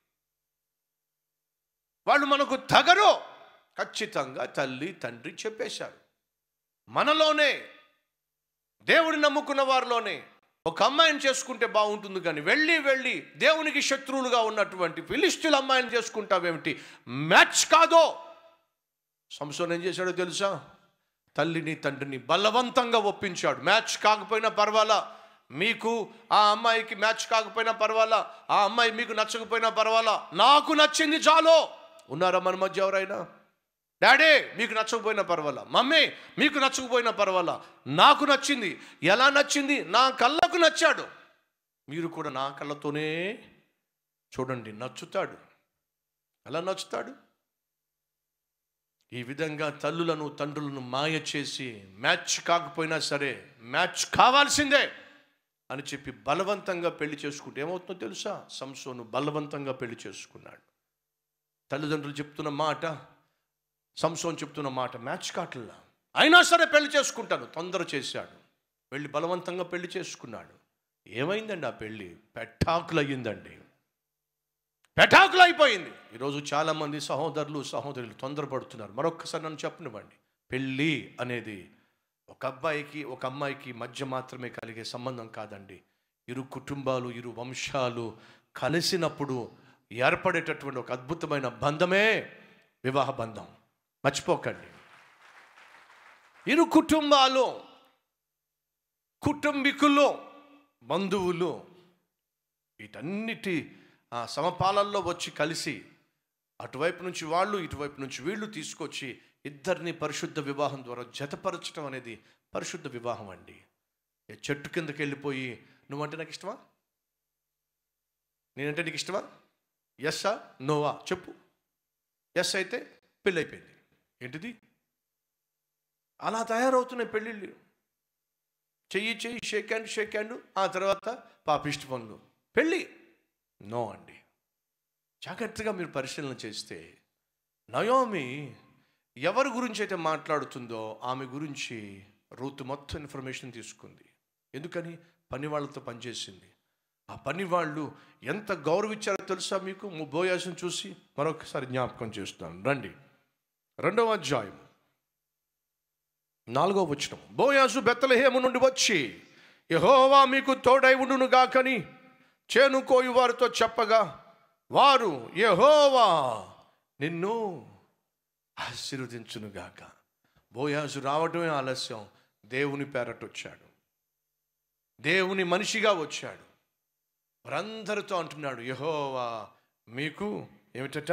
Speaker 4: వాళ్ళు మనకు తగరు ఖచ్చితంగా తల్లి తండ్రి చెప్పేశారు మనలోనే దేవుడిని నమ్ముకున్న వారిలోనే ఒక అమ్మాయిని చేసుకుంటే బాగుంటుంది కానీ వెళ్ళి వెళ్ళి దేవునికి శత్రువులుగా ఉన్నటువంటి ఫిలిస్టీన్ అమ్మాయిని చేసుకుంటావేమిటి మ్యాచ్ కాదో సంసోన్ ఏం చేశాడో తెలుసా తల్లిని తండ్రిని బలవంతంగా ఒప్పించాడు మ్యాచ్ కాకపోయినా పర్వాలా మీకు ఆ అమ్మాయికి మ్యాచ్ కాకపోయినా పర్వాలా ఆ అమ్మాయి మీకు నచ్చకపోయినా పర్వాలా నాకు నచ్చింది చాలు ఉన్నారా మన మధ్య ఎవరైనా డాడీ మీకు నచ్చకపోయినా పర్వాలా మమ్మీ మీకు నచ్చకపోయినా పర్వాలా నాకు నచ్చింది ఎలా నచ్చింది నా కళ్ళకు నచ్చాడు మీరు కూడా నా కళ్ళతోనే చూడండి నచ్చుతాడు ఎలా నచ్చుతాడు ఈ విధంగా తల్లులను తండ్రులను మాయ చేసి మ్యాచ్ కాకపోయినా సరే మ్యాచ్ కావాల్సిందే అని చెప్పి బలవంతంగా పెళ్లి చేసుకుంటే ఏమవుతుందో తెలుసా సంసోను బలవంతంగా పెళ్లి చేసుకున్నాడు తల్లిదండ్రులు చెప్తున్న మాట సంసోన్ చెప్తున్న మాట మ్యాచ్ కావట్లా అయినా సరే పెళ్లి చేసుకుంటాను తొందర చేశాడు వెళ్ళి బలవంతంగా పెళ్లి చేసుకున్నాడు ఏమైందండి ఆ పెళ్ళి పెట్టాకులు అయ్యిందండి పెటాకులు అయిపోయింది ఈరోజు చాలామంది సహోదరులు సహోదరులు తొందరపడుతున్నారు మరొక్కసారి నన్ను చెప్పనివ్వండి పెళ్ళి అనేది ఒక అబ్బాయికి ఒక అమ్మాయికి మధ్య మాత్రమే కలిగే సంబంధం కాదండి ఇరు కుటుంబాలు ఇరు వంశాలు కలిసినప్పుడు ఏర్పడేటటువంటి ఒక అద్భుతమైన బంధమే వివాహ బంధం మర్చిపోకండి ఇరు కుటుంబాలు కుటుంబీకులు బంధువులు వీటన్నిటి ఆ సమపాలల్లో వచ్చి కలిసి అటువైపు నుంచి వాళ్ళు ఇటువైపు నుంచి వీళ్ళు తీసుకొచ్చి ఇద్దరిని పరిశుద్ధ వివాహం ద్వారా జతపరచడం అనేది పరిశుద్ధ వివాహం అండి ఏ చెట్టు కిందకి వెళ్ళిపోయి నువ్వంటే నాకు ఇష్టమా నేనంటే నీకు ఇష్టమా ఎస్సా నోవా చెప్పు ఎస్ అయితే పెళ్ళి అయిపోయింది ఏంటిది అలా తయారవుతున్నాయి పెళ్ళిళ్ళు చెయ్యి చెయ్యి షేక్ హ్యాండ్ షేక్ హ్యాండ్ ఆ తర్వాత పాపిష్టి పనులు పెళ్ళి నో అండి జాగ్రత్తగా మీరు పరిశీలన చేస్తే నయోమి ఎవరి గురించి అయితే మాట్లాడుతుందో ఆమె గురించి రూత్ మొత్తం ఇన్ఫర్మేషన్ తీసుకుంది ఎందుకని పని వాళ్ళతో పనిచేసింది ఆ పని వాళ్ళు ఎంత గౌరవించారో తెలుసా మీకు బోయాసం చూసి మరొకసారి జ్ఞాపకం చేస్తాను రండి రెండవ అధ్యాయం నాలుగో వచనం బోయాసు బెత్తలహేము నుండి వచ్చి యహోవా మీకు తోడై ఉండును గాకని చేను కోయి వారితో చెప్పగా వారు యహోవా నిన్ను ఆశీర్వదించునుగాక బోయాసు రావటమే ఆలస్యం దేవుని పేరట వచ్చాడు దేవుని మనిషిగా వచ్చాడు వారందరితో అంటున్నాడు యహోవా మీకు ఏమిటట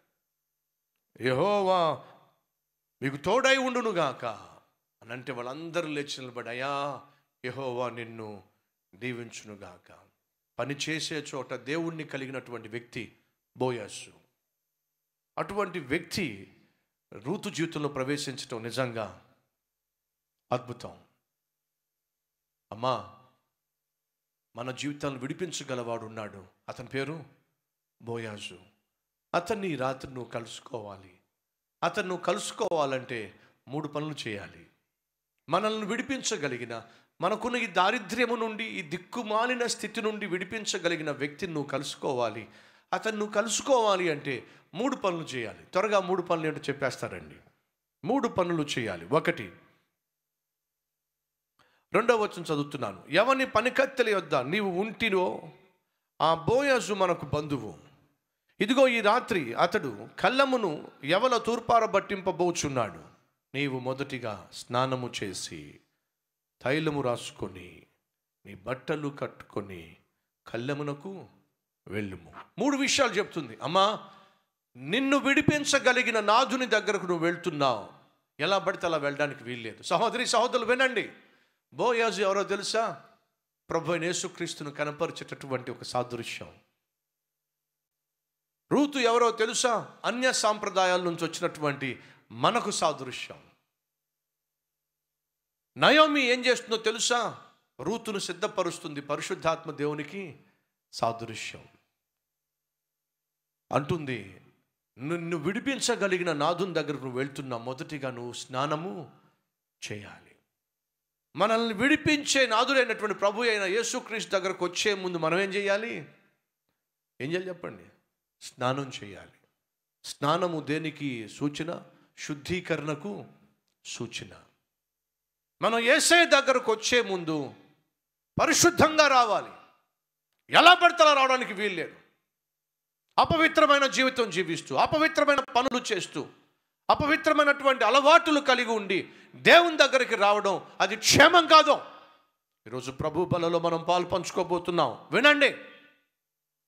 Speaker 4: యహోవా మీకు తోడై ఉండునుగాక అని అంటే వాళ్ళందరూ లేచి నిలబడి అయా యహోవా నిన్ను దీవించునుగాక పని చేసే చోట దేవుణ్ణి కలిగినటువంటి వ్యక్తి బోయాసు అటువంటి వ్యక్తి రూతు జీవితంలో ప్రవేశించడం నిజంగా అద్భుతం అమ్మా మన జీవితాలను విడిపించగలవాడు ఉన్నాడు అతని పేరు బోయాజు అతన్ని ఈ రాత్రి నువ్వు కలుసుకోవాలి అతను నువ్వు కలుసుకోవాలంటే మూడు పనులు చేయాలి మనల్ని విడిపించగలిగిన మనకున్న ఈ దారిద్ర్యము నుండి ఈ దిక్కుమాలిన స్థితి నుండి విడిపించగలిగిన వ్యక్తిని నువ్వు కలుసుకోవాలి అతను నువ్వు కలుసుకోవాలి అంటే మూడు పనులు చేయాలి త్వరగా మూడు పనులు ఏంటో చెప్పేస్తారండి మూడు పనులు చేయాలి ఒకటి రెండవ వచ్చిన చదువుతున్నాను ఎవని పనికత్తెల యొద్ద నీవు ఉంటినో ఆ బోయజు మనకు బంధువు ఇదిగో ఈ రాత్రి అతడు కళ్ళమును ఎవల తూర్పార బట్టింపబోచున్నాడు నీవు మొదటిగా స్నానము చేసి తైలము రాసుకొని నీ బట్టలు కట్టుకొని కళ్ళమునకు వెళ్ళుము మూడు విషయాలు చెప్తుంది అమ్మా నిన్ను విడిపించగలిగిన నాథుని దగ్గరకు నువ్వు వెళ్తున్నావు ఎలా పడితే అలా వెళ్ళడానికి వీల్లేదు సహోదరి సహోదరులు వినండి బోయాజు ఎవరో తెలుసా ప్రభు అయిన యేసుక్రీస్తును కనపరిచేటటువంటి ఒక సాదృశ్యం రూతు ఎవరో తెలుసా అన్య సాంప్రదాయాల నుంచి వచ్చినటువంటి మనకు సాదృశ్యం నయోమి ఏం చేస్తుందో తెలుసా రూతును సిద్ధపరుస్తుంది పరిశుద్ధాత్మ దేవునికి సాదృశ్యం అంటుంది నిన్ను విడిపించగలిగిన నాదుని దగ్గరకు నువ్వు వెళ్తున్నా మొదటిగా నువ్వు స్నానము చేయాలి మనల్ని విడిపించే నాదుడైనటువంటి ప్రభు అయిన యేసుక్రీస్తు దగ్గరకు వచ్చే ముందు మనం ఏం చేయాలి ఏం చేయాలి చెప్పండి స్నానం చేయాలి స్నానము దేనికి సూచన శుద్ధీకరణకు సూచన మనం ఏసే దగ్గరకు వచ్చే ముందు పరిశుద్ధంగా రావాలి ఎలా పడితే అలా రావడానికి వీల్లేదు అపవిత్రమైన జీవితం జీవిస్తూ అపవిత్రమైన పనులు చేస్తూ అపవిత్రమైనటువంటి అలవాటులు కలిగి ఉండి దేవుని దగ్గరికి రావడం అది క్షేమం కాదు ఈరోజు ప్రభు బలలో మనం పాలు పంచుకోబోతున్నాం వినండి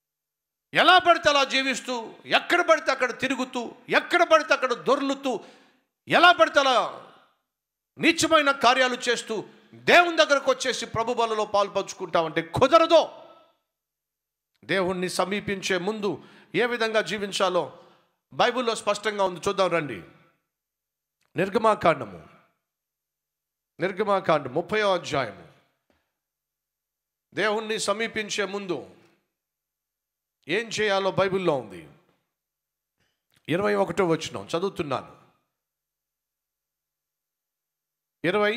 Speaker 4: ఎలా పడితే అలా జీవిస్తూ ఎక్కడ పడితే అక్కడ తిరుగుతూ ఎక్కడ పడితే అక్కడ దొర్లుతూ ఎలా పడితే అలా నీచమైన కార్యాలు చేస్తూ దేవుని దగ్గరకు వచ్చేసి ప్రభు బలలో పాలు పంచుకుంటామంటే కుదరదు దేవుణ్ణి సమీపించే ముందు ఏ విధంగా జీవించాలో బైబిల్లో స్పష్టంగా ఉంది చూద్దాం రండి నిర్గమాకాండము నిర్గమాకాండం ముప్పై అధ్యాయము దేవుణ్ణి సమీపించే ముందు ఏం చేయాలో బైబిల్లో ఉంది ఇరవై ఒకటో వచ్చిన చదువుతున్నాను ఇరవై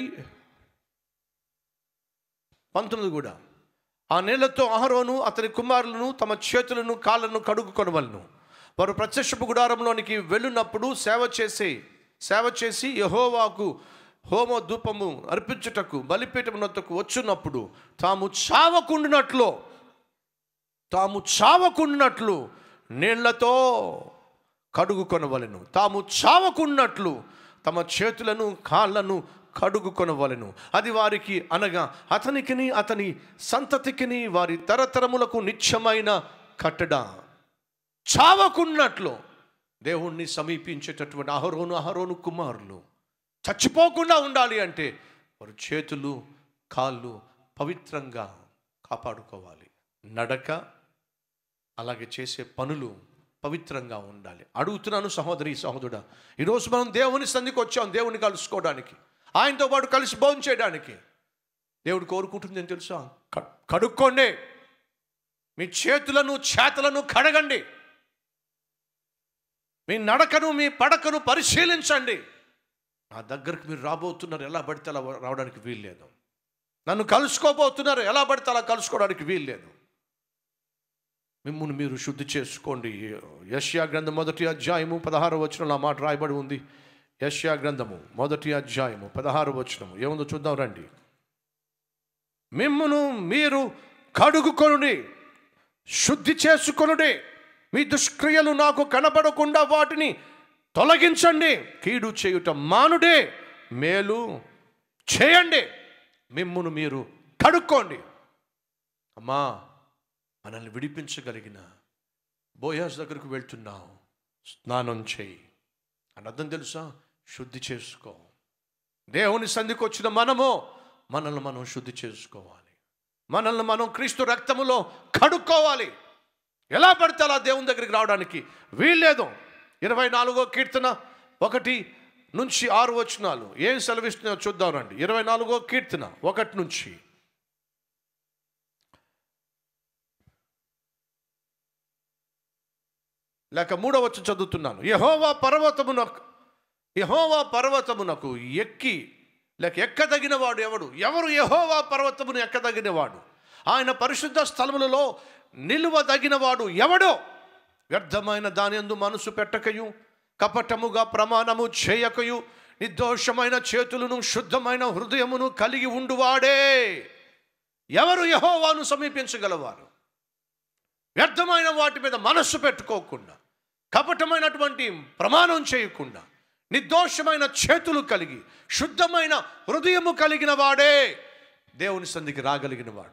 Speaker 4: పంతొమ్మిది కూడా ఆ నీళ్లతో అహరోను అతని కుమారులను తమ చేతులను కాళ్ళను కడుగుకొనవలను వారు ప్రత్యక్షపు గుడారంలోనికి వెళ్ళినప్పుడు సేవ చేసి సేవ చేసి యహోవాకు హోమ ధూపము అర్పించుటకు బలిపీఠమునొద్దకు వచ్చున్నప్పుడు తాము చావకుండినట్లు తాము చావకున్నట్లు నీళ్లతో కడుగుకొనవలెను తాము చావకున్నట్లు తమ చేతులను కాళ్ళను కడుగుకొనవలెను అది వారికి అనగా అతనికిని అతని సంతతికిని వారి తరతరములకు నిత్యమైన కట్టడ చావకున్నట్లు దేవుణ్ణి సమీపించేటటువంటి అహరోను అహరోను కుమారులు చచ్చిపోకుండా ఉండాలి అంటే వారి చేతులు కాళ్ళు పవిత్రంగా కాపాడుకోవాలి నడక అలాగే చేసే పనులు పవిత్రంగా ఉండాలి అడుగుతున్నాను సహోదరి సహోదరుడా ఈరోజు మనం దేవుని సంధికి వచ్చాం దేవుని కలుసుకోవడానికి ఆయనతో పాటు కలిసి భోజనం చేయడానికి దేవుడు కోరుకుంటుంది అని తెలుసా క- కడుక్కోండి మీ చేతులను చేతలను కడగండి మీ నడకను మీ పడకను పరిశీలించండి నా దగ్గరికి మీరు రాబోతున్నారు ఎలా పడితే అలా రావడానికి వీల్లేదు నన్ను కలుసుకోబోతున్నారు ఎలా పడితే అలా కలుసుకోవడానికి వీల్లేదు మిమ్మల్ని మీరు శుద్ధి చేసుకోండి యష్యా గ్రంథం మొదటి అధ్యాయము పదహారు వచనంలో ఆ మాట రాయబడి ఉంది యష్యా గ్రంథము మొదటి అధ్యాయము పదహారు వచనము ఏముందో చూద్దాం రండి మిమ్మును మీరు కడుగుకొనుడి శుద్ధి చేసుకొనుడి మీ దుష్క్రియలు నాకు కనబడకుండా వాటిని తొలగించండి కీడు చేయుట మానుడే మేలు చేయండి మిమ్మును మీరు కడుక్కోండి అమ్మా మనల్ని విడిపించగలిగిన బోయాస్ దగ్గరకు వెళ్తున్నావు స్నానం చేయి అని అర్థం తెలుసా శుద్ధి చేసుకో దేవుని సంధికి వచ్చిన మనము మనల్ని మనం శుద్ధి చేసుకోవాలి మనల్ని మనం క్రీస్తు రక్తములో కడుక్కోవాలి ఎలా పడితే అలా దేవుని దగ్గరికి రావడానికి వీల్లేదు ఇరవై నాలుగో కీర్తన ఒకటి నుంచి ఆరు వచనాలు ఏం సెలవిస్తున్నాయో చూద్దాం రండి ఇరవై నాలుగో కీర్తన ఒకటి నుంచి లేక మూడవ వచ్చి చదువుతున్నాను యహోవా పర్వతమునకు యహోవా పర్వతమునకు ఎక్కి లేక ఎక్కదగిన వాడు ఎవడు ఎవరు యహోవా పర్వతమును ఎక్కదగిన వాడు ఆయన పరిశుద్ధ స్థలములలో నిలువదగిన వాడు ఎవడో వ్యర్థమైన దాని యందు మనసు పెట్టకయు కపటముగా ప్రమాణము చేయకయు నిర్దోషమైన చేతులను శుద్ధమైన హృదయమును కలిగి ఉండువాడే ఎవరు యహోవాను సమీపించగలవారు వ్యర్థమైన వాటి మీద మనస్సు పెట్టుకోకుండా కపటమైనటువంటి ప్రమాణం చేయకుండా నిర్దోషమైన చేతులు కలిగి శుద్ధమైన హృదయము కలిగిన వాడే దేవుని సంధికి రాగలిగిన వాడు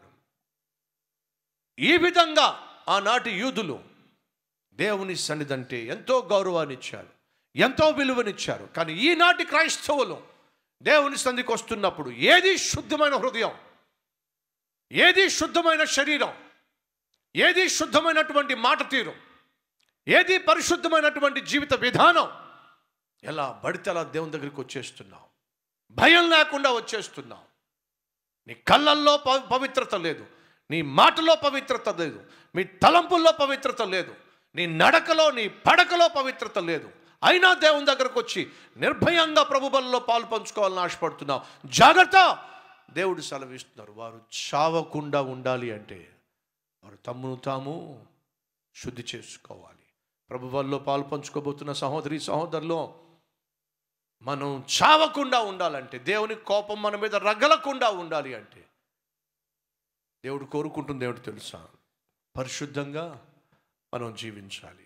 Speaker 4: ఈ విధంగా ఆనాటి యూదులు దేవుని సన్నిధంటే ఎంతో గౌరవాన్ని ఇచ్చారు ఎంతో విలువనిచ్చారు కానీ ఈనాటి క్రైస్తవులు దేవుని సంధికి వస్తున్నప్పుడు ఏది శుద్ధమైన హృదయం ఏది శుద్ధమైన శరీరం ఏది శుద్ధమైనటువంటి మాట తీరు ఏది పరిశుద్ధమైనటువంటి జీవిత విధానం ఎలా పడితే అలా దేవుని దగ్గరికి వచ్చేస్తున్నావు భయం లేకుండా వచ్చేస్తున్నావు నీ కళ్ళల్లో ప- పవిత్రత లేదు నీ మాటలో పవిత్రత లేదు మీ తలంపుల్లో పవిత్రత లేదు నీ నడకలో నీ పడకలో పవిత్రత లేదు అయినా దేవుని దగ్గరకు వచ్చి నిర్భయంగా ప్రభు బలలో పాలు పంచుకోవాలని ఆశపడుతున్నావు జాగ్రత్త దేవుడు సెలవిస్తున్నారు వారు చావకుండా ఉండాలి అంటే వారు తమ్మును తాము శుద్ధి చేసుకోవాలి ప్రభు వల్ల పాలు పంచుకోబోతున్న సహోదరి సహోదరులో మనం చావకుండా ఉండాలంటే దేవుని కోపం మన మీద రగలకుండా ఉండాలి అంటే దేవుడు కోరుకుంటుంది ఏమిటి తెలుసా పరిశుద్ధంగా మనం జీవించాలి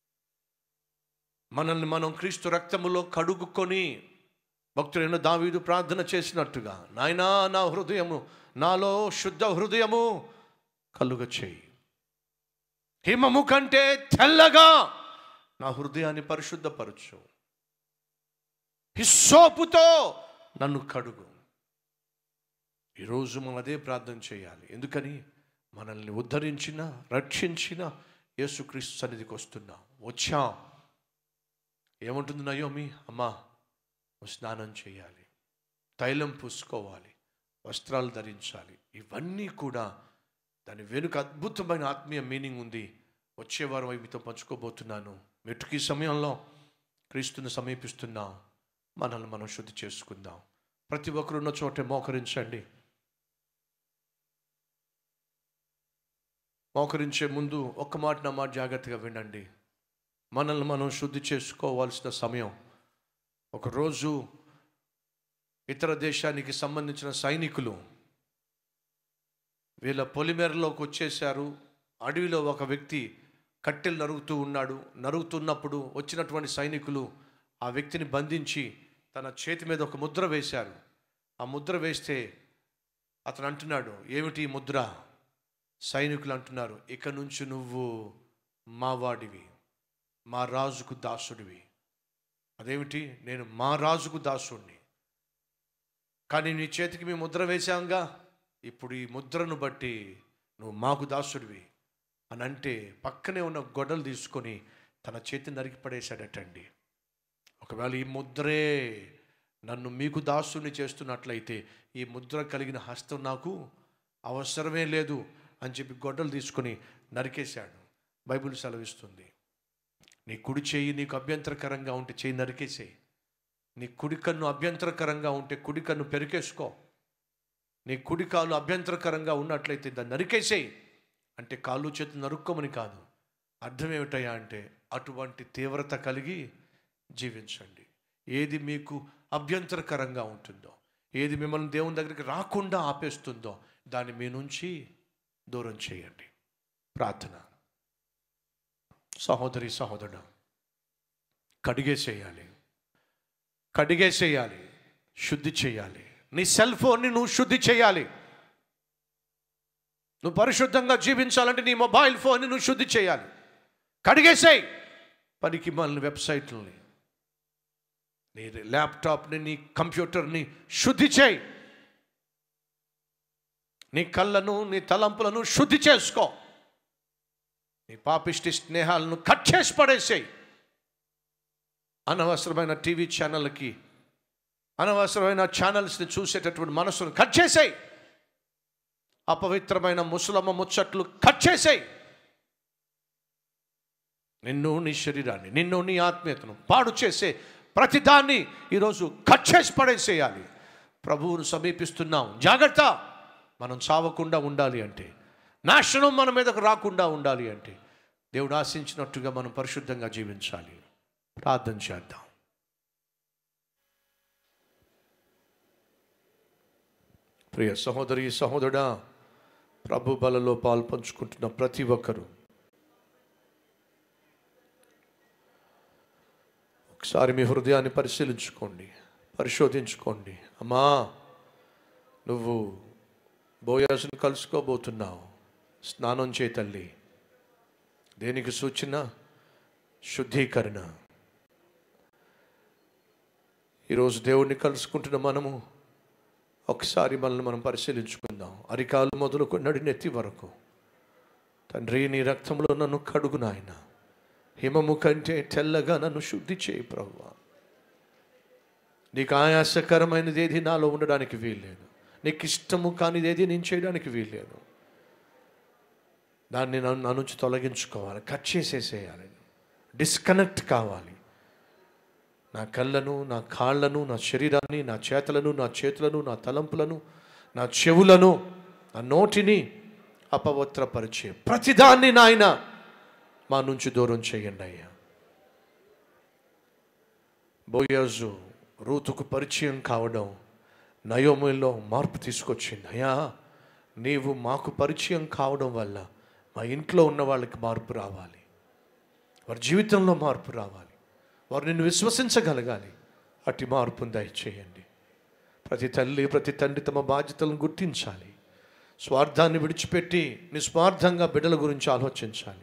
Speaker 4: మనల్ని మనం క్రీస్తు రక్తములో కడుగుకొని భక్తుడైన దావీదు ప్రార్థన చేసినట్టుగా నాయనా నా హృదయము నాలో శుద్ధ హృదయము కలుగ చేయి హిమము కంటే తెల్లగా నా హృదయాన్ని పరిశుద్ధపరచు హిస్సోపుతో నన్ను కడుగు ఈరోజు మనం అదే ప్రార్థన చేయాలి ఎందుకని మనల్ని ఉద్ధరించిన రక్షించిన యేసుక్రీస్తు సన్నిధికి వస్తున్నాం వచ్చాం ఏముంటుంది నయోమి అమ్మా నువ్వు స్నానం చేయాలి తైలం పూసుకోవాలి వస్త్రాలు ధరించాలి ఇవన్నీ కూడా దాని వెనుక అద్భుతమైన ఆత్మీయ మీనింగ్ ఉంది వచ్చే వారం అవి మీతో పంచుకోబోతున్నాను మెట్టుకి సమయంలో క్రీస్తుని సమీపిస్తున్నాం మనల్ని మనం శుద్ధి చేసుకుందాం ప్రతి ఒక్కరు ఉన్న చోటే మోకరించండి మోకరించే ముందు ఒక్క మాట నా మాట జాగ్రత్తగా వినండి మనల్ని మనం శుద్ధి చేసుకోవాల్సిన సమయం ఒకరోజు ఇతర దేశానికి సంబంధించిన సైనికులు వీళ్ళ పొలిమేరలోకి వచ్చేశారు అడవిలో ఒక వ్యక్తి కట్టెలు నరుగుతూ ఉన్నాడు నరుగుతున్నప్పుడు వచ్చినటువంటి సైనికులు ఆ వ్యక్తిని బంధించి తన చేతి మీద ఒక ముద్ర వేశారు ఆ ముద్ర వేస్తే అతను అంటున్నాడు ఏమిటి ఈ ముద్ర సైనికులు అంటున్నారు ఇక నుంచి నువ్వు మావాడివి మా రాజుకు దాసుడివి అదేమిటి నేను మా రాజుకు దాసుడిని కానీ నీ చేతికి మేము ముద్ర వేశాంగా ఇప్పుడు ఈ ముద్రను బట్టి నువ్వు మాకు దాసుడివి అని అంటే పక్కనే ఉన్న గొడ్డలు తీసుకొని తన చేతి నరికి పడేశాడటండి ఒకవేళ ఈ ముద్రే నన్ను మీకు దాసుని చేస్తున్నట్లయితే ఈ ముద్ర కలిగిన హస్తం నాకు అవసరమే లేదు అని చెప్పి గొడ్డలు తీసుకొని నరికేశాడు బైబిల్ సెలవిస్తుంది నీ కుడి చేయి నీకు అభ్యంతరకరంగా ఉంటే చేయి నరికేసేయి నీ కుడి కన్ను అభ్యంతరకరంగా ఉంటే కుడి కన్ను పెరికేసుకో నీ కుడి కాలు అభ్యంతరకరంగా ఉన్నట్లయితే దాన్ని నరికేసేయి అంటే కాళ్ళు చేతులు నరుక్కోమని కాదు అర్థం ఏమిటయ్యా అంటే అటువంటి తీవ్రత కలిగి జీవించండి ఏది మీకు అభ్యంతరకరంగా ఉంటుందో ఏది మిమ్మల్ని దేవుని దగ్గరికి రాకుండా ఆపేస్తుందో దాన్ని మీ నుంచి దూరం చేయండి ప్రార్థన సహోదరి సహోదరుడు కడిగేసేయాలి కడిగేసేయాలి శుద్ధి చేయాలి నీ సెల్ ఫోన్ని నువ్వు శుద్ధి చేయాలి నువ్వు పరిశుద్ధంగా జీవించాలంటే నీ మొబైల్ ఫోన్ని నువ్వు శుద్ధి చేయాలి కడిగేసేయి పనికి మన వెబ్సైట్లని నీ ల్యాప్టాప్ని నీ కంప్యూటర్ని శుద్ధి చేయి నీ కళ్ళను నీ తలంపులను శుద్ధి చేసుకో నీ పాపిష్టి స్నేహాలను కట్ చేసి పడేసేయి అనవసరమైన టీవీ ఛానళ్ళకి అనవసరమైన ఛానల్స్ని చూసేటటువంటి మనసును కట్ చేసేయి అపవిత్రమైన ముసలమ్మ ముచ్చట్లు కట్ చేసేయి నిన్ను నీ శరీరాన్ని నిన్ను నీ ఆత్మీయతను పాడు చేసే ప్రతిదాన్ని ఈరోజు కట్ చేసి పడేసేయాలి ప్రభువును సమీపిస్తున్నాం జాగ్రత్త మనం చావకుండా ఉండాలి అంటే నాశనం మన మీదకు రాకుండా ఉండాలి అంటే దేవుడు ఆశించినట్టుగా మనం పరిశుద్ధంగా జీవించాలి ప్రార్థన చేద్దాం ప్రియ సహోదరి సహోదరుడా ప్రభు బలలో పాలు పంచుకుంటున్న ప్రతి ఒక్కరూ ఒకసారి మీ హృదయాన్ని పరిశీలించుకోండి పరిశోధించుకోండి అమ్మా నువ్వు బోయాసుని కలుసుకోబోతున్నావు స్నానం చేయి తల్లి దేనికి సూచన శుద్ధీకరణ ఈరోజు దేవుణ్ణి కలుసుకుంటున్న మనము ఒకసారి మనల్ని మనం పరిశీలించుకుందాం అరికాలు మొదలుకొని నడి నెత్తి వరకు తండ్రి నీ రక్తంలో నన్ను కడుగు నాయన హిమము కంటే తెల్లగా నన్ను శుద్ధి చేయి ప్రభువా నీకు ఆయాసకరమైనది ఏది నాలో ఉండడానికి వీల్లేదు నీకు ఇష్టము కానిది ఏది నేను చేయడానికి వీల్లేదు దాన్ని నన్ను నా నుంచి తొలగించుకోవాలి కట్ చేసేసేయాలి డిస్కనెక్ట్ కావాలి నా కళ్ళను నా కాళ్ళను నా శరీరాన్ని నా చేతలను నా చేతులను నా తలంపులను నా చెవులను నా నోటిని అపవిత్రపరిచే ప్రతిదాన్ని నాయన మా నుంచి దూరం చేయండి అయ్యా బోయాజు రూతుకు పరిచయం కావడం నయోములో మార్పు తీసుకొచ్చింది అయ్యా నీవు మాకు పరిచయం కావడం వల్ల మా ఇంట్లో ఉన్న వాళ్ళకి మార్పు రావాలి వారి జీవితంలో మార్పు రావాలి వారు నిన్ను విశ్వసించగలగాలి అట్టి మార్పును దయచేయండి ప్రతి తల్లి ప్రతి తండ్రి తమ బాధ్యతలను గుర్తించాలి స్వార్థాన్ని విడిచిపెట్టి నిస్వార్థంగా బిడ్డల గురించి ఆలోచించాలి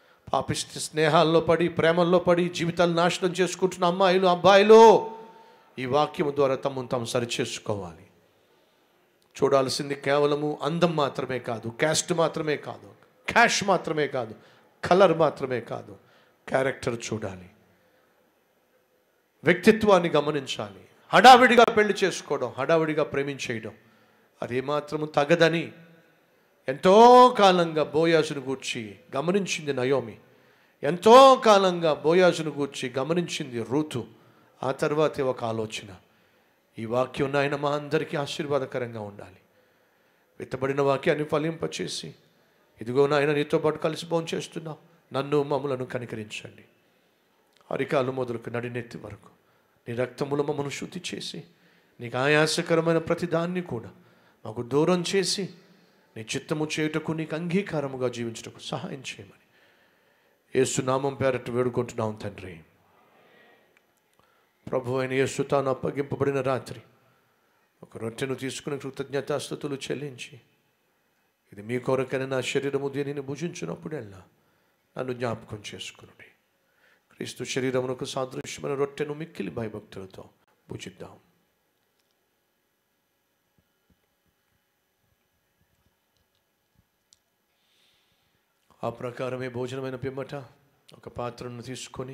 Speaker 4: పాపిష్టి స్నేహాల్లో పడి ప్రేమల్లో పడి జీవితాలు నాశనం చేసుకుంటున్న అమ్మాయిలు అబ్బాయిలు ఈ వాక్యము ద్వారా తమను తాము సరిచేసుకోవాలి చూడాల్సింది కేవలము అందం మాత్రమే కాదు క్యాస్ట్ మాత్రమే కాదు క్యాష్ మాత్రమే కాదు కలర్ మాత్రమే కాదు క్యారెక్టర్ చూడాలి వ్యక్తిత్వాన్ని గమనించాలి హడావిడిగా పెళ్లి చేసుకోవడం హడావిడిగా ప్రేమించేయడం అది ఏమాత్రము తగదని ఎంతో కాలంగా బోయాసును గూర్చి గమనించింది నయోమి ఎంతో కాలంగా బోయాసును గూర్చి గమనించింది రూతు ఆ తర్వాతే ఒక ఆలోచన ఈ వాక్యం నాయన మా అందరికీ ఆశీర్వాదకరంగా ఉండాలి విత్తబడిన వాక్యాన్ని ఫలింపచేసి ఇదిగో నాయన నీతో పాటు కలిసి భోంచేస్తున్నావు నన్ను మమ్మలను కనికరించండి అరికాలు మొదలుకు నడినెత్తి వరకు నీ రక్తములు మమ్మను శుద్ధి చేసి నీకు ఆయాసకరమైన ప్రతి దాన్ని కూడా మాకు దూరం చేసి నీ చిత్తము చేయుటకు నీకు అంగీకారముగా జీవించుటకు సహాయం చేయమని యేసు నామం పేరట్టు వేడుకుంటున్నాం తండ్రి ప్రభు అయిన యేసు తాను అప్పగింపబడిన రాత్రి ఒక రొట్టెను తీసుకుని కృతజ్ఞతాస్థుతులు చెల్లించి ఇది మీ కొరకైన నా శరీరము దీనిని భుజించినప్పుడల్లా నన్ను జ్ఞాపకం చేసుకునుడి క్రీస్తు శరీరమునకు సాదృశ్యమైన రొట్టెను మిక్కిలి భయభక్తులతో భుజిద్దాం ఆ ప్రకారమే భోజనమైన పిమ్మట ఒక పాత్రను తీసుకొని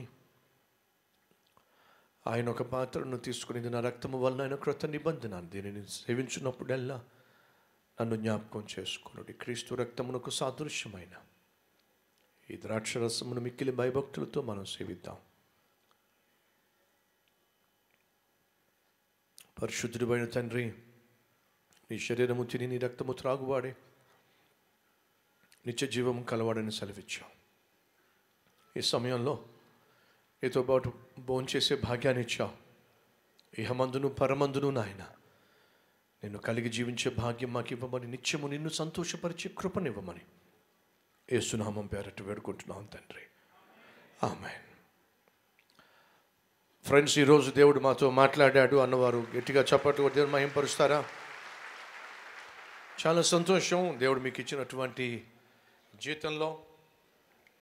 Speaker 4: ఆయన ఒక పాత్రను తీసుకుని ఇది నా రక్తము వలన ఆయన క్రొత్త నిబంధన దీనిని సేవించినప్పుడల్లా నన్ను జ్ఞాపకం చేసుకునుడి క్రీస్తు రక్తమునకు సాదృశ్యమైన ఈ ద్రాక్షరసమును మిక్కిలి భయభక్తులతో మనం సేవిద్దాం పరిశుద్ధుడైన తండ్రి నీ శరీరము తిని నీ రక్తము త్రాగువాడే నిత్య జీవము కలవాడని సెలవిచ్చాం ఈ సమయంలో నీతో పాటు భోంచేసే భాగ్యాన్ని ఇచ్చావు ఇహమందును పరమందును నాయన నిన్ను కలిగి జీవించే భాగ్యం మాకు ఇవ్వమని నిత్యము నిన్ను సంతోషపరిచే కృపనివ్వమని ఏసునామం పేరట్టు వేడుకుంటున్నాం తండ్రి ఆమె ఫ్రెండ్స్ ఈరోజు దేవుడు మాతో మాట్లాడాడు అన్నవారు గట్టిగా చప్పట్లు కొట్టి దేవుడు మహింపరుస్తారా చాలా సంతోషం దేవుడు మీకు ఇచ్చినటువంటి జీతంలో